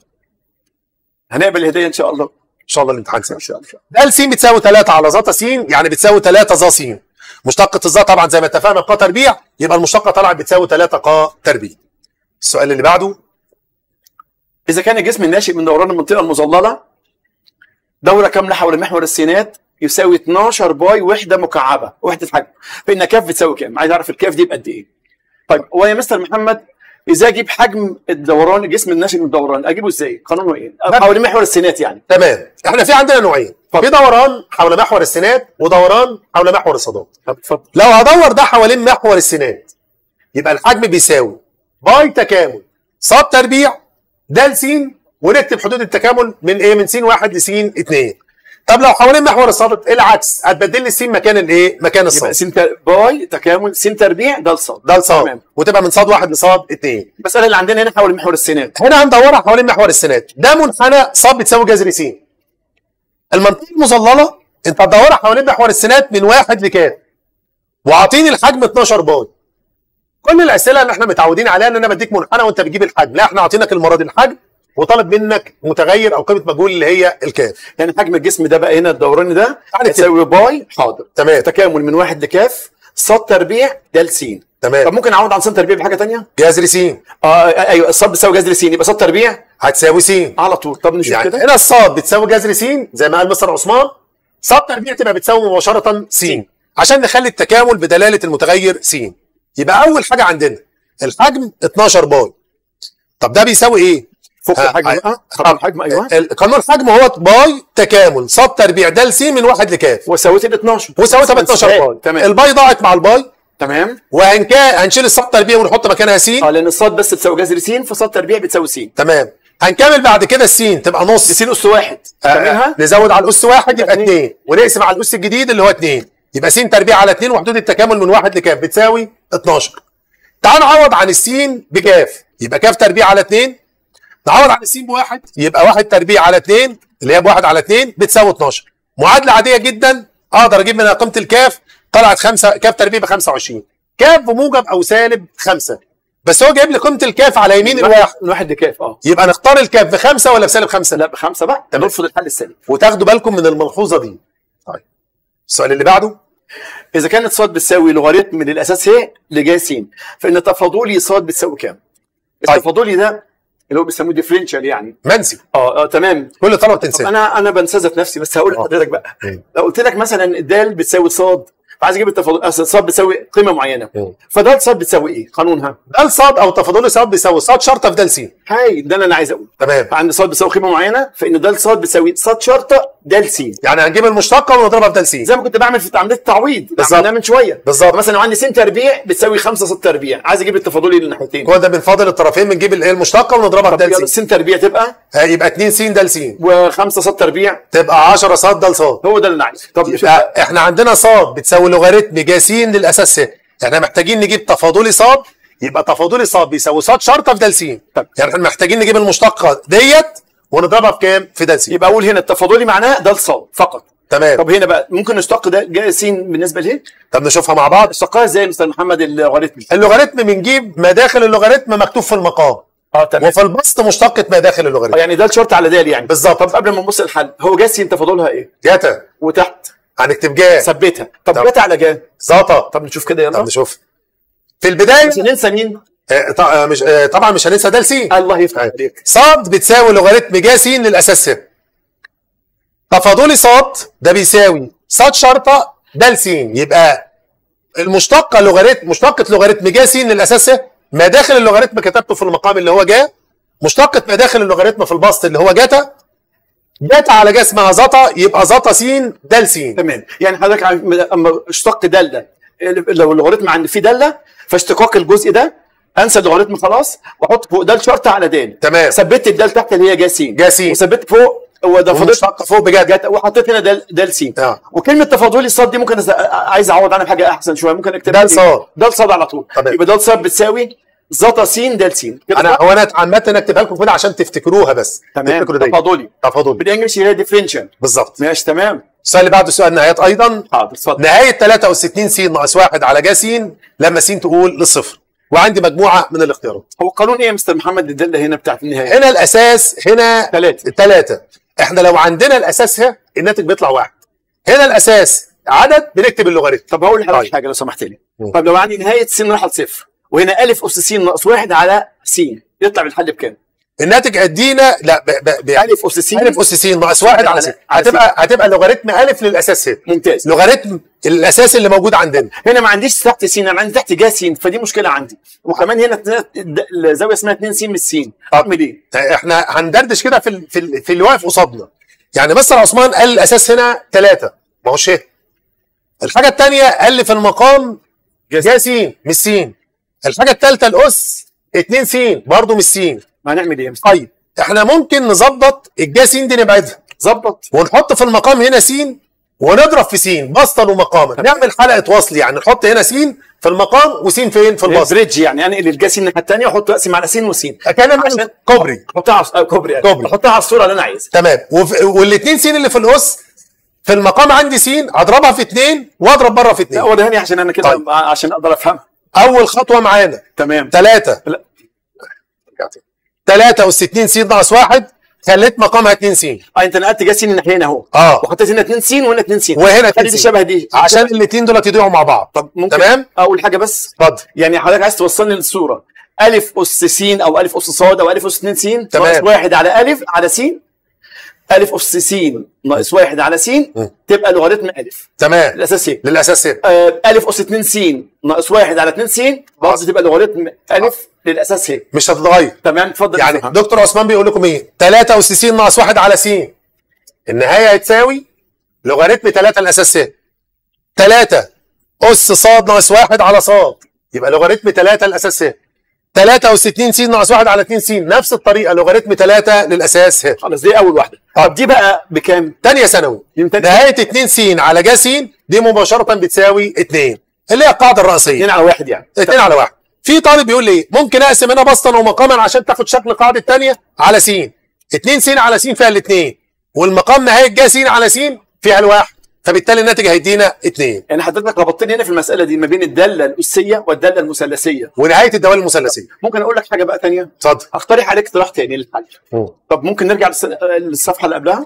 هنقبل الهديه ان شاء الله ان شاء الله الامتحان سهل ان شاء الله ده س بتساوي 3 على زتا س يعني بتساوي 3 ظا س مشتقة الظا طبعا زي ما اتفقنا ق تربيع يبقى المشتقة طلعت بتساوي 3 ق تربيع السؤال اللي بعده اذا كان الجسم الناشئ من دوران المنطقه المظلله دوره كامله حول محور السينات يساوي 12 باي وحده مكعبه وحده حجم فان كاف بتساوي كام عايز اعرف الكاف دي بقد ايه طيب هو يا مستر محمد اذا اجيب حجم الدوران الجسم الناشئ من الدوران اجيبه ازاي قانونه ايه حول محور السينات يعني تمام احنا في عندنا نوعين اتفضل. في دوران حول محور السينات ودوران حول محور الصادات طب اتفضل لو هدور ده حوالين محور السينات يبقى الحجم بيساوي باي تكامل صاد تربيع د س ونكتب حدود التكامل من ايه من س واحد لس اتنين طب لو حوالين محور الصاد العكس هتبدل لي السين مكان الايه مكان يبقى الصاد س تر- باي تكامل س تربيع ده لصاد ده الصاد تمام. وتبقى من صاد واحد لصاد اثنين المساله اللي عندنا هنا حول محور السينات هنا هندورها حوالين محور السينات ده منحنى صاد بتساوي جذر س المنطقه المظلله انت هتدورها حوالين محور السينات من واحد لكام وعاطيني الحجم 12 باي كل الاسئله اللي احنا متعودين عليها ان انا بديك منحنى وانت بتجيب الحجم لا احنا عاطينك المره دي الحجم وطالب منك متغير او قيمه مجهول اللي هي الكاف يعني حجم الجسم ده بقى هنا الدوراني ده تعالى يساوي باي حاضر تمام تكامل من واحد لكاف صاد تربيع ده لسين طب تمام ممكن اعوض عن صاد تربيع بحاجه ثانيه؟ جذر س اه ايوه الصاد بيساوي جذر سين يبقى صاد تربيع هتساوي س على طول طب نشوف يعني كده هنا الصاد بتساوي جذر س زي ما قال مستر عثمان صاد تربيع تبقى بتساوي مباشره س عشان نخلي التكامل بدلاله المتغير س يبقى اول حاجه عندنا الحجم 12 باي طب ده بيساوي ايه؟ فك آه، الحجم آه، بقى قانون الحجم ايوه ال- قانون الحجم هو باي تكامل صاد تربيع د س من واحد لكاف وساويت ال 12 وساويتها ب 12 باي تمام الباي ضاعت مع الباي تمام وهنكا هنشيل الصاد تربيع ونحط مكانها س اه لان الصاد بس بتساوي جذر س فصاد تربيع بتساوي س تمام هنكمل بعد كده السين تبقى نص س اس واحد آه، تعملها نزود على الاس واحد يبقى اتنين. اثنين ونقسم على الاس الجديد اللي هو اثنين يبقى س تربيع على اثنين وحدود التكامل من واحد لكاف بتساوي 12 تعال نعوض عن السين بكاف يبقى كاف تربيع على اثنين نعوض عن السين بواحد يبقى واحد تربيع على اثنين اللي هي بواحد على اثنين بتساوي 12 معادله عاديه جدا اقدر اجيب منها قيمه الكاف طلعت خمسه كاف تربيع ب 25 كاف بموجب او سالب خمسه بس هو جايب لي قيمه الكاف على يمين الواحد من واحد لكاف اه يبقى نختار الكاف بخمسه ولا بسالب خمسه؟ لا بخمسه بقى تمام. نرفض الحل السالب وتاخدوا بالكم من الملحوظه دي طيب السؤال اللي بعده اذا كانت صاد بتساوي لوغاريتم من الاساس ه لجا س فان تفاضلي صاد بتساوي كام؟ طيب. التفاضلي ده اللي هو بيسموه ديفرنشال يعني منسي اه اه تمام كل طلبه طب تنساه انا انا بنسذف نفسي بس هقول آه. لحضرتك بقى مم. لو قلت لك مثلا الدال بتساوي صاد فعايز اجيب التفاضل اصل صاد بتساوي قيمه معينه مم. فدال صاد بتساوي ايه؟ قانونها ده صاد او تفاضلي صاد بيساوي صاد شرطه في ده س هاي ده اللي انا عايز اقوله تمام فعند صاد بتساوي قيمه معينه فان دال صاد بتساوي صاد شرطه دال س يعني هنجيب المشتقه ونضربها في ده س زي ما كنت بعمل في عمليه التعويض بالظبط. عملناها من شويه بالظبط. مثلا لو عندي س تربيع بتساوي 5 صاد تربيع عايز اجيب التفاضلي للناحيتين هو ده بنفاضل الطرفين بنجيب الايه المشتقه ونضربها في طب ده يلا س س تربيع تبقى يبقى 2 س ده س و5 صاد تربيع تبقى 10 صاد ده صاد هو ده اللي انا عايزه طب شوف يبقى احنا عندنا صاد بتساوي لوغاريتم جا س للاساس س احنا محتاجين نجيب تفاضلي صاد يبقى تفاضلي صاد بيساوي صاد شرطه في ده س طب. يعني احنا محتاجين نجيب المشتقه ديت ونضربها في كام؟ في ده س يبقى اقول هنا التفاضلي معناه دال صاد فقط تمام طب هنا بقى ممكن نشتق ده جا س بالنسبه ليه؟ طب نشوفها مع بعض اشتقاها ازاي يا مستر محمد اللوغاريتم اللوغاريتم بنجيب ما داخل اللوغاريتم مكتوب في المقام اه تمام وفي البسط مشتقة ما داخل آه، اللوغاريتم يعني دال شرط على دال يعني بالظبط. طب قبل ما نبص الحل هو جا س تفاضلها ايه؟ جاتا وتحت هنكتب جا ثبتها طب طب. جاتا على جا زاطا طب نشوف كده يلا طب نشوف في البداية مش هننسى مين؟ آه، ط- آه، مش آه، طبعا مش هننسى ده س الله يفتح عليك صاد بتساوي لوغاريتم جا س للأساس س تفاضلي صاد ده بيساوي صاد شرطة ده س يبقى المشتقة لوغاريتم مشتقة لوغاريتم جا س للأساس س ما داخل اللوغاريتم كتبته في المقام اللي هو جا مشتقة ما داخل اللوغاريتم في البسط اللي هو جاتا جاتا على جا اسمها زتا يبقى زتا س ده س تمام يعني حضرتك عم- اما اشتق داله لو اللوغاريتم عند فيه داله فاشتقاق الجزء ده انسى اللوغاريتم خلاص واحط فوق دال شرطه على دال تمام ثبت الدال تحت اللي هي جا س جا س وثبت فوق هو ده فاضل ومشتقة فوق بجد جت وحطيت هنا دال دال س اه وكلمه تفاضلي الصاد دي ممكن أز- عايز اعوض عنها بحاجه احسن شويه ممكن اكتب دال صاد. دال صاد على طول تمام. يبقى دال صاد بتساوي زتا س دال س كده انا صح؟ هو انا اتعمدت ان اكتبها لكم كده عشان تفتكروها بس تمام تفتكروا دي تفاضلي تفاضل بالانجلش هي ديفرنشال بالظبط ماشي تمام السؤال اللي بعده سؤال نهايات ايضا حاضر اتفضل نهايه 63 س ناقص 1 على جا س لما س تقول للصفر وعندي مجموعه من الاختيارات هو قانون ايه يا مستر محمد الداله هنا بتاعت النهايه هنا الاساس هنا ثلاثه ثلاثه احنا لو عندنا الاساس ها الناتج بيطلع واحد هنا الاساس عدد بنكتب اللوغاريتم طب هقول لحضرتك طيب. حاجه لو سمحت لي مم. طب لو عندي نهايه س رايحه لصفر وهنا الف اس س ناقص واحد على س يطلع بالحل بكام؟ الناتج ادينا لا ب ب ب الف اس س الف اس س ناقص 1 على على- س على هتبقى هتبقى لوغاريتم الف للاساس ه ممتاز لوغاريتم الاساس اللي موجود عندنا هنا ما عنديش تحت س انا عندي تحت جا س فدي مشكله عندي وكمان هنا الد- الزاويه اسمها 2 س من السين اعمل ايه؟ احنا هندردش كده في ال- في ال- في اللي واقف قصادنا يعني مستر عثمان قال الاساس هنا ثلاثه ما هوش ه الحاجه الثانيه قال لي في المقام جا س مش س الحاجه الثالثه الاس 2 س برضه مش س ما هنعمل ايه يا مستر؟ طيب احنا ممكن نظبط الجا س دي نبعدها ظبط ونحط في المقام هنا س ونضرب في س بسطا ومقاما نعمل حلقه وصل يعني نحط هنا س في المقام وس فين في البسط بريدج يعني انقل الجاس الناحيه الثانيه واحط راسي مع سين وسين كان عشان- نعمل كوبري احطها على آه، كوبري يعني. كوبري. احطها على الصوره اللي انا عايزها تمام وف... والاثنين س اللي في القص في المقام عندي س اضربها في اثنين واضرب بره في لا اثنين وريهاني عشان انا كده طيب. عشان اقدر افهمها اول خطوه معانا تمام 3 لا 3 اس 2 س ناقص 1 خليت مقامها 2 س اه انت نقلت جاس سين الناحيتين اهو اه وحطيت هنا 2 سين وهنا 2 سين وهنا خلي 2 دي س شبه دي عشان الاثنين دول يضيعوا مع بعض طب ممكن تمام اول حاجه بس اتفضل يعني حضرتك عايز توصلني للصوره الف اس س او الف اس ص او الف اس 2 س تمام. ناقص واحد على الف على س الف اس س ناقص واحد على س تبقى لوغاريتم الف تمام الاساس ايه؟ للاساس هنا آه، الف اس 2 س ناقص واحد على 2 س برضه تبقى لوغاريتم الف للاساس هي مش هتتغير تمام اتفضل يعني افهم. دكتور عثمان بيقول لكم ايه 3 اس س ناقص 1 على س النهايه هتساوي لوغاريتم 3 الاساس هنا 3 اس ص ناقص 1 على ص يبقى لوغاريتم 3 الاساس هنا 3 اس 2 س ناقص 1 على 2 س نفس الطريقه لوغاريتم 3 للاساس هنا خلاص دي اول واحده آه. طب دي بقى بكام؟ ثانيه ثانوي دي من تانية- نهايه 2 س على ج س دي مباشره بتساوي 2 اللي هي القاعده الرئيسيه 2 على واحد يعني 2 على 1 في طالب بيقول لي ممكن اقسم هنا بسطا ومقاما عشان تاخد شكل قاعده الثانيه على س 2 س على س فيها الاثنين والمقام نهايه ج س على س فيها الواحد فبالتالي الناتج هيدينا 2 يعني حضرتك ربطتني هنا في المساله دي ما بين الداله الاسيه والداله المثلثيه ونهايه الدوال المثلثيه ممكن اقول لك حاجه بقى ثانيه اتفضل اقترح عليك اقتراح تاني للحل طب ممكن نرجع للس- للصفحه اللي قبلها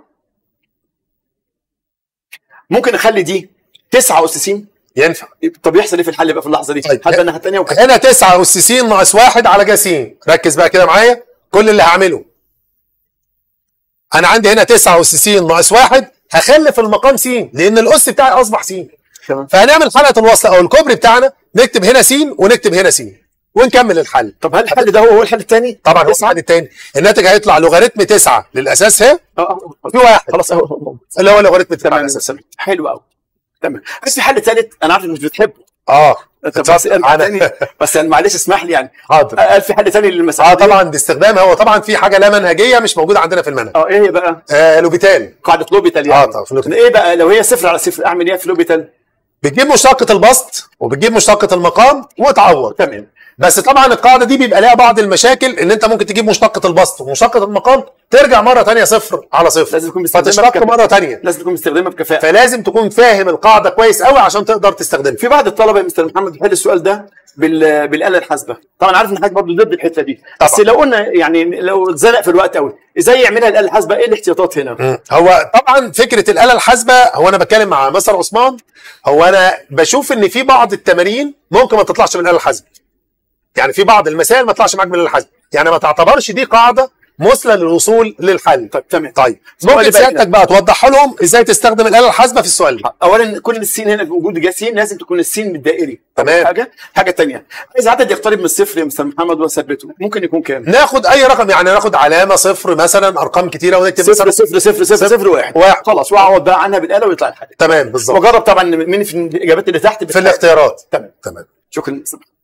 ممكن اخلي دي 9 اس س ينفع طب يحصل ايه في الحل بقى في اللحظه دي طيب. حتى الناحيه الثانيه وكده هنا 9 اس س ناقص 1 على ج س ركز بقى كده معايا كل اللي هعمله انا عندي هنا 9 اس س ناقص 1 هخلي في المقام س لان الاس بتاعي اصبح س تمام فهنعمل حلقه الوصل او الكوبري بتاعنا نكتب هنا س ونكتب هنا س ونكمل الحل طب هل الحل ده هو هو الحل الثاني طبعا هو الحل التاني الناتج هيطلع لوغاريتم 9 للاساس ه في واحد خلاص اهو أهو. اللي هو لوغاريتم 9 تمام للاساس تمام. حلو قوي تمام بس في حل ثالث انا عارف انك مش بتحبه اه انت بس اتفضل. ارجع أنا- تاني بس يعني معلش اسمح لي يعني حاضر قال في حل ثاني للمساله اه دي؟ طبعا باستخدام هو طبعا في حاجه لا منهجيه مش موجوده عندنا في المنهج اه ايه هي بقى آه لوبيتال قاعده لوبيتال اه يعني طبعا في لوبيتال. ايه بقى لو هي صفر على صفر اعمل ايه في لوبيتال بتجيب مشتقة البسط وبتجيب مشتقة المقام وتعوض تمام بس طبعا القاعدة دي بيبقى لها بعض المشاكل ان انت ممكن تجيب مشتقة البسط ومشتقة المقام ترجع مرة تانية صفر على صفر لازم تكون مستخدمها فتشتق بكفاءة. مرة تانية لازم تكون مستخدمها بكفاءه فلازم تكون فاهم القاعدة كويس قوي عشان تقدر تستخدمها في بعض الطلبه يا مستر محمد بيحل السؤال ده بال... بالاله الحاسبه طبعا عارف ان حضرتك برضه ضد الحته دي بس طبعا. لو قلنا يعني لو اتزنق في الوقت قوي ازاي يعملها الاله الحاسبه ايه الاحتياطات هنا مم. هو طبعا فكرة الآلة الحاسبة هو انا بتكلم مع مستر عثمان هو انا بشوف ان في بعض التمارين ممكن ما تطلعش من الآلة الحاسبة يعني في بعض المسائل ما تطلعش معاك من الآلة الحاسبة يعني ما تعتبرش دي قاعدة مثلى للوصول للحل طيب تمام طيب سؤالي ممكن بقى سيادتك هنا. بقى توضح لهم ازاي تستخدم الاله الحاسبه في السؤال ده اولا كل السين هنا في وجود جاسين لازم تكون السين بالدائري تمام. حاجه حاجه ثانيه عايز عدد يقترب من الصفر يا مستر محمد واثبته ممكن يكون كام ناخد اي رقم يعني ناخد علامه صفر مثلا ارقام كتيره ونكتب صفر مثلا صفر صفر صفر صفر واحد واحد. خلاص واعوض بقى عنها بالاله ويطلع الحل تمام بالظبط وجرب طبعا مين في الاجابات اللي تحت في الاختيارات تمام تمام شكرا مستر محمد.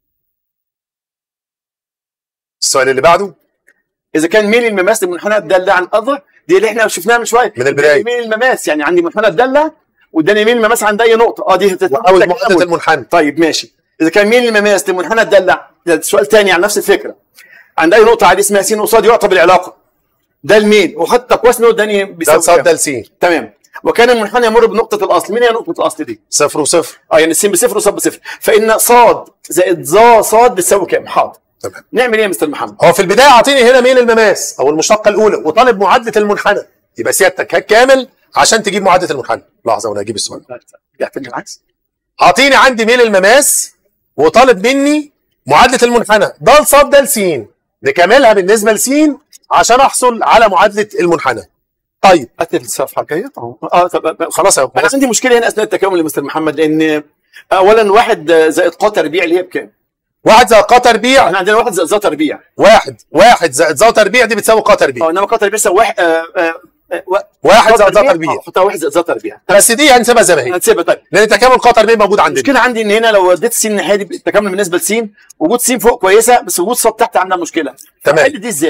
السؤال اللي بعده اذا كان ميل المماس لمنحنى الداله عن الاذر دي اللي احنا شفناها من شويه من البداية. ميل المماس يعني عندي منحنى الداله واداني ميل المماس عند اي نقطه اه دي هتت- وحاول تكامل. معادله المنحنى طيب ماشي اذا كان ميل المماس لمنحنى الداله ده سؤال تاني عن نفس الفكره عند اي نقطه عادي اسمها س قصاد يعطى بالعلاقه ده الميل وخدت تقواس انه اداني ده بيساوي صاد كام. ده لسين تمام وكان المنحنى يمر بنقطه الاصل مين هي نقطه الاصل دي؟ صفر وصفر اه يعني السين بصفر وصاد بصفر فان صاد زائد ظا صاد بتساوي كام؟ حاضر تمام نعمل ايه يا مستر محمد؟ هو في البدايه اعطيني هنا ميل المماس او المشتقه الاولى وطالب معادله المنحنى يبقى سيادتك هات كامل عشان تجيب معادله المنحنى لحظه وانا اجيب السؤال رجعت بالعكس اعطيني عندي ميل المماس وطالب مني معادله المنحنى ده لصاد ده لسين نكملها بالنسبه لسين عشان احصل على معادله المنحنى طيب قتل الصفحه الجايه اه طب خلاص اهو انا عندي مشكله هنا اثناء التكامل يا مستر محمد لان اولا واحد زائد قا تربيع اللي هي بكام؟ واحد زائد قا تربيع احنا عندنا واحد زائد ظا تربيع واحد واحد زائد زا تربيع دي بتساوي قا تربيع اه انما قا تربيع بيساوي واحد آه، آه، آه، وا- واحد ظا زائد زا تربيع اه حطها واحد زائد ظا تربيع بس دي هنسيبها زي ما هي هنسيبها طيب لان تكامل قا تربيع موجود عندنا المشكله عندي ان هنا لو اديت س الناحيه دي التكامل بالنسبه لس وجود س فوق كويسه بس وجود صاد تحت عندها مشكله تمام. احل دي ازاي؟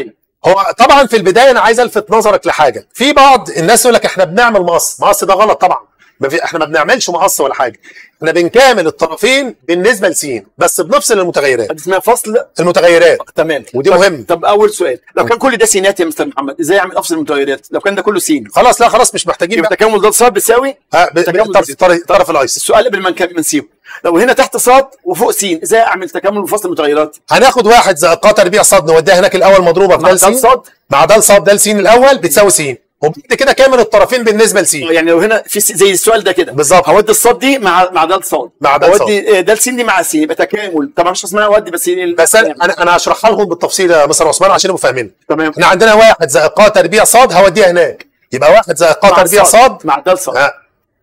هو طبعا في البدايه انا عايز الفت نظرك لحاجه في بعض الناس يقول لك احنا بنعمل مقص مقص ده غلط طبعا ما في احنا ما بنعملش مقص ولا حاجه احنا بنكامل الطرفين بالنسبه لسين بس بنفصل المتغيرات دي اسمها فصل المتغيرات تمام ودي طب- مهم. طب اول سؤال لو كان كل ده سينات يا مستر محمد ازاي اعمل افصل المتغيرات لو كان ده كله سين خلاص لا خلاص مش محتاجين يبقى بقى تكامل ضاد صاد بتساوي آه، ب- تكامل بالطرف- بسيط. الطرف الطرف الايسر السؤال قبل ما نكمل نسيبه لو هنا تحت صاد وفوق سين ازاي اعمل تكامل وفصل المتغيرات هناخد واحد زائد ق تربيع صاد نوديها هناك الاول مضروبه في مع دال دال سين صاد مع دال صاد دال سين الاول بتساوي سين وبعد كده كامل الطرفين بالنسبه لسين يعني لو هنا في س- زي السؤال ده كده بالظبط. هودي الصاد دي مع مع دال صاد مع دال صاد. هودي آه، دال سين دي مع سين يبقى تكامل طبعا مش اسمها اودي بس هي ال- بس انا انا انا هشرحها لهم بالتفصيل يا مستر عثمان عشان يبقوا فاهمين تمام احنا عندنا واحد زائد ق تربيع صاد هوديها هناك يبقى واحد زائد ق مع تربيع صاد مع دال صاد آه.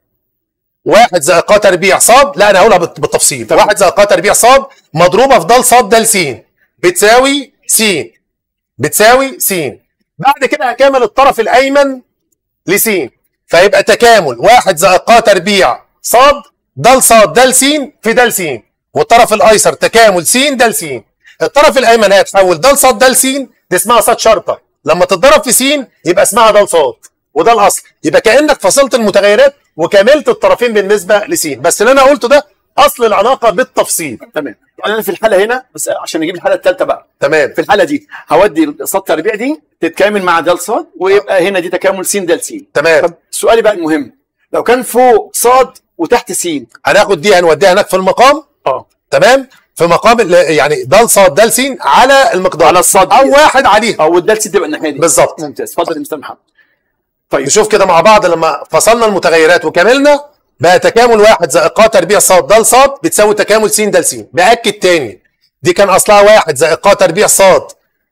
واحد زائد ق تربيع صاد لا انا هقولها بالت- بالتفصيل تمام. واحد زائد ق تربيع صاد مضروبه في ضال صاد دال س بتساوي س بتساوي س بعد كده هكامل الطرف الايمن لس فيبقى تكامل واحد زائد ق تربيع صاد دال صاد دال س في دال س والطرف الايسر تكامل س دال س الطرف الايمن هيتحول دال صاد دال س دي اسمها صاد شرطه لما تتضرب في س يبقى اسمها دال صاد وده الاصل يبقى كانك فصلت المتغيرات وكملت الطرفين بالنسبه لس بس اللي انا قلته ده اصل العلاقه بالتفصيل تمام يعني انا في الحاله هنا بس عشان اجيب الحاله الثالثه بقى تمام في الحاله دي هودي صاد تربيع دي تتكامل مع دال صاد ويبقى هنا دي تكامل س دال س تمام طب سؤالي بقى المهم لو كان فوق صاد وتحت س هناخد دي هنوديها هناك في المقام اه تمام في مقام ال- يعني دال صاد دال س على المقدار على الصاد او دي. واحد عليها او الدال س تبقى الناحيه دي بالظبط. ممتاز اتفضل يا مستر محمد طيب نشوف كده مع بعض لما فصلنا المتغيرات وكملنا بقى تكامل واحد زائد ق تربيع صاد دال صاد بتساوي تكامل س دال س باكد تاني دي كان اصلها واحد زائد ق تربيع صاد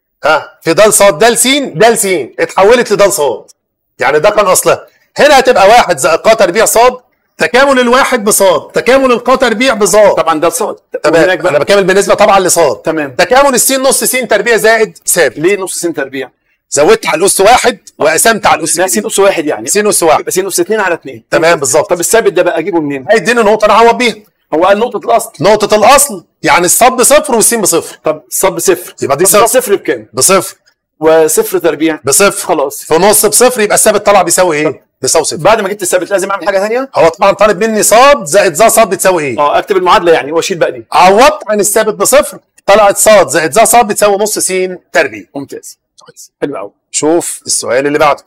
ها في دال صاد دال س دال س اتحولت لدال صاد يعني ده كان اصلها هنا هتبقى واحد زائد ق تربيع صاد تكامل الواحد بصاد تكامل الق تربيع بصاد طبعا دال صاد تمام وهناك انا بقى بكمل بالنسبه طبعا لصاد تمام تكامل السين نص س تربيع زائد ثابت ليه نص س تربيع؟ زودت على الاس واحد وقسمت على الاس لا س اس واحد يعني س اس واحد يبقى س اس 2 على 2 تمام بالظبط طب الثابت ده بقى اجيبه منين؟ هيديني نقطه نعوض بيها هو قال نقطه الاصل نقطه الاصل يعني الصاد بصفر والسين بصفر طب الصاد بصفر يبقى دي طب ده صفر. صفر بكام؟ بصفر وصفر تربيع بصفر خلاص في نص بصفر يبقى الثابت طلع بيساوي ايه؟ بيساوي صفر بعد ما جبت الثابت لازم اعمل حاجه ثانيه؟ هو طبعا طالب مني صاد زائد ظا صاد بتساوي ايه؟ اه اكتب المعادله يعني واشيل بقى دي عوضت عن الثابت بصفر طلعت صاد زائد ظا صاد بتساوي نص س تربيع ممتاز كويس حلو قوي شوف السؤال اللي بعده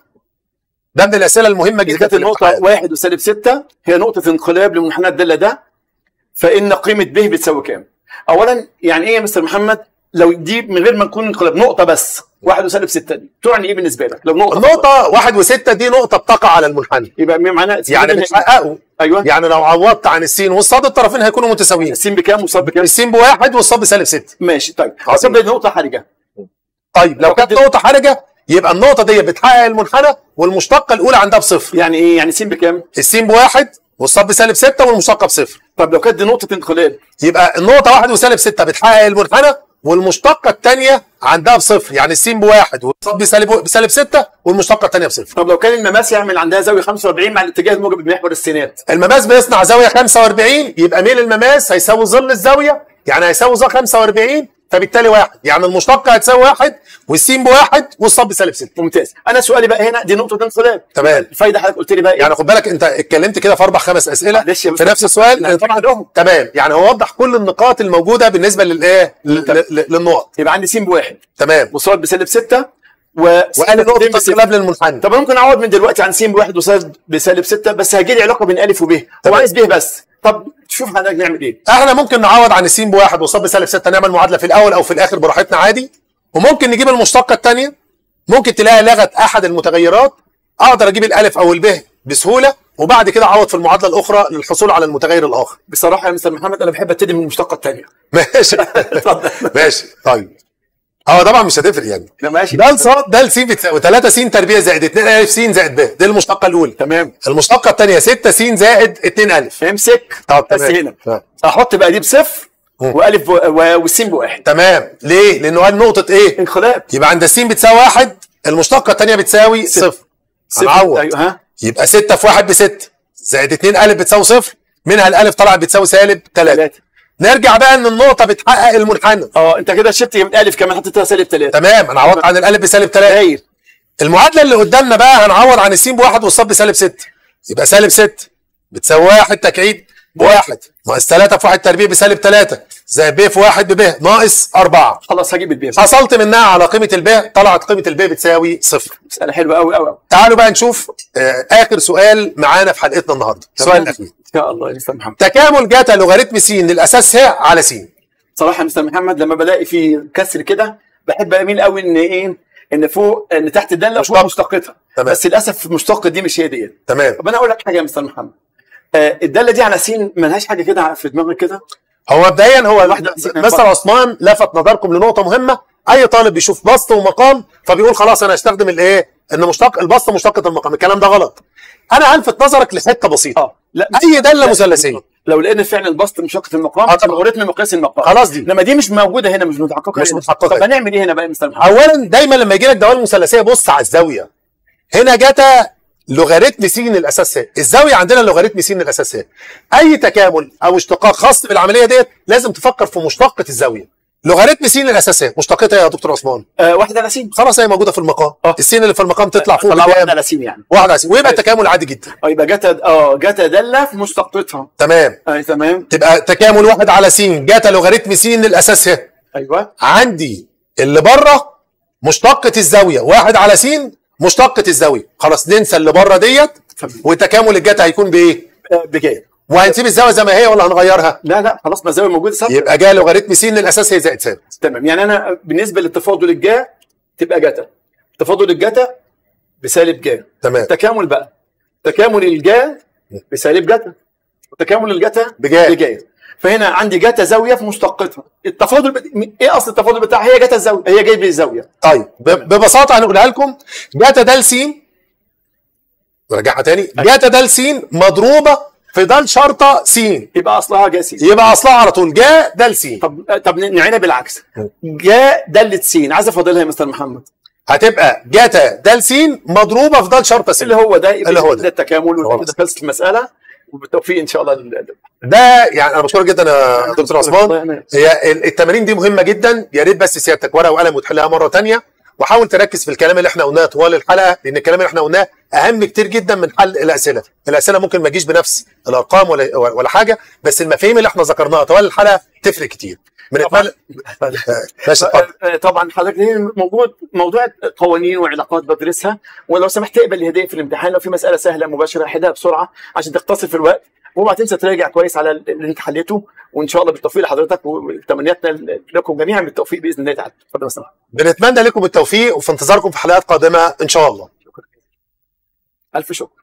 ده من الاسئله المهمه اذا جدا كانت في النقطه الامتحان. واحد وسالب 6 هي نقطه انقلاب لمنحنى الداله ده فان قيمه ب بتساوي كام؟ اولا يعني ايه يا مستر محمد لو دي من غير ما نكون انقلاب نقطه بس واحد وسالب 6 دي تعني ايه بالنسبه لك؟ لو نقطه النقطه واحد وستة دي نقطه بتقع على المنحنى يبقى معناها يعني بتحققوا ايوه يعني لو عوضت عن السين والصاد الطرفين هيكونوا متساويين السين بكام وصاد بكام؟ السين بواحد والصاد بسالب ستة ماشي طيب عظيم. حسب لي نقطه حرجه طيب لو كانت نقطه حرجه يبقى النقطه دي بتحقق المنحنى والمشتقه الاولى عندها بصفر يعني ايه يعني سين بكام؟ السين بواحد والصاد بسالب ستة والمشتقه بصفر طب لو كانت دي نقطه انقلاب يبقى النقطه واحد وسالب ستة بتحقق المنحنى والمشتقه الثانيه عندها بصفر يعني السين بواحد والصاد بسالب بسالب ستة والمشتقه الثانيه بصفر طب لو كان المماس يعمل عندها زاويه 45 مع الاتجاه الموجب بمحور السينات المماس بيصنع زاويه 45 يبقى ميل المماس هيساوي ظل الزاويه يعني هيساوي ظل 45 فبالتالي واحد يعني المشتقه هتساوي واحد والسين بواحد والصاد بسالب 6 ممتاز انا سؤالي بقى هنا دي نقطه انقلاب تمام. الفايده حضرتك قلت لي بقى إيه؟ يعني خد بالك انت اتكلمت كده في اربع خمس اسئله معلش يا في مستر. نفس السؤال لا، لأن طبعا لوحدهم. تمام يعني هو وضح كل النقاط الموجوده بالنسبه للايه ل- تمام. ل- للنقط يبقى عندي سين بواحد تمام وصاد بسالب 6 و وقال نقطه بصفر. انقلاب للمنحنى طب أنا ممكن اعوض من دلوقتي عن سين بواحد وصاد بسالب 6 بس هيجي لي علاقه بين الف وب هو تمام. عايز ب بس طب شوف حضرتك نعمل ايه احنا ممكن نعوض عن السين بواحد والصاد بسالب 6 نعمل معادله في الاول او في الاخر براحتنا عادي وممكن نجيب المشتقه الثانيه ممكن تلاقي لغت احد المتغيرات اقدر اجيب الالف او الب بسهوله وبعد كده اعوض في المعادله الاخرى للحصول على المتغير الاخر بصراحه يا مستر محمد انا بحب ابتدي من المشتقه الثانيه ماشي اتفضل ماشي طيب هو طبعا مش هتفرق يعني لا ماشي ده صاد ده س بتساوي 3 س تربيع زائد 2 الف س زائد ب دي المشتقه الاولى تمام المشتقه الثانيه 6 س زائد 2 الف امسك طب بس تمام. هنا تمام. احط بقى دي بصفر مم. والف و- و- والسين بواحد تمام ليه؟ لانه قال نقطه ايه؟ انقلاب يبقى عند السين بتساوي واحد المشتقه الثانيه بتساوي صفر صفر. هنعوض ايوه ها يبقى 6 في 1 ب 6 زائد 2 الف بتساوي صفر منها الالف طلعت بتساوي سالب 3 ثلاثة نرجع بقى ان النقطه بتحقق المنحنى اه انت كده شلت من الف كمان حطيتها سالب 3 تمام انا عوضت عن الالف بسالب 3 هايل المعادله اللي قدامنا بقى هنعوض عن السين بواحد والصاد بسالب 6 يبقى سالب 6 بتساوي واحد تكعيد بواحد ناقص 3 في واحد تربيع بسالب 3 زائد ب في واحد بب ناقص 4 خلاص هجيب البيع حصلت منها على قيمه الب طلعت قيمه الب بتساوي صفر مساله حلوه قوي قوي تعالوا بقى نشوف آه اخر سؤال معانا في حلقتنا النهارده السؤال الاخير ان شاء الله يا مستر محمد تكامل جاتا لوغاريتم س للاساس ه على س صراحه يا مستر محمد لما بلاقي في كسر كده بحب اميل قوي ان ايه ان فوق ان تحت الداله فوق مشتقتها تمام. بس للاسف المشتق دي مش هي ديت تمام طب انا اقول لك حاجه يا مستر محمد آه الداله دي على س ملهاش حاجه كده في دماغك كده هو مبدئيا هو واحدة- مستر عثمان لفت نظركم لنقطه مهمه اي طالب بيشوف بسط ومقام فبيقول خلاص انا هستخدم الايه ان مشتق البسط مشتقه المقام الكلام ده غلط انا هلفت نظرك لحته بسيطه اه لا اي داله مثلثيه لو لقينا فعلا البسط مشتقه المقام آه، طبعا. الغوريثم مقياس المقام خلاص دي انما دي مش موجوده هنا مش متحققه مش هنا. متحققة طب هنا. هنعمل ايه هنا بقى يا مستر محمد اولا دايما لما يجي لك دوال مثلثيه بص على الزاويه هنا جتا لوغاريتم س الاساس ه الزاويه عندنا لوغاريتم س الاساس ه اي تكامل او اشتقاق خاص بالعمليه ديت لازم تفكر في مشتقه الزاويه لوغاريتم س الاساس ه مشتقتها إيه يا دكتور عثمان آه واحد على س خلاص هي موجوده في المقام آه. السين اللي في المقام تطلع فوق طلع واحد بكام على س يعني واحد على س ويبقى التكامل عادي جدا اه يبقى جت اه جت داله في مشتقتها تمام آه تمام تبقى تكامل واحد على س جتا لوغاريتم س الاساس ه ايوه عندي اللي بره مشتقة الزاوية واحد على س مشتقة الزاوية خلاص ننسى اللي بره ديت تمام. وتكامل الجتا هيكون بايه؟ آه بجاي وهنسيب الزاوية زي ما هي ولا هنغيرها؟ لا لا خلاص ما الزاويه موجوده ثابته يبقى جا لوغاريتم س الاساس هي زائد ثابت تمام يعني انا بالنسبه للتفاضل الجا تبقى جتا تفاضل الجتا بسالب جا تمام تكامل بقى تكامل الجا بسالب جتا وتكامل الجتا بجا. بجا فهنا عندي جتا زاويه في مشتقتها التفاضل ب... ايه اصل التفاضل بتاعها هي جتا الزاويه هي جايب لي الزاويه طيب ب- ببساطة هنقولها لكم جتا د س نرجعها تاني جتا د س مضروبة في د شرطة س يبقى اصلها جا س يبقى اصلها على طول جا د س طب طب نعينها بالعكس جا داله س عايز افاضلها يا مستر محمد هتبقى جتا د س مضروبة في د شرطة س اللي هو ده اللي هو ده. ده التكامل خلاص. وكده خلصت المساله وبالتوفيق ان شاء الله لل- ده يعني انا بشكرك جدا يا دكتور عثمان يعني هي ال- التمارين دي مهمه جدا يا ريت بس سيادتك ورقه وقلم وتحلها مره تانية وحاول تركز في الكلام اللي احنا قلناه طوال الحلقه لان الكلام اللي احنا قلناه اهم كتير جدا من حل الاسئله الاسئله ممكن ما تجيش بنفس الارقام ولا ولا حاجه بس المفاهيم اللي احنا ذكرناها طوال الحلقه تفرق كتير بنتمنى آه، ماشي اتفضل آه، طبعا حضرتك هنا موجود موضوع قوانين وعلاقات بدرسها ولو سمحت اقبل الهديه في الامتحان لو في مساله سهله مباشره حلها بسرعه عشان تختصر في الوقت وما تنسى تراجع كويس على اللي انت حليته وان شاء الله بالتوفيق لحضرتك وتمنياتنا لكم جميعا بالتوفيق باذن الله تعالى اتفضل يا أستاذ. بنتمنى لكم التوفيق وفي انتظاركم في حلقات قادمه ان شاء الله الف شكر